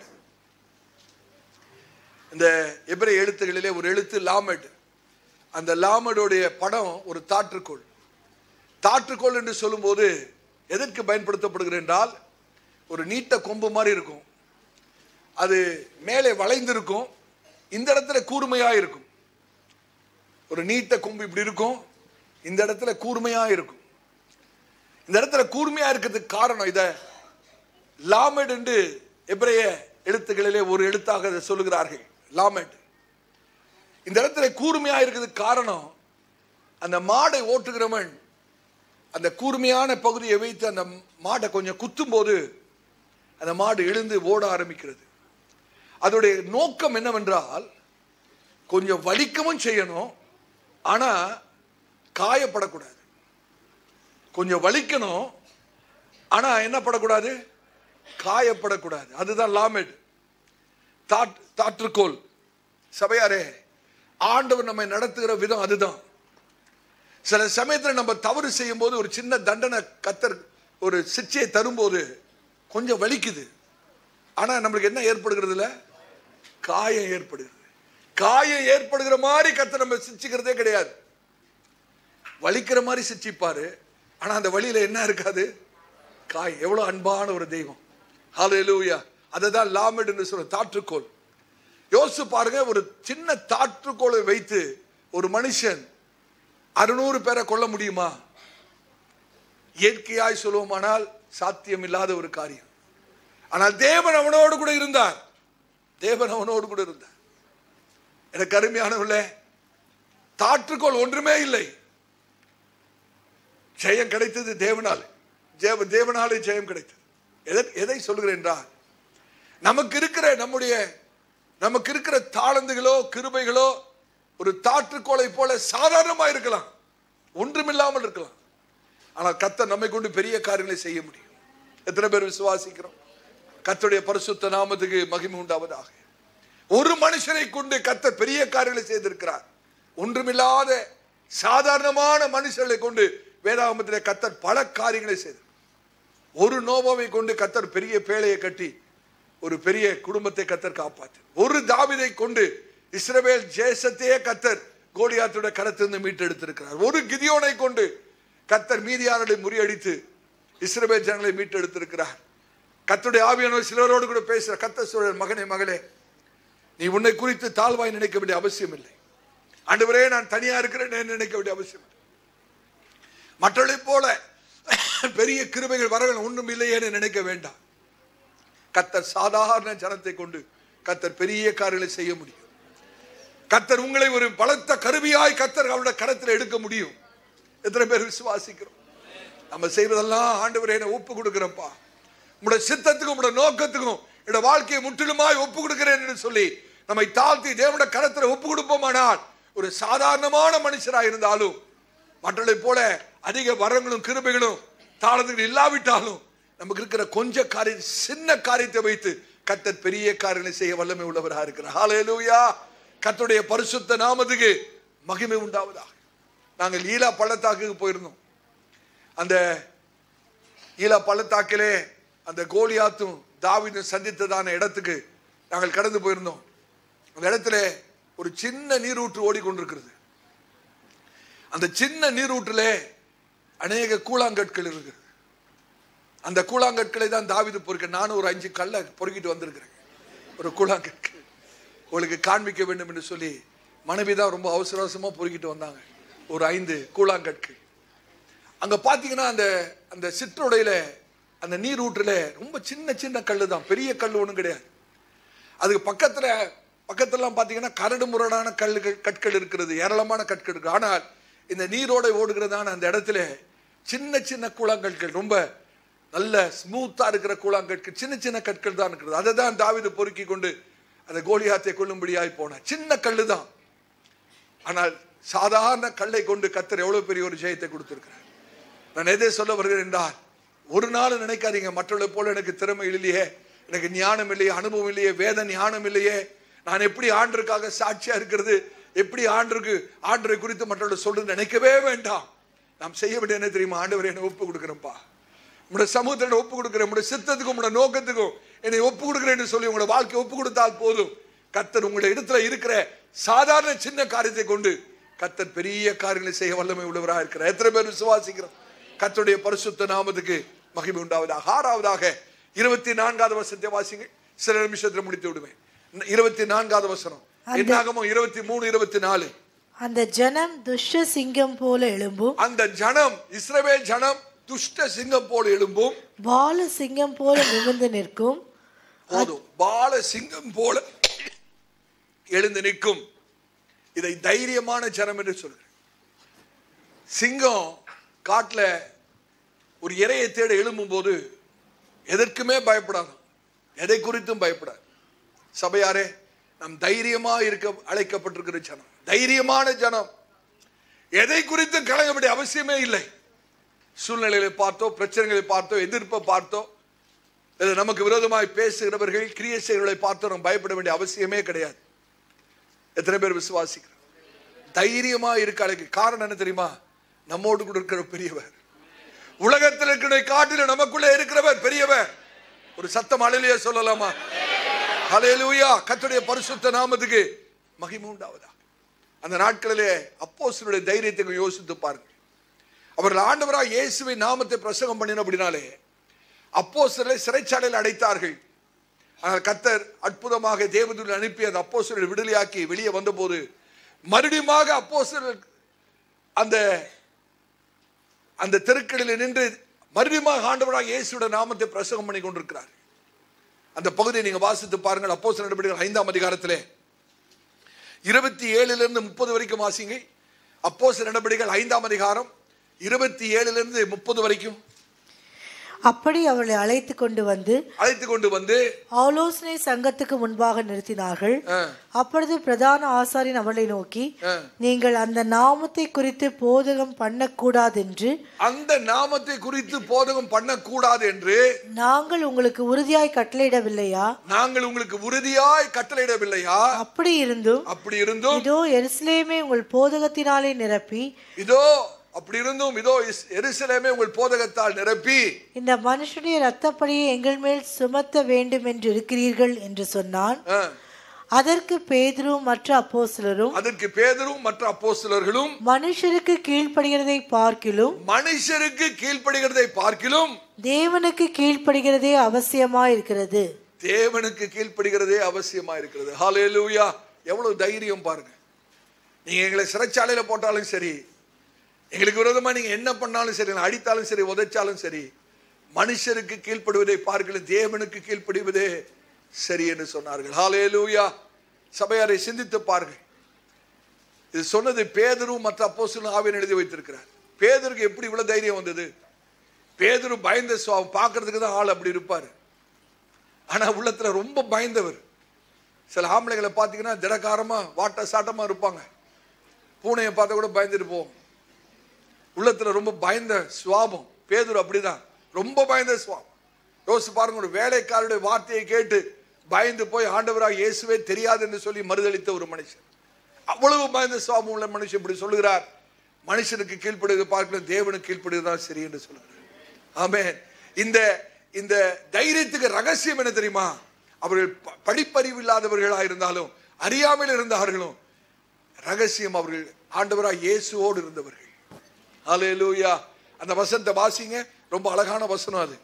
இந்த எபிரேய எழுத்துகளிலே ஒரு எழுத்து லாமெட் அந்த லாமெடோடைய படம் ஒரு தாற்றுக்கோள் தாற்றுக்கோள் என்று சொல்லும்போது எதற்கு பயன்படுத்தப்படுகிறது என்றால் ஒரு நீட்ட கொம்பு மாதிரி இருக்கும் அது மேலே வளைந்திருக்கும் இந்த இடத்துல கூர்மையா இருக்கும் ஒரு நீட்ட கொம்பு இப்படி இருக்கும் இந்த இடத்துல கூர்மையா இருக்கும் இந்த இடத்துல கூர்மையா இருக்கிறதுக்கு காரணம் இத லாமெட் என்று எபிரேய எழுத்துக்களிலே ஒரு எழுத்தாக அதை சொல்லுகிறார்கள் லாமெட் இந்த இடத்துல கூர்மையா இருக்கிறதுக்கு காரணம் அந்த மாடை ஓட்டுகிறவன் அந்த கூர்மையான பகுதியை வைத்து அந்த மாடை கொஞ்சம் குத்தும் போது அந்த மாடு எழுந்து ஓட ஆரம்பிக்கிறது அதோடைய நோக்கம் என்னவென்றால் கொஞ்சம் வலிக்கவும் செய்யணும் ஆனா காயப்படக்கூடாது கொஞ்சம் வலிக்கணும் ஆனா என்ன படக்கூடாது காயப்படக்கூடாது அதுதான் லாமெட் தாட் தாற்றுக்கோள் சபையாரே ஆண்டவர் நம்மை நடத்துகிற விதம் அதுதான் சில சமயத்தில் நம்ம தவறு செய்யும் போது ஒரு சின்ன தண்டனை கத்தர் ஒரு சிக்ஷையை தரும்போது கொஞ்சம் வலிக்குது ஆனா நம்மளுக்கு என்ன ஏற்படுகிறதுல காயம் ஏற்படுகிறது காயம் ஏற்படுகிற மாதிரி கத்தர் நம்ம சிச்சிக்கிறதே கிடையாது வலிக்கிற மாதிரி சிச்சிப்பாரு ஆனா அந்த வழியில என்ன இருக்காது காயம் எவ்வளவு அன்பான ஒரு தெய்வம் ஹalleluya அதை தான் லாமெட் என்று சொல்ற தாற்றுக்கோள் யோசிச்சு பாருங்க ஒரு சின்ன தாற்றுக்கோளை வைத்து ஒரு மனுஷன் அறுநூறு பேரை கொல்ல முடியுமா இயற்கையாய் சொல்லுவோமானால் சாத்தியம் இல்லாத ஒரு காரியம் ஆனால் தேவன் அவனோடு கூட இருந்தார் தேவன் அவனோடு கூட இருந்தார் எனக்கு அருமையானவர்களே தாற்றுக்கோள் ஒன்றுமே இல்லை ஜெயம் கிடைத்தது தேவனால் தேவ தேவனாலே ஜெயம் கிடைத்தது எதை எதை சொல்கிறேன் என்றால் நமக்கு இருக்கிற நம்முடைய நமக்கு இருக்கிற தாளந்துகளோ கிருபைகளோ ஒரு தாற்றுக்கோளை போல சாதாரணமா இருக்கலாம் ஒன்றுமில்லாமல் இருக்கலாம் ஆனால் கத்தர் நம்மை கொண்டு பெரிய காரியங்களை செய்ய முடியும் எத்தனை பேர் விசுவாசிக்கிறோம் கத்தருடைய பரிசுத்த நாமத்துக்கு மகிமை உண்டாவதாக ஒரு மனுஷனை கொண்டு கத்தர் பெரிய காரியங்களை செய்திருக்கிறார் ஒன்றுமில்லாத சாதாரணமான மனுஷர்களை கொண்டு வேதாகமத்திலே கத்தர் பல காரியங்களை செய்தார் ஒரு நோபாவை கொண்டு கத்தர் பெரிய பேழையை கட்டி ஒரு பெரிய குடும்பத்தை கத்தர் காப்பாத்து ஒரு தாவிதை கொண்டு இஸ்ரவேல் தேசத்தையே கத்தர் கோலியாத்துடைய கரத்திலிருந்து மீட்டெடுத்திருக்கிறார் ஒரு கிதியோனை கொண்டு கத்தர் மீதியானதை முறியடித்து இஸ்ரவேல் ஜனங்களை மீட்டெடுத்திருக்கிறார் கத்தருடைய ஆவியானவர் சிலரோடு கூட பேசுற கத்தர் சொல்ற மகனே மகளே நீ உன்னை குறித்து தாழ்வாய் நினைக்க வேண்டிய அவசியம் இல்லை ஆண்டவரே நான் தனியா இருக்கிறேன் நினைக்க வேண்டிய அவசியம் இல்லை மற்றவர்களைப் போல பெரிய கிருபைகள் வரவேன் ஒன்றும் இல்லையேன்னு நினைக்க வேண்டாம் கத்தர் சாதாரண ஜனத்தை கொண்டு கத்தர் பெரிய காரியங்களை செய்ய முடியும் கத்தர் உங்களை ஒரு பலத்த கருவியாய் கத்தர் அவருடைய கரத்தில் எடுக்க முடியும் எத்தனை பேர் விசுவாசிக்கிறோம் நம்ம செய்வதெல்லாம் ஆண்டவரே நான் ஒப்பு கொடுக்கிறேன்ப்பா உங்களுடைய சித்தத்துக்கும் உங்களுடைய நோக்கத்துக்கும் என்னோட வாழ்க்கையை முற்றிலுமாய் ஒப்பு கொடுக்கிறேன் என்று சொல்லி நம்மை தாழ்த்தி தேவனுடைய கரத்தில் ஒப்பு கொடுப்போமானால் ஒரு சாதாரணமான மனுஷராக இருந்தாலும் மற்றதை போல அதிக வரங்களும் கிருபைகளும் தாளத்துகள் இல்லாவிட்டாலும் நமக்கு இருக்கிற கொஞ்ச காரிய சின்ன காரியத்தை வைத்து கத்தர் பெரிய காரியங்களை செய்ய வல்லமை உள்ளவராக இருக்கிறார் ஹalleluya கர்த்தருடைய பரிசுத்த நாமத்துக்கு மகிமை உண்டாவதாக நாங்கள் ஈலா பள்ளத்தாக்குக்கு போயிருந்தோம் அந்த ஈலா பள்ளத்தாக்கிலே அந்த கோலியாத்தும் தாவீதும் சந்தித்ததான இடத்துக்கு நாங்கள் கடந்து போயிருந்தோம் அந்த இடத்துல ஒரு சின்ன நீரூற்று ஓடிக்கொண்டிருக்கிறது அந்த சின்ன நீரூற்றிலே அநேக கூழாங்கற்கள் இருக்குது அந்த கூழாங்கற்களை தான் தாவிது பொறுக்க நானும் ஒரு அஞ்சு கல்லை பொறுக்கிட்டு வந்திருக்கிறேன் ஒரு கூழாங்கற்கள் உங்களுக்கு காண்பிக்க வேண்டும் என்று சொல்லி மனைவி தான் ரொம்ப அவசர அவசரமா பொறுக்கிட்டு வந்தாங்க ஒரு ஐந்து கூழாங்கற்கள் அங்க பாத்தீங்கன்னா அந்த அந்த சிற்றோடையில அந்த நீரூற்றுல ரொம்ப சின்ன சின்ன கல்லு தான் பெரிய கல் ஒன்றும் கிடையாது அதுக்கு பக்கத்துல பக்கத்துலலாம் பார்த்தீங்கன்னா கரடு முரடான கல்லுகள் கற்கள் இருக்கிறது ஏராளமான கற்கள் இருக்கு ஆனால் இந்த நீரோடை ஓடுகிறதான அந்த இடத்துல சின்ன சின்ன கூழாங்கற்கள் ரொம்ப நல்ல ஸ்மூத்தா இருக்கிற கூழாங்கற்கள் சின்ன சின்ன கற்கள் தான் இருக்கிறது அதை தான் தாவிது பொறுக்கி கொண்டு அந்த கோலியாத்தை கொள்ளும்படியாய் போன சின்ன கல்லு தான் ஆனால் சாதாரண கல்லை கொண்டு கத்தர் எவ்வளவு பெரிய ஒரு ஜெயத்தை கொடுத்திருக்கிறார் நான் எதை சொல்ல வருகிறேன் என்றால் ஒரு நாள் நினைக்காதீங்க மற்றவர்களை போல எனக்கு திறமை இல்லையே எனக்கு ஞானம் இல்லையே அனுபவம் இல்லையே வேத ஞானம் இல்லையே நான் எப்படி ஆண்டருக்காக சாட்சியா இருக்கிறது எப்படி ஆண்டருக்கு ஆண்டரை குறித்து மற்றவர்கள் சொல்றது நினைக்கவே வேண்டாம் நாம் செய்ய வேண்டிய என்ன தெரியுமா ஆண்டவரை என்னை ஒப்பு கொடுக்குறேன்ப்பா உங்களோட சமூகத்தை ஒப்பு கொடுக்குறேன் உங்களோட சித்தத்துக்கும் உங்களோட நோக்கத்துக்கும் என்னை ஒப்பு கொடுக்குறேன்னு சொல்லி உங்களோட வாழ்க்கை ஒப்பு கொடுத்தால் போதும் கத்தர் உங்களோட இடத்துல இருக்கிற சாதாரண சின்ன காரியத்தை கொண்டு கத்தர் பெரிய காரியங்களை செய்ய வல்லமை உள்ளவராக இருக்கிறார் எத்தனை பேர் விசுவாசிக்கிறோம் கத்தருடைய பரிசுத்த நாமத்துக்கு மகிமை உண்டாவதாக ஆறாவதாக இருபத்தி நான்காவது வசனத்தை வாசிங்க சில நிமிஷத்தில் முடித்து விடுவேன் இருபத்தி நான்காவது வசனம் என்னாகமோ இருபத்தி மூணு இருபத்தி நாலு அந்த ஜனம் துஷ்ட சிங்கம் போல எழும்பும் அந்த ஜனம் இஸ்ரவேல் ஜனம் துஷ்ட சிங்கம் போல எழும்பும் பால சிங்கம் போல நிமிர்ந்து நிற்கும் போதும் பால சிங்கம் போல எழுந்து நிற்கும் இதை தைரியமான ஜனம் என்று சொல்கிறேன் சிங்கம் காட்டுல ஒரு இரையை தேட எழும்பும் போது எதற்குமே பயப்படாது எதை குறித்தும் பயப்படாது சபையாரே நாம் தைரியமா இருக்க அழைக்கப்பட்டிருக்கிற ஜனம் தைரியமான ஜனம் எதை குறித்தும் கலங்க வேண்டிய அவசியமே இல்லை சூழ்நிலைகளை பார்த்தோ பிரச்சனைகளை பார்த்தோ எதிர்ப்பை பார்த்தோ இது நமக்கு விரோதமாய் பேசுகிறவர்கள் கிரியை செய்கிறவர்களை பார்த்தோ நம்ம பயப்பட வேண்டிய அவசியமே கிடையாது எத்தனை பேர் விசுவாசிக்கிறோம் தைரியமா இருக்க அழைக்க காரணம் என்ன தெரியுமா நம்மோடு கூட இருக்கிற பெரியவர் உலகத்தில் இருக்கிற காட்டில நமக்குள்ள இருக்கிறவர் பெரியவர் ஒரு சத்தம் அலையிலேயே சொல்லலாமா ஹalleluya கர்த்தருடைய பரிசுத்த நாமத்துக்கு மகிமை உண்டாவதா அந்த நாட்களிலே அப்போஸ்தலருடைய தைரியத்தை யோசித்து பாருங்க அவர்கள் ஆண்டவராக இயேசுவின் நாமத்தை பிரசங்கம் பண்ணினபடினாலே அப்போஸ்தலரை சிறைச்சாலையில் அடைத்தார்கள் ஆனால் கத்தர் அற்புதமாக தேவதூரில் அனுப்பி அந்த அப்போஸ்தலரை விடுதலையாக்கி வெளியே வந்தபோது மறுபடியுமாக அப்போஸ்தலர் அந்த அந்த தெருக்களில் நின்று மறுபடியும் ஆண்டவராக இயேசுவோட நாமத்தை பிரசங்கம் பண்ணி கொண்டிருக்கிறார் அந்த பகுதியை நீங்க வாசித்து பாருங்கள் அப்போ நடவடிக்கைகள் ஐந்தாம் அதிகாரத்திலே இருபத்தி ஏழுல இருந்து முப்பது வரைக்கும் வாசிங்க அப்போ நடவடிக்கைகள் ஐந்தாம் அதிகாரம் இருபத்தி ஏழுல இருந்து முப்பது வரைக்கும் அப்படி அவளை அழைத்து கொண்டு வந்து அழைத்து கொண்டு வந்து ஆலோசனை சங்கத்துக்கு முன்பாக நிறுத்தினார்கள் ஆ, அப்பொழுது பிரதான ஆசாரியன் அவளை நோக்கி ஆ. நீங்கள் அந்த நாமத்தை குறித்து போதகம் பண்ணக்கூடாதென்று அந்த நாமத்தை குறித்து போதகம் பண்ணக்கூடாது என்று நாங்கள் உங்களுக்கு உறுதியாய் கட்டளையிடவில்லையா நாங்கள் உங்களுக்கு உறுதியாய் கட்டளையிடவில்லையா அப்படி இருந்தும் அப்படி இருந்தும் இதோ எருசலேமே உங்கள் போதகத்தினாலே நிரப்பி இதோ அப்படி இருந்தும் இதோ இஸ்- எருசலேமே உங்கள் போதகத்தால் நிரப்பி இந்த மனுஷனுடைய இரத்தப்படியை எங்கள் மேல் சுமத்த வேண்டும் என்று இருக்கிறீர்கள் என்று சொன்னான் ஆ, அதற்கு பேதுரும் மற்ற அப்போஸ்தலரும் அதற்கு பேதரும் மற்ற அப்போஸ்தலர்களும் மனுஷருக்கு கீழ்ப்படுகிறதை பார்க்கிலும் மனுஷருக்கு கீழ்ப்படுகிறதை பார்க்கிலும் தேவனுக்கு கீழ்ப்படுகிறதே அவசியமா இருக்கிறது தேவனுக்கு கீழ்ப்படுகிறதே அவசியமா இருக்கிறது ஹalleluya எவ்வளவு தைரியம் பாருங்க நீங்க எங்களை சிறைச்சாலையில போட்டாலும் சரி எங்களுக்கு விரோதமா நீங்க என்ன பண்ணாலும் சரி எங்களை அடித்தாலும் சரி உதைச்சாலும் சரி மனுஷருக்கு கீழ்ப்படுவதை பார்க்கலும் தேவனுக்கு கீழ்ப்படிவதே சரி என்று சொன்னார்கள் ஹalleluya சபையாரை சிந்தித்து பாருங்கள் இது சொன்னது பேதரும் மற்ற அப்போஸ்தலரும் ஆவியன் எழுதி வைத்திருக்கிறார் பேதருக்கு எப்படி இவ்வளவு தைரியம் வந்தது பேதரு பயந்த சுவாவம் பார்க்கறதுக்கு தான் ஆள் அப்படி இருப்பாரு ஆனா உள்ளத்துல ரொம்ப பயந்தவர் சில ஆம்பளைகளை பார்த்தீங்கன்னா திடக்காரமா வாட்ட சாட்டமா இருப்பாங்க பூனையை பார்த்தா கூட பயந்துட்டு போவோம் உள்ளத்துல ரொம்ப பயந்த சுவாபம் பேதுரு அப்படிதான் ரொம்ப பயந்த சுவாபம் யோசிச்சு பாருங்க ஒரு வேலைக்காரருடைய வார்த்தையை கேட்டு பயந்து போய் ஆண்டவராக இயேசுவே தெரியாது என்று சொல்லி மறுதளித்த ஒரு மனுஷன் அவ்வளவு பயந்த சுவாபம் உள்ள மனுஷன் இப்படி சொல்லுகிறார் மனுஷனுக்கு கீழ்ப்படுகிறது பார்க்கல தேவனுக்கு கீழ்ப்படுகிறதா சரி என்று சொல்லுகிறார் ஆமென் இந்த இந்த தைரியத்துக்கு ரகசியம் என்ன தெரியுமா அவர்கள் ப- படிப்பறிவு இல்லாதவர்களாக இருந்தாலும் அறியாமல் இருந்தார்களும் ரகசியம் அவர்கள் ஆண்டவராக இயேசுவோடு இருந்தவர்கள் ஹalleluya அந்த வசனத்தை வாசிங்க ரொம்ப அழகான வசனம் அது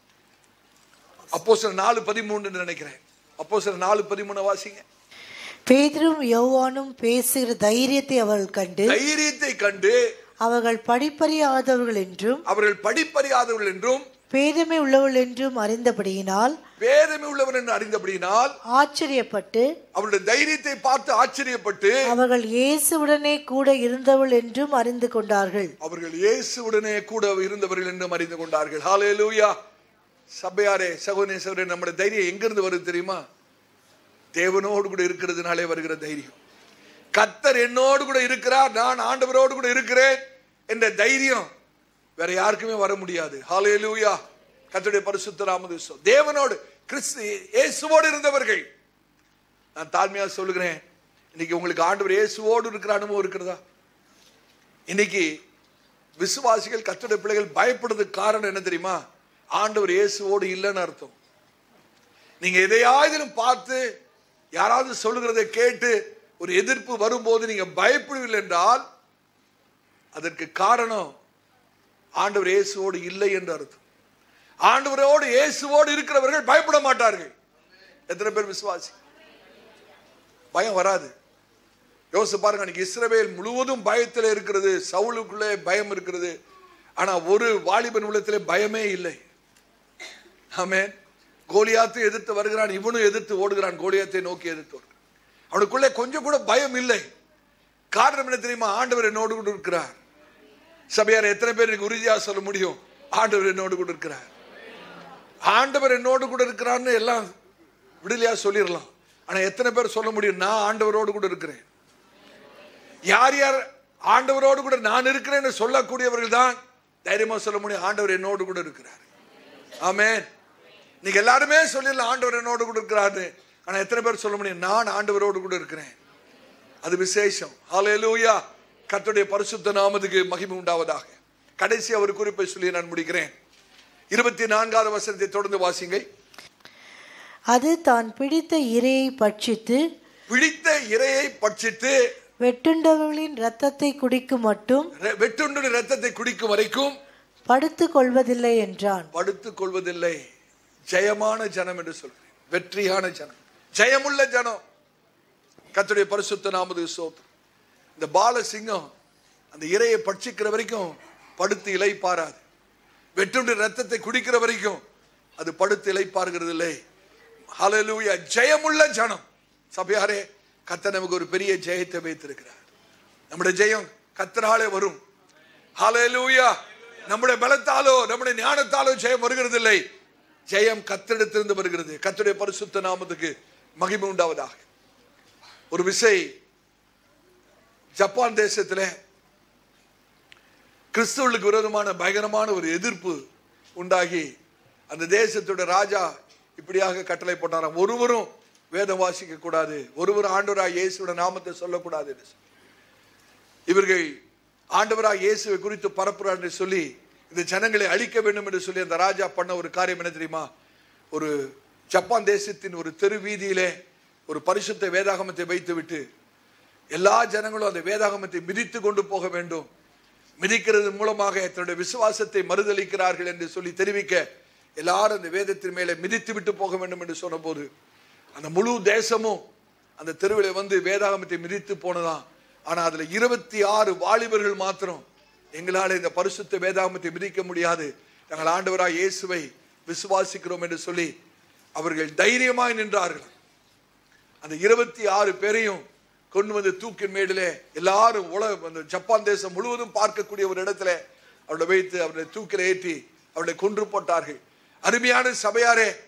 அப்போ சில நாலு பதிமூணுன்னு நினைக்கிறேன் அப்போ சில நாலு பதிமூணு வாசிங்க பேதரும் யோவானும் பேசுகிற தைரியத்தை அவர்கள் கண்டு தைரியத்தை கண்டு அவர்கள் படிப்பறியாதவர்கள் என்றும் அவர்கள் படிப்பறியாதவர்கள் என்றும் பேதமை உள்ளவர்கள் என்றும் அறிந்தபடியினால் பேதமை உள்ளவர் என்று அறிந்தபடியினால் ஆச்சரியப்பட்டு அவருடைய தைரியத்தை பார்த்து ஆச்சரியப்பட்டு அவர்கள் இயேசுவுடனே கூட இருந்தவள் என்றும் அறிந்து கொண்டார்கள் அவர்கள் இயேசுவுடனே கூட இருந்தவர்கள் என்றும் அறிந்து கொண்டார்கள் ஹalleluya சபையாரே சகோதரே நம்முடைய தைரியம் எங்கிருந்து வருது தெரியுமா தேவனோடு கூட இருக்கிறதுனாலே வருகிற தைரியம் கத்தர் என்னோடு கூட இருக்கிறார் நான் ஆண்டவரோடு கூட இருக்கிறேன் என்ற தைரியம் வேற யாருக்குமே வர முடியாது ஹalleluya கர்த்தருடைய பரிசுத்த நாமது தேவனோடு கிறிஸ்து இயேசுவோடு இருந்தவர்கள் நான் தாழ்மையா சொல்லுகிறேன் இன்னைக்கு உங்களுக்கு ஆண்டவர் இயேசுவோடு இருக்கிற அனுபவம் இருக்கிறதா இன்னைக்கு விசுவாசிகள் கர்த்தருடைய பிள்ளைகள் பயப்படுறதுக்கு காரணம் என்ன தெரியுமா ஆண்டவர் இயேசுவோடு இல்லைன்னு அர்த்தம் நீங்க எதையாயிலும் பார்த்து யாராவது சொல்லுகிறதை கேட்டு ஒரு எதிர்ப்பு வரும்போது நீங்க பயப்படவில்லை என்றால் அதற்கு காரணம் ஆண்டவர் இயேசுவோடு இல்லை என்று அர்த்தம் ஆண்டவரோடு இயேசுவோடு இருக்கிறவர்கள் பயப்பட மாட்டார்கள் எத்தனை பேர் விசுவாசி பயம் வராது யோசிச்சு பாருங்க அன்னைக்கு இஸ்ரவேல் முழுவதும் பயத்தில் இருக்கிறது சவுலுக்குள்ளே பயம் இருக்கிறது ஆனா ஒரு வாலிபன் உள்ளத்திலே பயமே இல்லை ஆமென் கோலியாத்து எதிர்த்து வருகிறான் இவனும் எதிர்த்து ஓடுகிறான் கோலியாத்தை நோக்கி எதிர்த்து ஓடுகிறான் அவனுக்குள்ளே கொஞ்சம் கூட பயம் இல்லை காரணம் என்ன தெரியுமா ஆண்டவர் என்னோடு கூட இருக்கிறார் சபையார் எத்தனை பேர் எனக்கு உறுதியா சொல்ல முடியும் ஆண்டவர் என்னோடு கூட இருக்கிறார் ஆண்டவர் என்னோடு கூட இருக்கிறான்னு எல்லாம் விடுதலையா சொல்லிடலாம் ஆனா எத்தனை பேர் சொல்ல முடியும் நான் ஆண்டவரோடு கூட இருக்கிறேன் யார் யார் ஆண்டவரோடு கூட நான் இருக்கிறேன்னு சொல்லக்கூடியவர்கள் தான் தைரியமா சொல்ல முடியும் ஆண்டவர் என்னோடு கூட இருக்கிறார் ஆமென் நீங்க எல்லாருமே சொல்லிடலாம் ஆண்டவர் என்னோடு கூட இருக்கிறாரு ஆனா எத்தனை பேர் சொல்ல முடியும் நான் ஆண்டவரோடு கூட இருக்கிறேன் அது விசேஷம் ஹalleluya கர்த்தருடைய பரிசுத்த நாமத்துக்கு மகிமை உண்டாவதாக கடைசி அவர் குறிப்பை சொல்லி நான் முடிக்கிறேன் இருபத்தி நான்காவது வசனத்தை தொடர்ந்து வாசிங்க அது தான் பிடித்த இரையை பட்சித்து பிடித்த இரையை பட்சித்து வெட்டுண்டவர்களின் இரத்தத்தை குடிக்கும் மட்டும் ரெ- வெட்டுண்டு ரத்தத்தை குடிக்கும் வரைக்கும் படுத்துக் கொள்வதில்லை என்றான் படுத்துக் கொள்வதில்லை ஜெயமான ஜனம் என்று சொல்கிறேன் வெற்றியான ஜனம் ஜெயமுள்ள ஜனம் கர்த்தருடைய பரிசுத்த நாமது சோத்திரம் இந்த பாலசிங்கம் அந்த இரையை பட்சிக்கிற வரைக்கும் படுத்து இலை பாராது வெட்டுண்டு ரத்தத்தை குடிக்கிற வரைக்கும் அது படுத்து இலை பார்க்கிறது இல்லை ஹalleluya ஜெயமுள்ள ஜனம் சபையாரே கர்த்தர் நமக்கு ஒரு பெரிய ஜெயத்தை வைத்திருக்கிறார் நம்முடைய ஜெயம் கத்தராலே வரும் ஹalleluya நம்முடைய பலத்தாலோ நம்முடைய ஞானத்தாலோ ஜெயம் வருகிறது இல்லை ஜெயம் கத்தரிடத்திலிருந்து வருகிறது கர்த்தருடைய பரிசுத்த நாமத்துக்கு மகிமை உண்டாவதாக ஒரு விசை ஜப்பான் தேசத்தில் கிறிஸ்தவர்களுக்கு விரோதமான பயங்கரமான ஒரு எதிர்ப்பு உண்டாகி அந்த தேசத்தோட ராஜா இப்படியாக கட்டளை போட்டாராம் ஒருவரும் வேதம் வாசிக்க கூடாது ஒருவரும் ஆண்டவராக இயேசுவோட நாமத்தை சொல்லக்கூடாது என்று சொல்லி. இவர்கள் ஆண்டவராக இயேசுவை குறித்து பரப்புறார் என்று சொல்லி இந்த ஜனங்களை அழிக்க வேண்டும் என்று சொல்லி அந்த ராஜா பண்ண ஒரு காரியம் என்ன தெரியுமா ஒரு ஜப்பான் தேசத்தின் ஒரு தெரு வீதியிலே ஒரு பரிசுத்த வேதாகமத்தை வைத்துவிட்டு எல்லா ஜனங்களும் அந்த வேதாகமத்தை மிதித்து கொண்டு போக வேண்டும் மிதிக்கிறது மூலமாக தன்னுடைய விசுவாசத்தை மறுதளிக்கிறார்கள் என்று சொல்லி தெரிவிக்க எல்லாரும் அந்த வேதத்தின் மேலே மிதித்து விட்டு போக வேண்டும் என்று சொன்னபோது அந்த முழு தேசமும் அந்த தெருவில் வந்து வேதாகமத்தை மிதித்து போனதாம் ஆனா அதுல இருபத்தி ஆறு வாலிபர்கள் மாத்திரம் எங்களால் இந்த பரிசுத்த வேதாகமத்தை மிதிக்க முடியாது நாங்கள் ஆண்டவராய் இயேசுவை விசுவாசிக்கிறோம் என்று சொல்லி அவர்கள் தைரியமாய் நின்றார்கள் அந்த இருபத்தி ஆறு பேரையும் கொண்டு வந்து தூக்கின் மேடிலே எல்லாரும் உலக அந்த ஜப்பான் தேசம் முழுவதும் பார்க்கக்கூடிய ஒரு இடத்துல அவளை வைத்து அவருடைய தூக்கில ஏற்றி அவளை கொன்று போட்டார்கள் அருமையான சபையாரே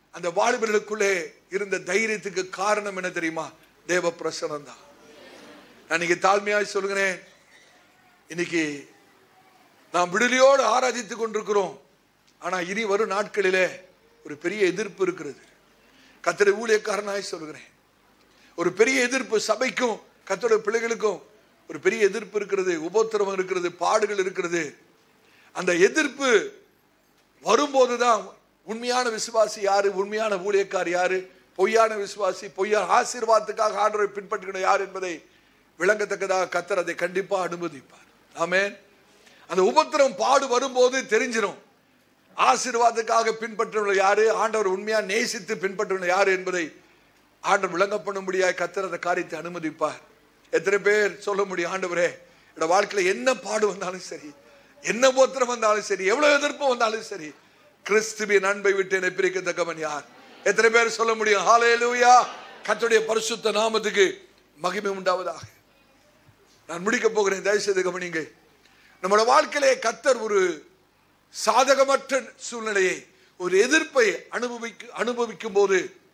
அந்த வாலிபர்களுக்குள்ளே இருந்த தைரியத்துக்கு காரணம் என்ன தெரியுமா தேவ பிரசனம் தான் நான் இன்னைக்கு தாழ்மையாய் சொல்கிறேன் இன்னைக்கு நாம் விடுதலையோடு ஆராதித்துக் கொண்டிருக்கிறோம் ஆனா இனி வரும் நாட்களிலே ஒரு பெரிய எதிர்ப்பு இருக்கிறது கத்தரை ஊழியக்காரனாய் சொல்கிறேன் ஒரு பெரிய எதிர்ப்பு சபைக்கும் கத்தோட பிள்ளைகளுக்கும் ஒரு பெரிய எதிர்ப்பு இருக்கிறது உபத்திரவம் இருக்கிறது பாடுகள் இருக்கிறது அந்த எதிர்ப்பு வரும்போதுதான் உண்மையான விசுவாசி யாரு உண்மையான ஊழியக்கார் யாரு பொய்யான விசுவாசி பொய்யான ஆசீர்வாதத்துக்காக ஆண்டவரை பின்பற்றுகிற யார் என்பதை விளங்கத்தக்கதாக கத்தர் அதை கண்டிப்பா அனுமதிப்பார் ஆமென் அந்த உபத்திரம் பாடு வரும்போது தெரிஞ்சிடும் ஆசீர்வாதத்துக்காக பின்பற்றவர்கள் யாரு ஆண்டவர் உண்மையா நேசித்து பின்பற்றவர்கள் யாரு என்பதை ஆண்டவர் விளங்க பண்ணும்படியாய் கத்தர் அந்த காரியத்தை அனுமதிப்பார் எத்தனை பேர் சொல்ல முடியும் ஆண்டவரே என்னோட வாழ்க்கையில என்ன பாடு வந்தாலும் சரி என்ன உபத்திரம் வந்தாலும் சரி எவ்வளவு எதிர்ப்பு வந்தாலும் சரி கிறிஸ்துவின் அன்பை விட்டு என்னை பிரிக்கத்தக்கவன் யார் எத்தனை பேர் சொல்ல முடியும் ஹalleluya கர்த்தருடைய பரிசுத்த நாமத்துக்கு மகிமை உண்டாவதாக நான் முடிக்க போகிறேன் தயவுசெய்து கவனிங்க நம்மளோட வாழ்க்கையிலே கத்தர் ஒரு சாதகமற்ற சூழ்நிலையை ஒரு எதிர்ப்பை அனுபவிக்க அனுபவிக்கும் போது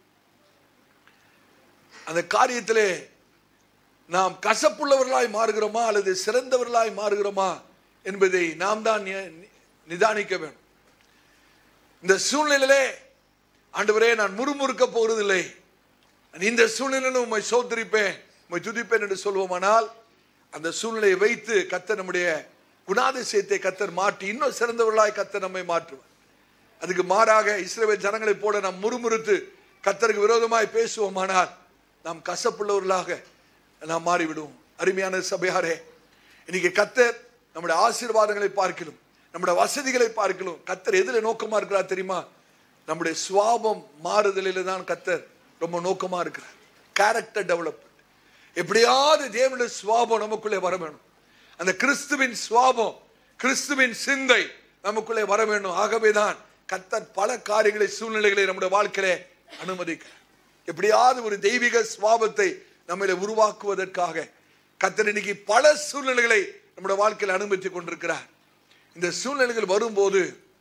அந்த காரியத்திலே நாம் கசப்புள்ளவர்களாய் மாறுகிறோமா அல்லது சிறந்தவர்களாய் மாறுகிறோமா என்பதை நாம் தான் நி- நிதானிக்க வேண்டும் இந்த சூழ்நிலையிலே ஆண்டவரே நான் முறுமுறுக்க போகிறதில்லை நான் இந்த சூழ்நிலையிலும் உம்மை சோதரிப்பேன் உம்மை துதிப்பேன் என்று சொல்வோமானால் அந்த சூழ்நிலையை வைத்து கத்தர் நம்முடைய குணாதிசயத்தை கத்தர் மாற்றி இன்னும் சிறந்தவர்களாய் கத்தர் நம்மை மாற்றுவார் அதுக்கு மாறாக இஸ்ரவேல் ஜனங்களைப் போல நாம் முறுமுறுத்து கத்தருக்கு விரோதமாய் பேசுவோமானால் நாம் கசப்புள்ளவர்களாக நாம் மாறிவிடுவோம் அருமையான சபையாரே இன்னைக்கு கத்தர் நம்முடைய ஆசீர்வாதங்களை பார்க்கலும் நம்முடைய வசதிகளை பார்க்கலும் கத்தர் எதுல நோக்கமா இருக்கிறார் தெரியுமா நம்முடைய சுவாபம் மாறுதலில தான் கத்தர் ரொம்ப நோக்கமா இருக்கிறார் கேரக்டர் டெவலப்மெண்ட் எப்படியாவது தேவனுடைய சுவாபம் நமக்குள்ளே வர வேணும் அந்த கிறிஸ்துவின் சுவாபம் கிறிஸ்துவின் சிந்தை நமக்குள்ளே வர வேண்டும் ஆகவேதான் கத்தர் பல காரியங்களை சூழ்நிலைகளை நம்முடைய வாழ்க்கையிலே அனுமதிக்கிறார் எப்படியாவது ஒரு தெய்வீக சுவாபத்தை நம்மளை உருவாக்குவதற்காக கத்தர் இன்னைக்கு பல சூழ்நிலைகளை நம்முடைய வாழ்க்கையில் அனுமதித்துக் கொண்டிருக்கிறார் இந்த சூழ்நிலைகள் வரும்போது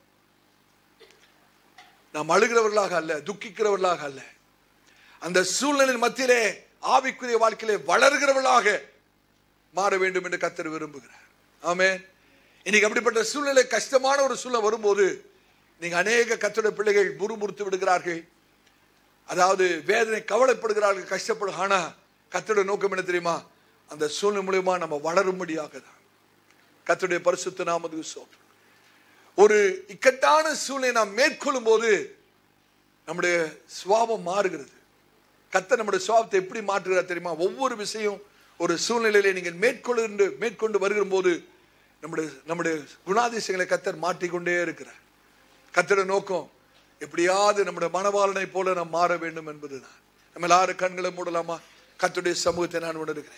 நாம் அழுகிறவர்களாக அல்ல துக்கிக்கிறவர்களாக அல்ல அந்த சூழ்நிலையின் மத்தியிலே ஆவிக்குரிய வாழ்க்கையிலே வளர்கிறவர்களாக மாற வேண்டும் என்று கத்தர் விரும்புகிறார் ஆமென் இன்னைக்கு அப்படிப்பட்ட சூழ்நிலை கஷ்டமான ஒரு சூழ்நிலை வரும்போது நீங்க அநேக கத்தோட பிள்ளைகள் முறுமுறுத்து விடுகிறார்கள் அதாவது வேதனை கவலைப்படுகிறார்கள் கஷ்டப்படும் ஆனா கத்தோட நோக்கம் என்ன தெரியுமா அந்த சூழ்நிலை மூலியமா நம்ம வளரும்படியாக தான் கத்தருடைய பரிசுத்த நாமது சோத்திரம் ஒரு இக்கட்டான சூழ்நிலை நாம் மேற்கொள்ளும் போது நம்முடைய சுவாபம் மாறுகிறது கத்த நம்முடைய சுவாபத்தை எப்படி மாற்றுகிறார் தெரியுமா ஒவ்வொரு விஷயம் ஒரு சூழ்நிலையில நீங்கள் மேற்கொண்டு மேற்கொண்டு வருகிற போது நம்முடைய நம்முடைய குணாதிசயங்களை கத்தர் மாற்றிக்கொண்டே இருக்கிறார் கத்தோட நோக்கம் எப்படியாவது நம்முடைய மனவாளனை போல நாம் மாற வேண்டும் என்பதுதான் நம்ம எல்லாரும் கண்களை மூடலாமா கத்துடைய சமூகத்தை நான் உணர்கிறேன்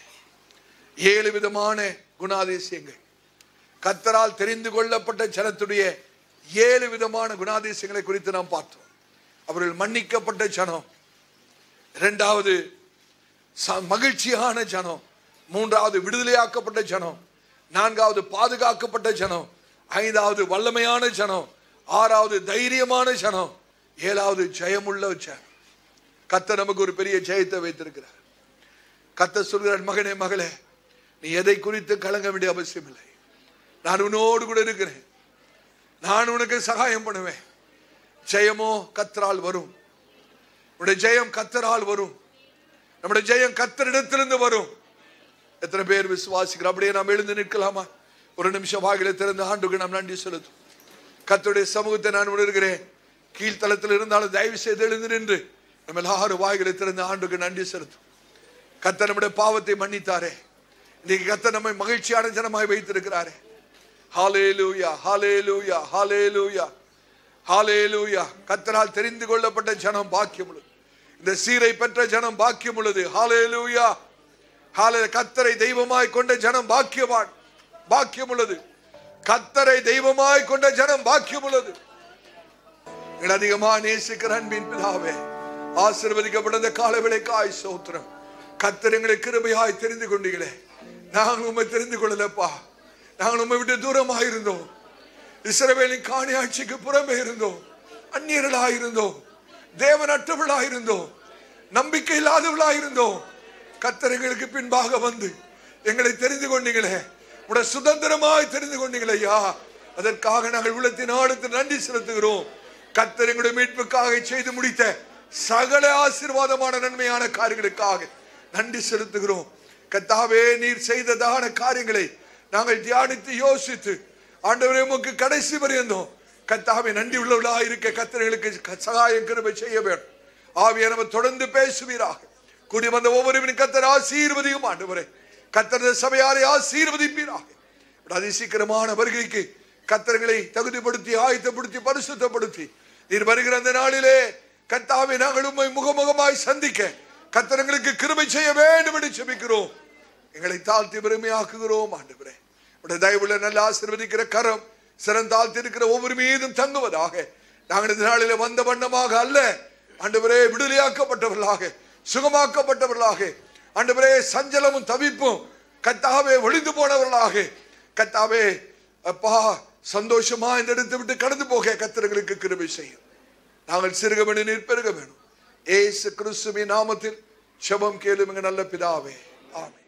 ஏழு விதமான குணாதிசயங்கள் கத்தரால் தெரிந்து கொள்ளப்பட்ட ஜனத்துடைய ஏழு விதமான குணாதிசயங்களை குறித்து நாம் பார்த்தோம் அவர்கள் மன்னிக்கப்பட்ட ஜனம் இரண்டாவது ச- மகிழ்ச்சியான ஜனம் மூன்றாவது விடுதலையாக்கப்பட்ட ஜனம் நான்காவது பாதுகாக்கப்பட்ட ஜனம் ஐந்தாவது வல்லமையான ஜனம் ஆறாவது தைரியமான ஜனம் ஏழாவது ஜெயமுள்ள ஜனம் கத்த நமக்கு ஒரு பெரிய ஜெயத்தை வைத்திருக்கிறார் கத்த சொல்கிறார் மகனே மகளே நீ எதை குறித்து கலங்க வேண்டிய அவசியம் இல்லை நான் உன்னோடு கூட இருக்கிறேன் நான் உனக்கு சகாயம் பண்ணுவேன் ஜெயமோ கத்தரால் வரும் உன்னுடைய ஜெயம் கத்தரால் வரும் நம்முடைய ஜெயம் கத்தரிடத்திலிருந்து வரும் எத்தனை பேர் விசுவாசிக்கிறோம் அப்படியே நாம் எழுந்து நிற்கலாமா ஒரு நிமிஷம் வாயில திறந்து ஆண்டுக்கு நாம் நன்றி செலுத்தும் கத்தருடைய சமூகத்தை நான் உணர்கிறேன் கீழ்த்தளத்தில் இருந்தாலும் தயவு செய்து எழுந்து நின்று நம்ம எல்லாரும் வாய்களை திறந்து ஆண்டுக்கு நன்றி செலுத்தும் கத்த நம்முடைய பாவத்தை மன்னித்தாரே இன்னைக்கு கத்த நம்மை மகிழ்ச்சியான ஜனமாய் வைத்திருக்கிறாரே ஹalleluya ஹalleluya ஹalleluya ஹalleluya கத்தரால் தெரிந்து கொள்ளப்பட்ட ஜனம் பாக்கியம் உள்ளது இந்த சீரை பெற்ற ஜனம் பாக்கியம் உள்ளது ஹalleluya ஹாலே கத்தரை தெய்வமாய் கொண்ட ஜனம் பாக்கியவான் பாக்கியம் உள்ளது கத்தரை தெய்வமாய் கொண்ட ஜனம் பாக்கியம் உள்ளது எங்களை அதிகமா நேசிக்கிற அன்பின் பிதாவே ஆசீர்வதிக்கப்பட்ட இந்த காலவேளைக்காய் சோத்திரம் கத்தர் எங்களை கிருபையாய் தெரிந்து கொண்டீங்களே நாங்கள் உண்மை தெரிந்து கொள்ளலப்பா நாங்கள் உண்மை விட்டு தூரமாக இருந்தோம் இஸ்ரவேலின் காணியாட்சிக்கு புறமே இருந்தோம் அந்நியர்களாக இருந்தோம் தேவனற்றவர்களா இருந்தோம் நம்பிக்கை இல்லாதவர்களா இருந்தோம் கத்தர் எங்களுக்கு பின்பாக வந்து எங்களை தெரிந்து கொண்டீங்களே உடைய சுதந்திரமாய் தெரிந்து கொண்டீங்களே ஐயா அதற்காக நாங்கள் உள்ளத்தின் ஆழத்தில் நன்றி செலுத்துகிறோம் கத்தர் எங்களுடைய மீட்புக்காக செய்து முடித்த சகல ஆசீர்வாதமான நன்மையான காரியங்களுக்காக நன்றி செலுத்துகிறோம் கத்தாவே நீர் செய்ததான காரியங்களை நாங்கள் தியானித்து யோசித்து ஆண்டவரே உமக்கு கடைசி வரையந்தோம் கத்தாவே நன்றி உள்ளவர்களாக இருக்க கத்தர்களுக்கு க- சகாயம் கிருபை செய்ய வேண்டும் ஆவியானவர் தொடர்ந்து பேசுவீராக கூடி வந்த ஒவ்வொருவரும் கத்தர் ஆசீர்வதியும் ஆண்டவரே கத்தரது சபையாரை ஆசீர்வதிப்பீராக அதி சீக்கிரமான வருகைக்கு கத்தர்களை தகுதிப்படுத்தி ஆயத்தப்படுத்தி பரிசுத்தப்படுத்தி நீர் வருகிற அந்த நாளிலே கத்தாவை நாங்கள் உம்மை முகமுகமாய் சந்திக்க கத்தரங்களுக்கு கிருபை செய்ய வேண்டும் என்று செபிக்கிறோம் எங்களை தாழ்த்தி பெருமையாக்குகிறோம் ஆண்டவரே உடைய தயவுள்ள நல்ல ஆசீர்வதிக்கிற கரம் சிறந்தாழ்த்தி இருக்கிற ஒவ்வொரு மீதும் தங்குவதாக நாங்கள் இந்த நாளிலே வந்த வண்ணமாக அல்ல ஆண்டவரே விடுதலையாக்கப்பட்டவர்களாக சுகமாக்கப்பட்டவர்களாக ஆண்டவரே சஞ்சலமும் தவிப்பும் கத்தாவே ஒளிந்து போனவர்களாக கத்தாவே அப்பா சந்தோஷமா இந்த இடத்தை விட்டு கடந்து போக கத்திரங்களுக்கு கிருபை செய்யும் நாங்கள் சிறுக வேணும் நீர் பெருக வேணும் ஏசு கிறிஸ்துவின் நாமத்தில் செபம் கேளும் எங்க நல்ல பிதாவே ஆமென்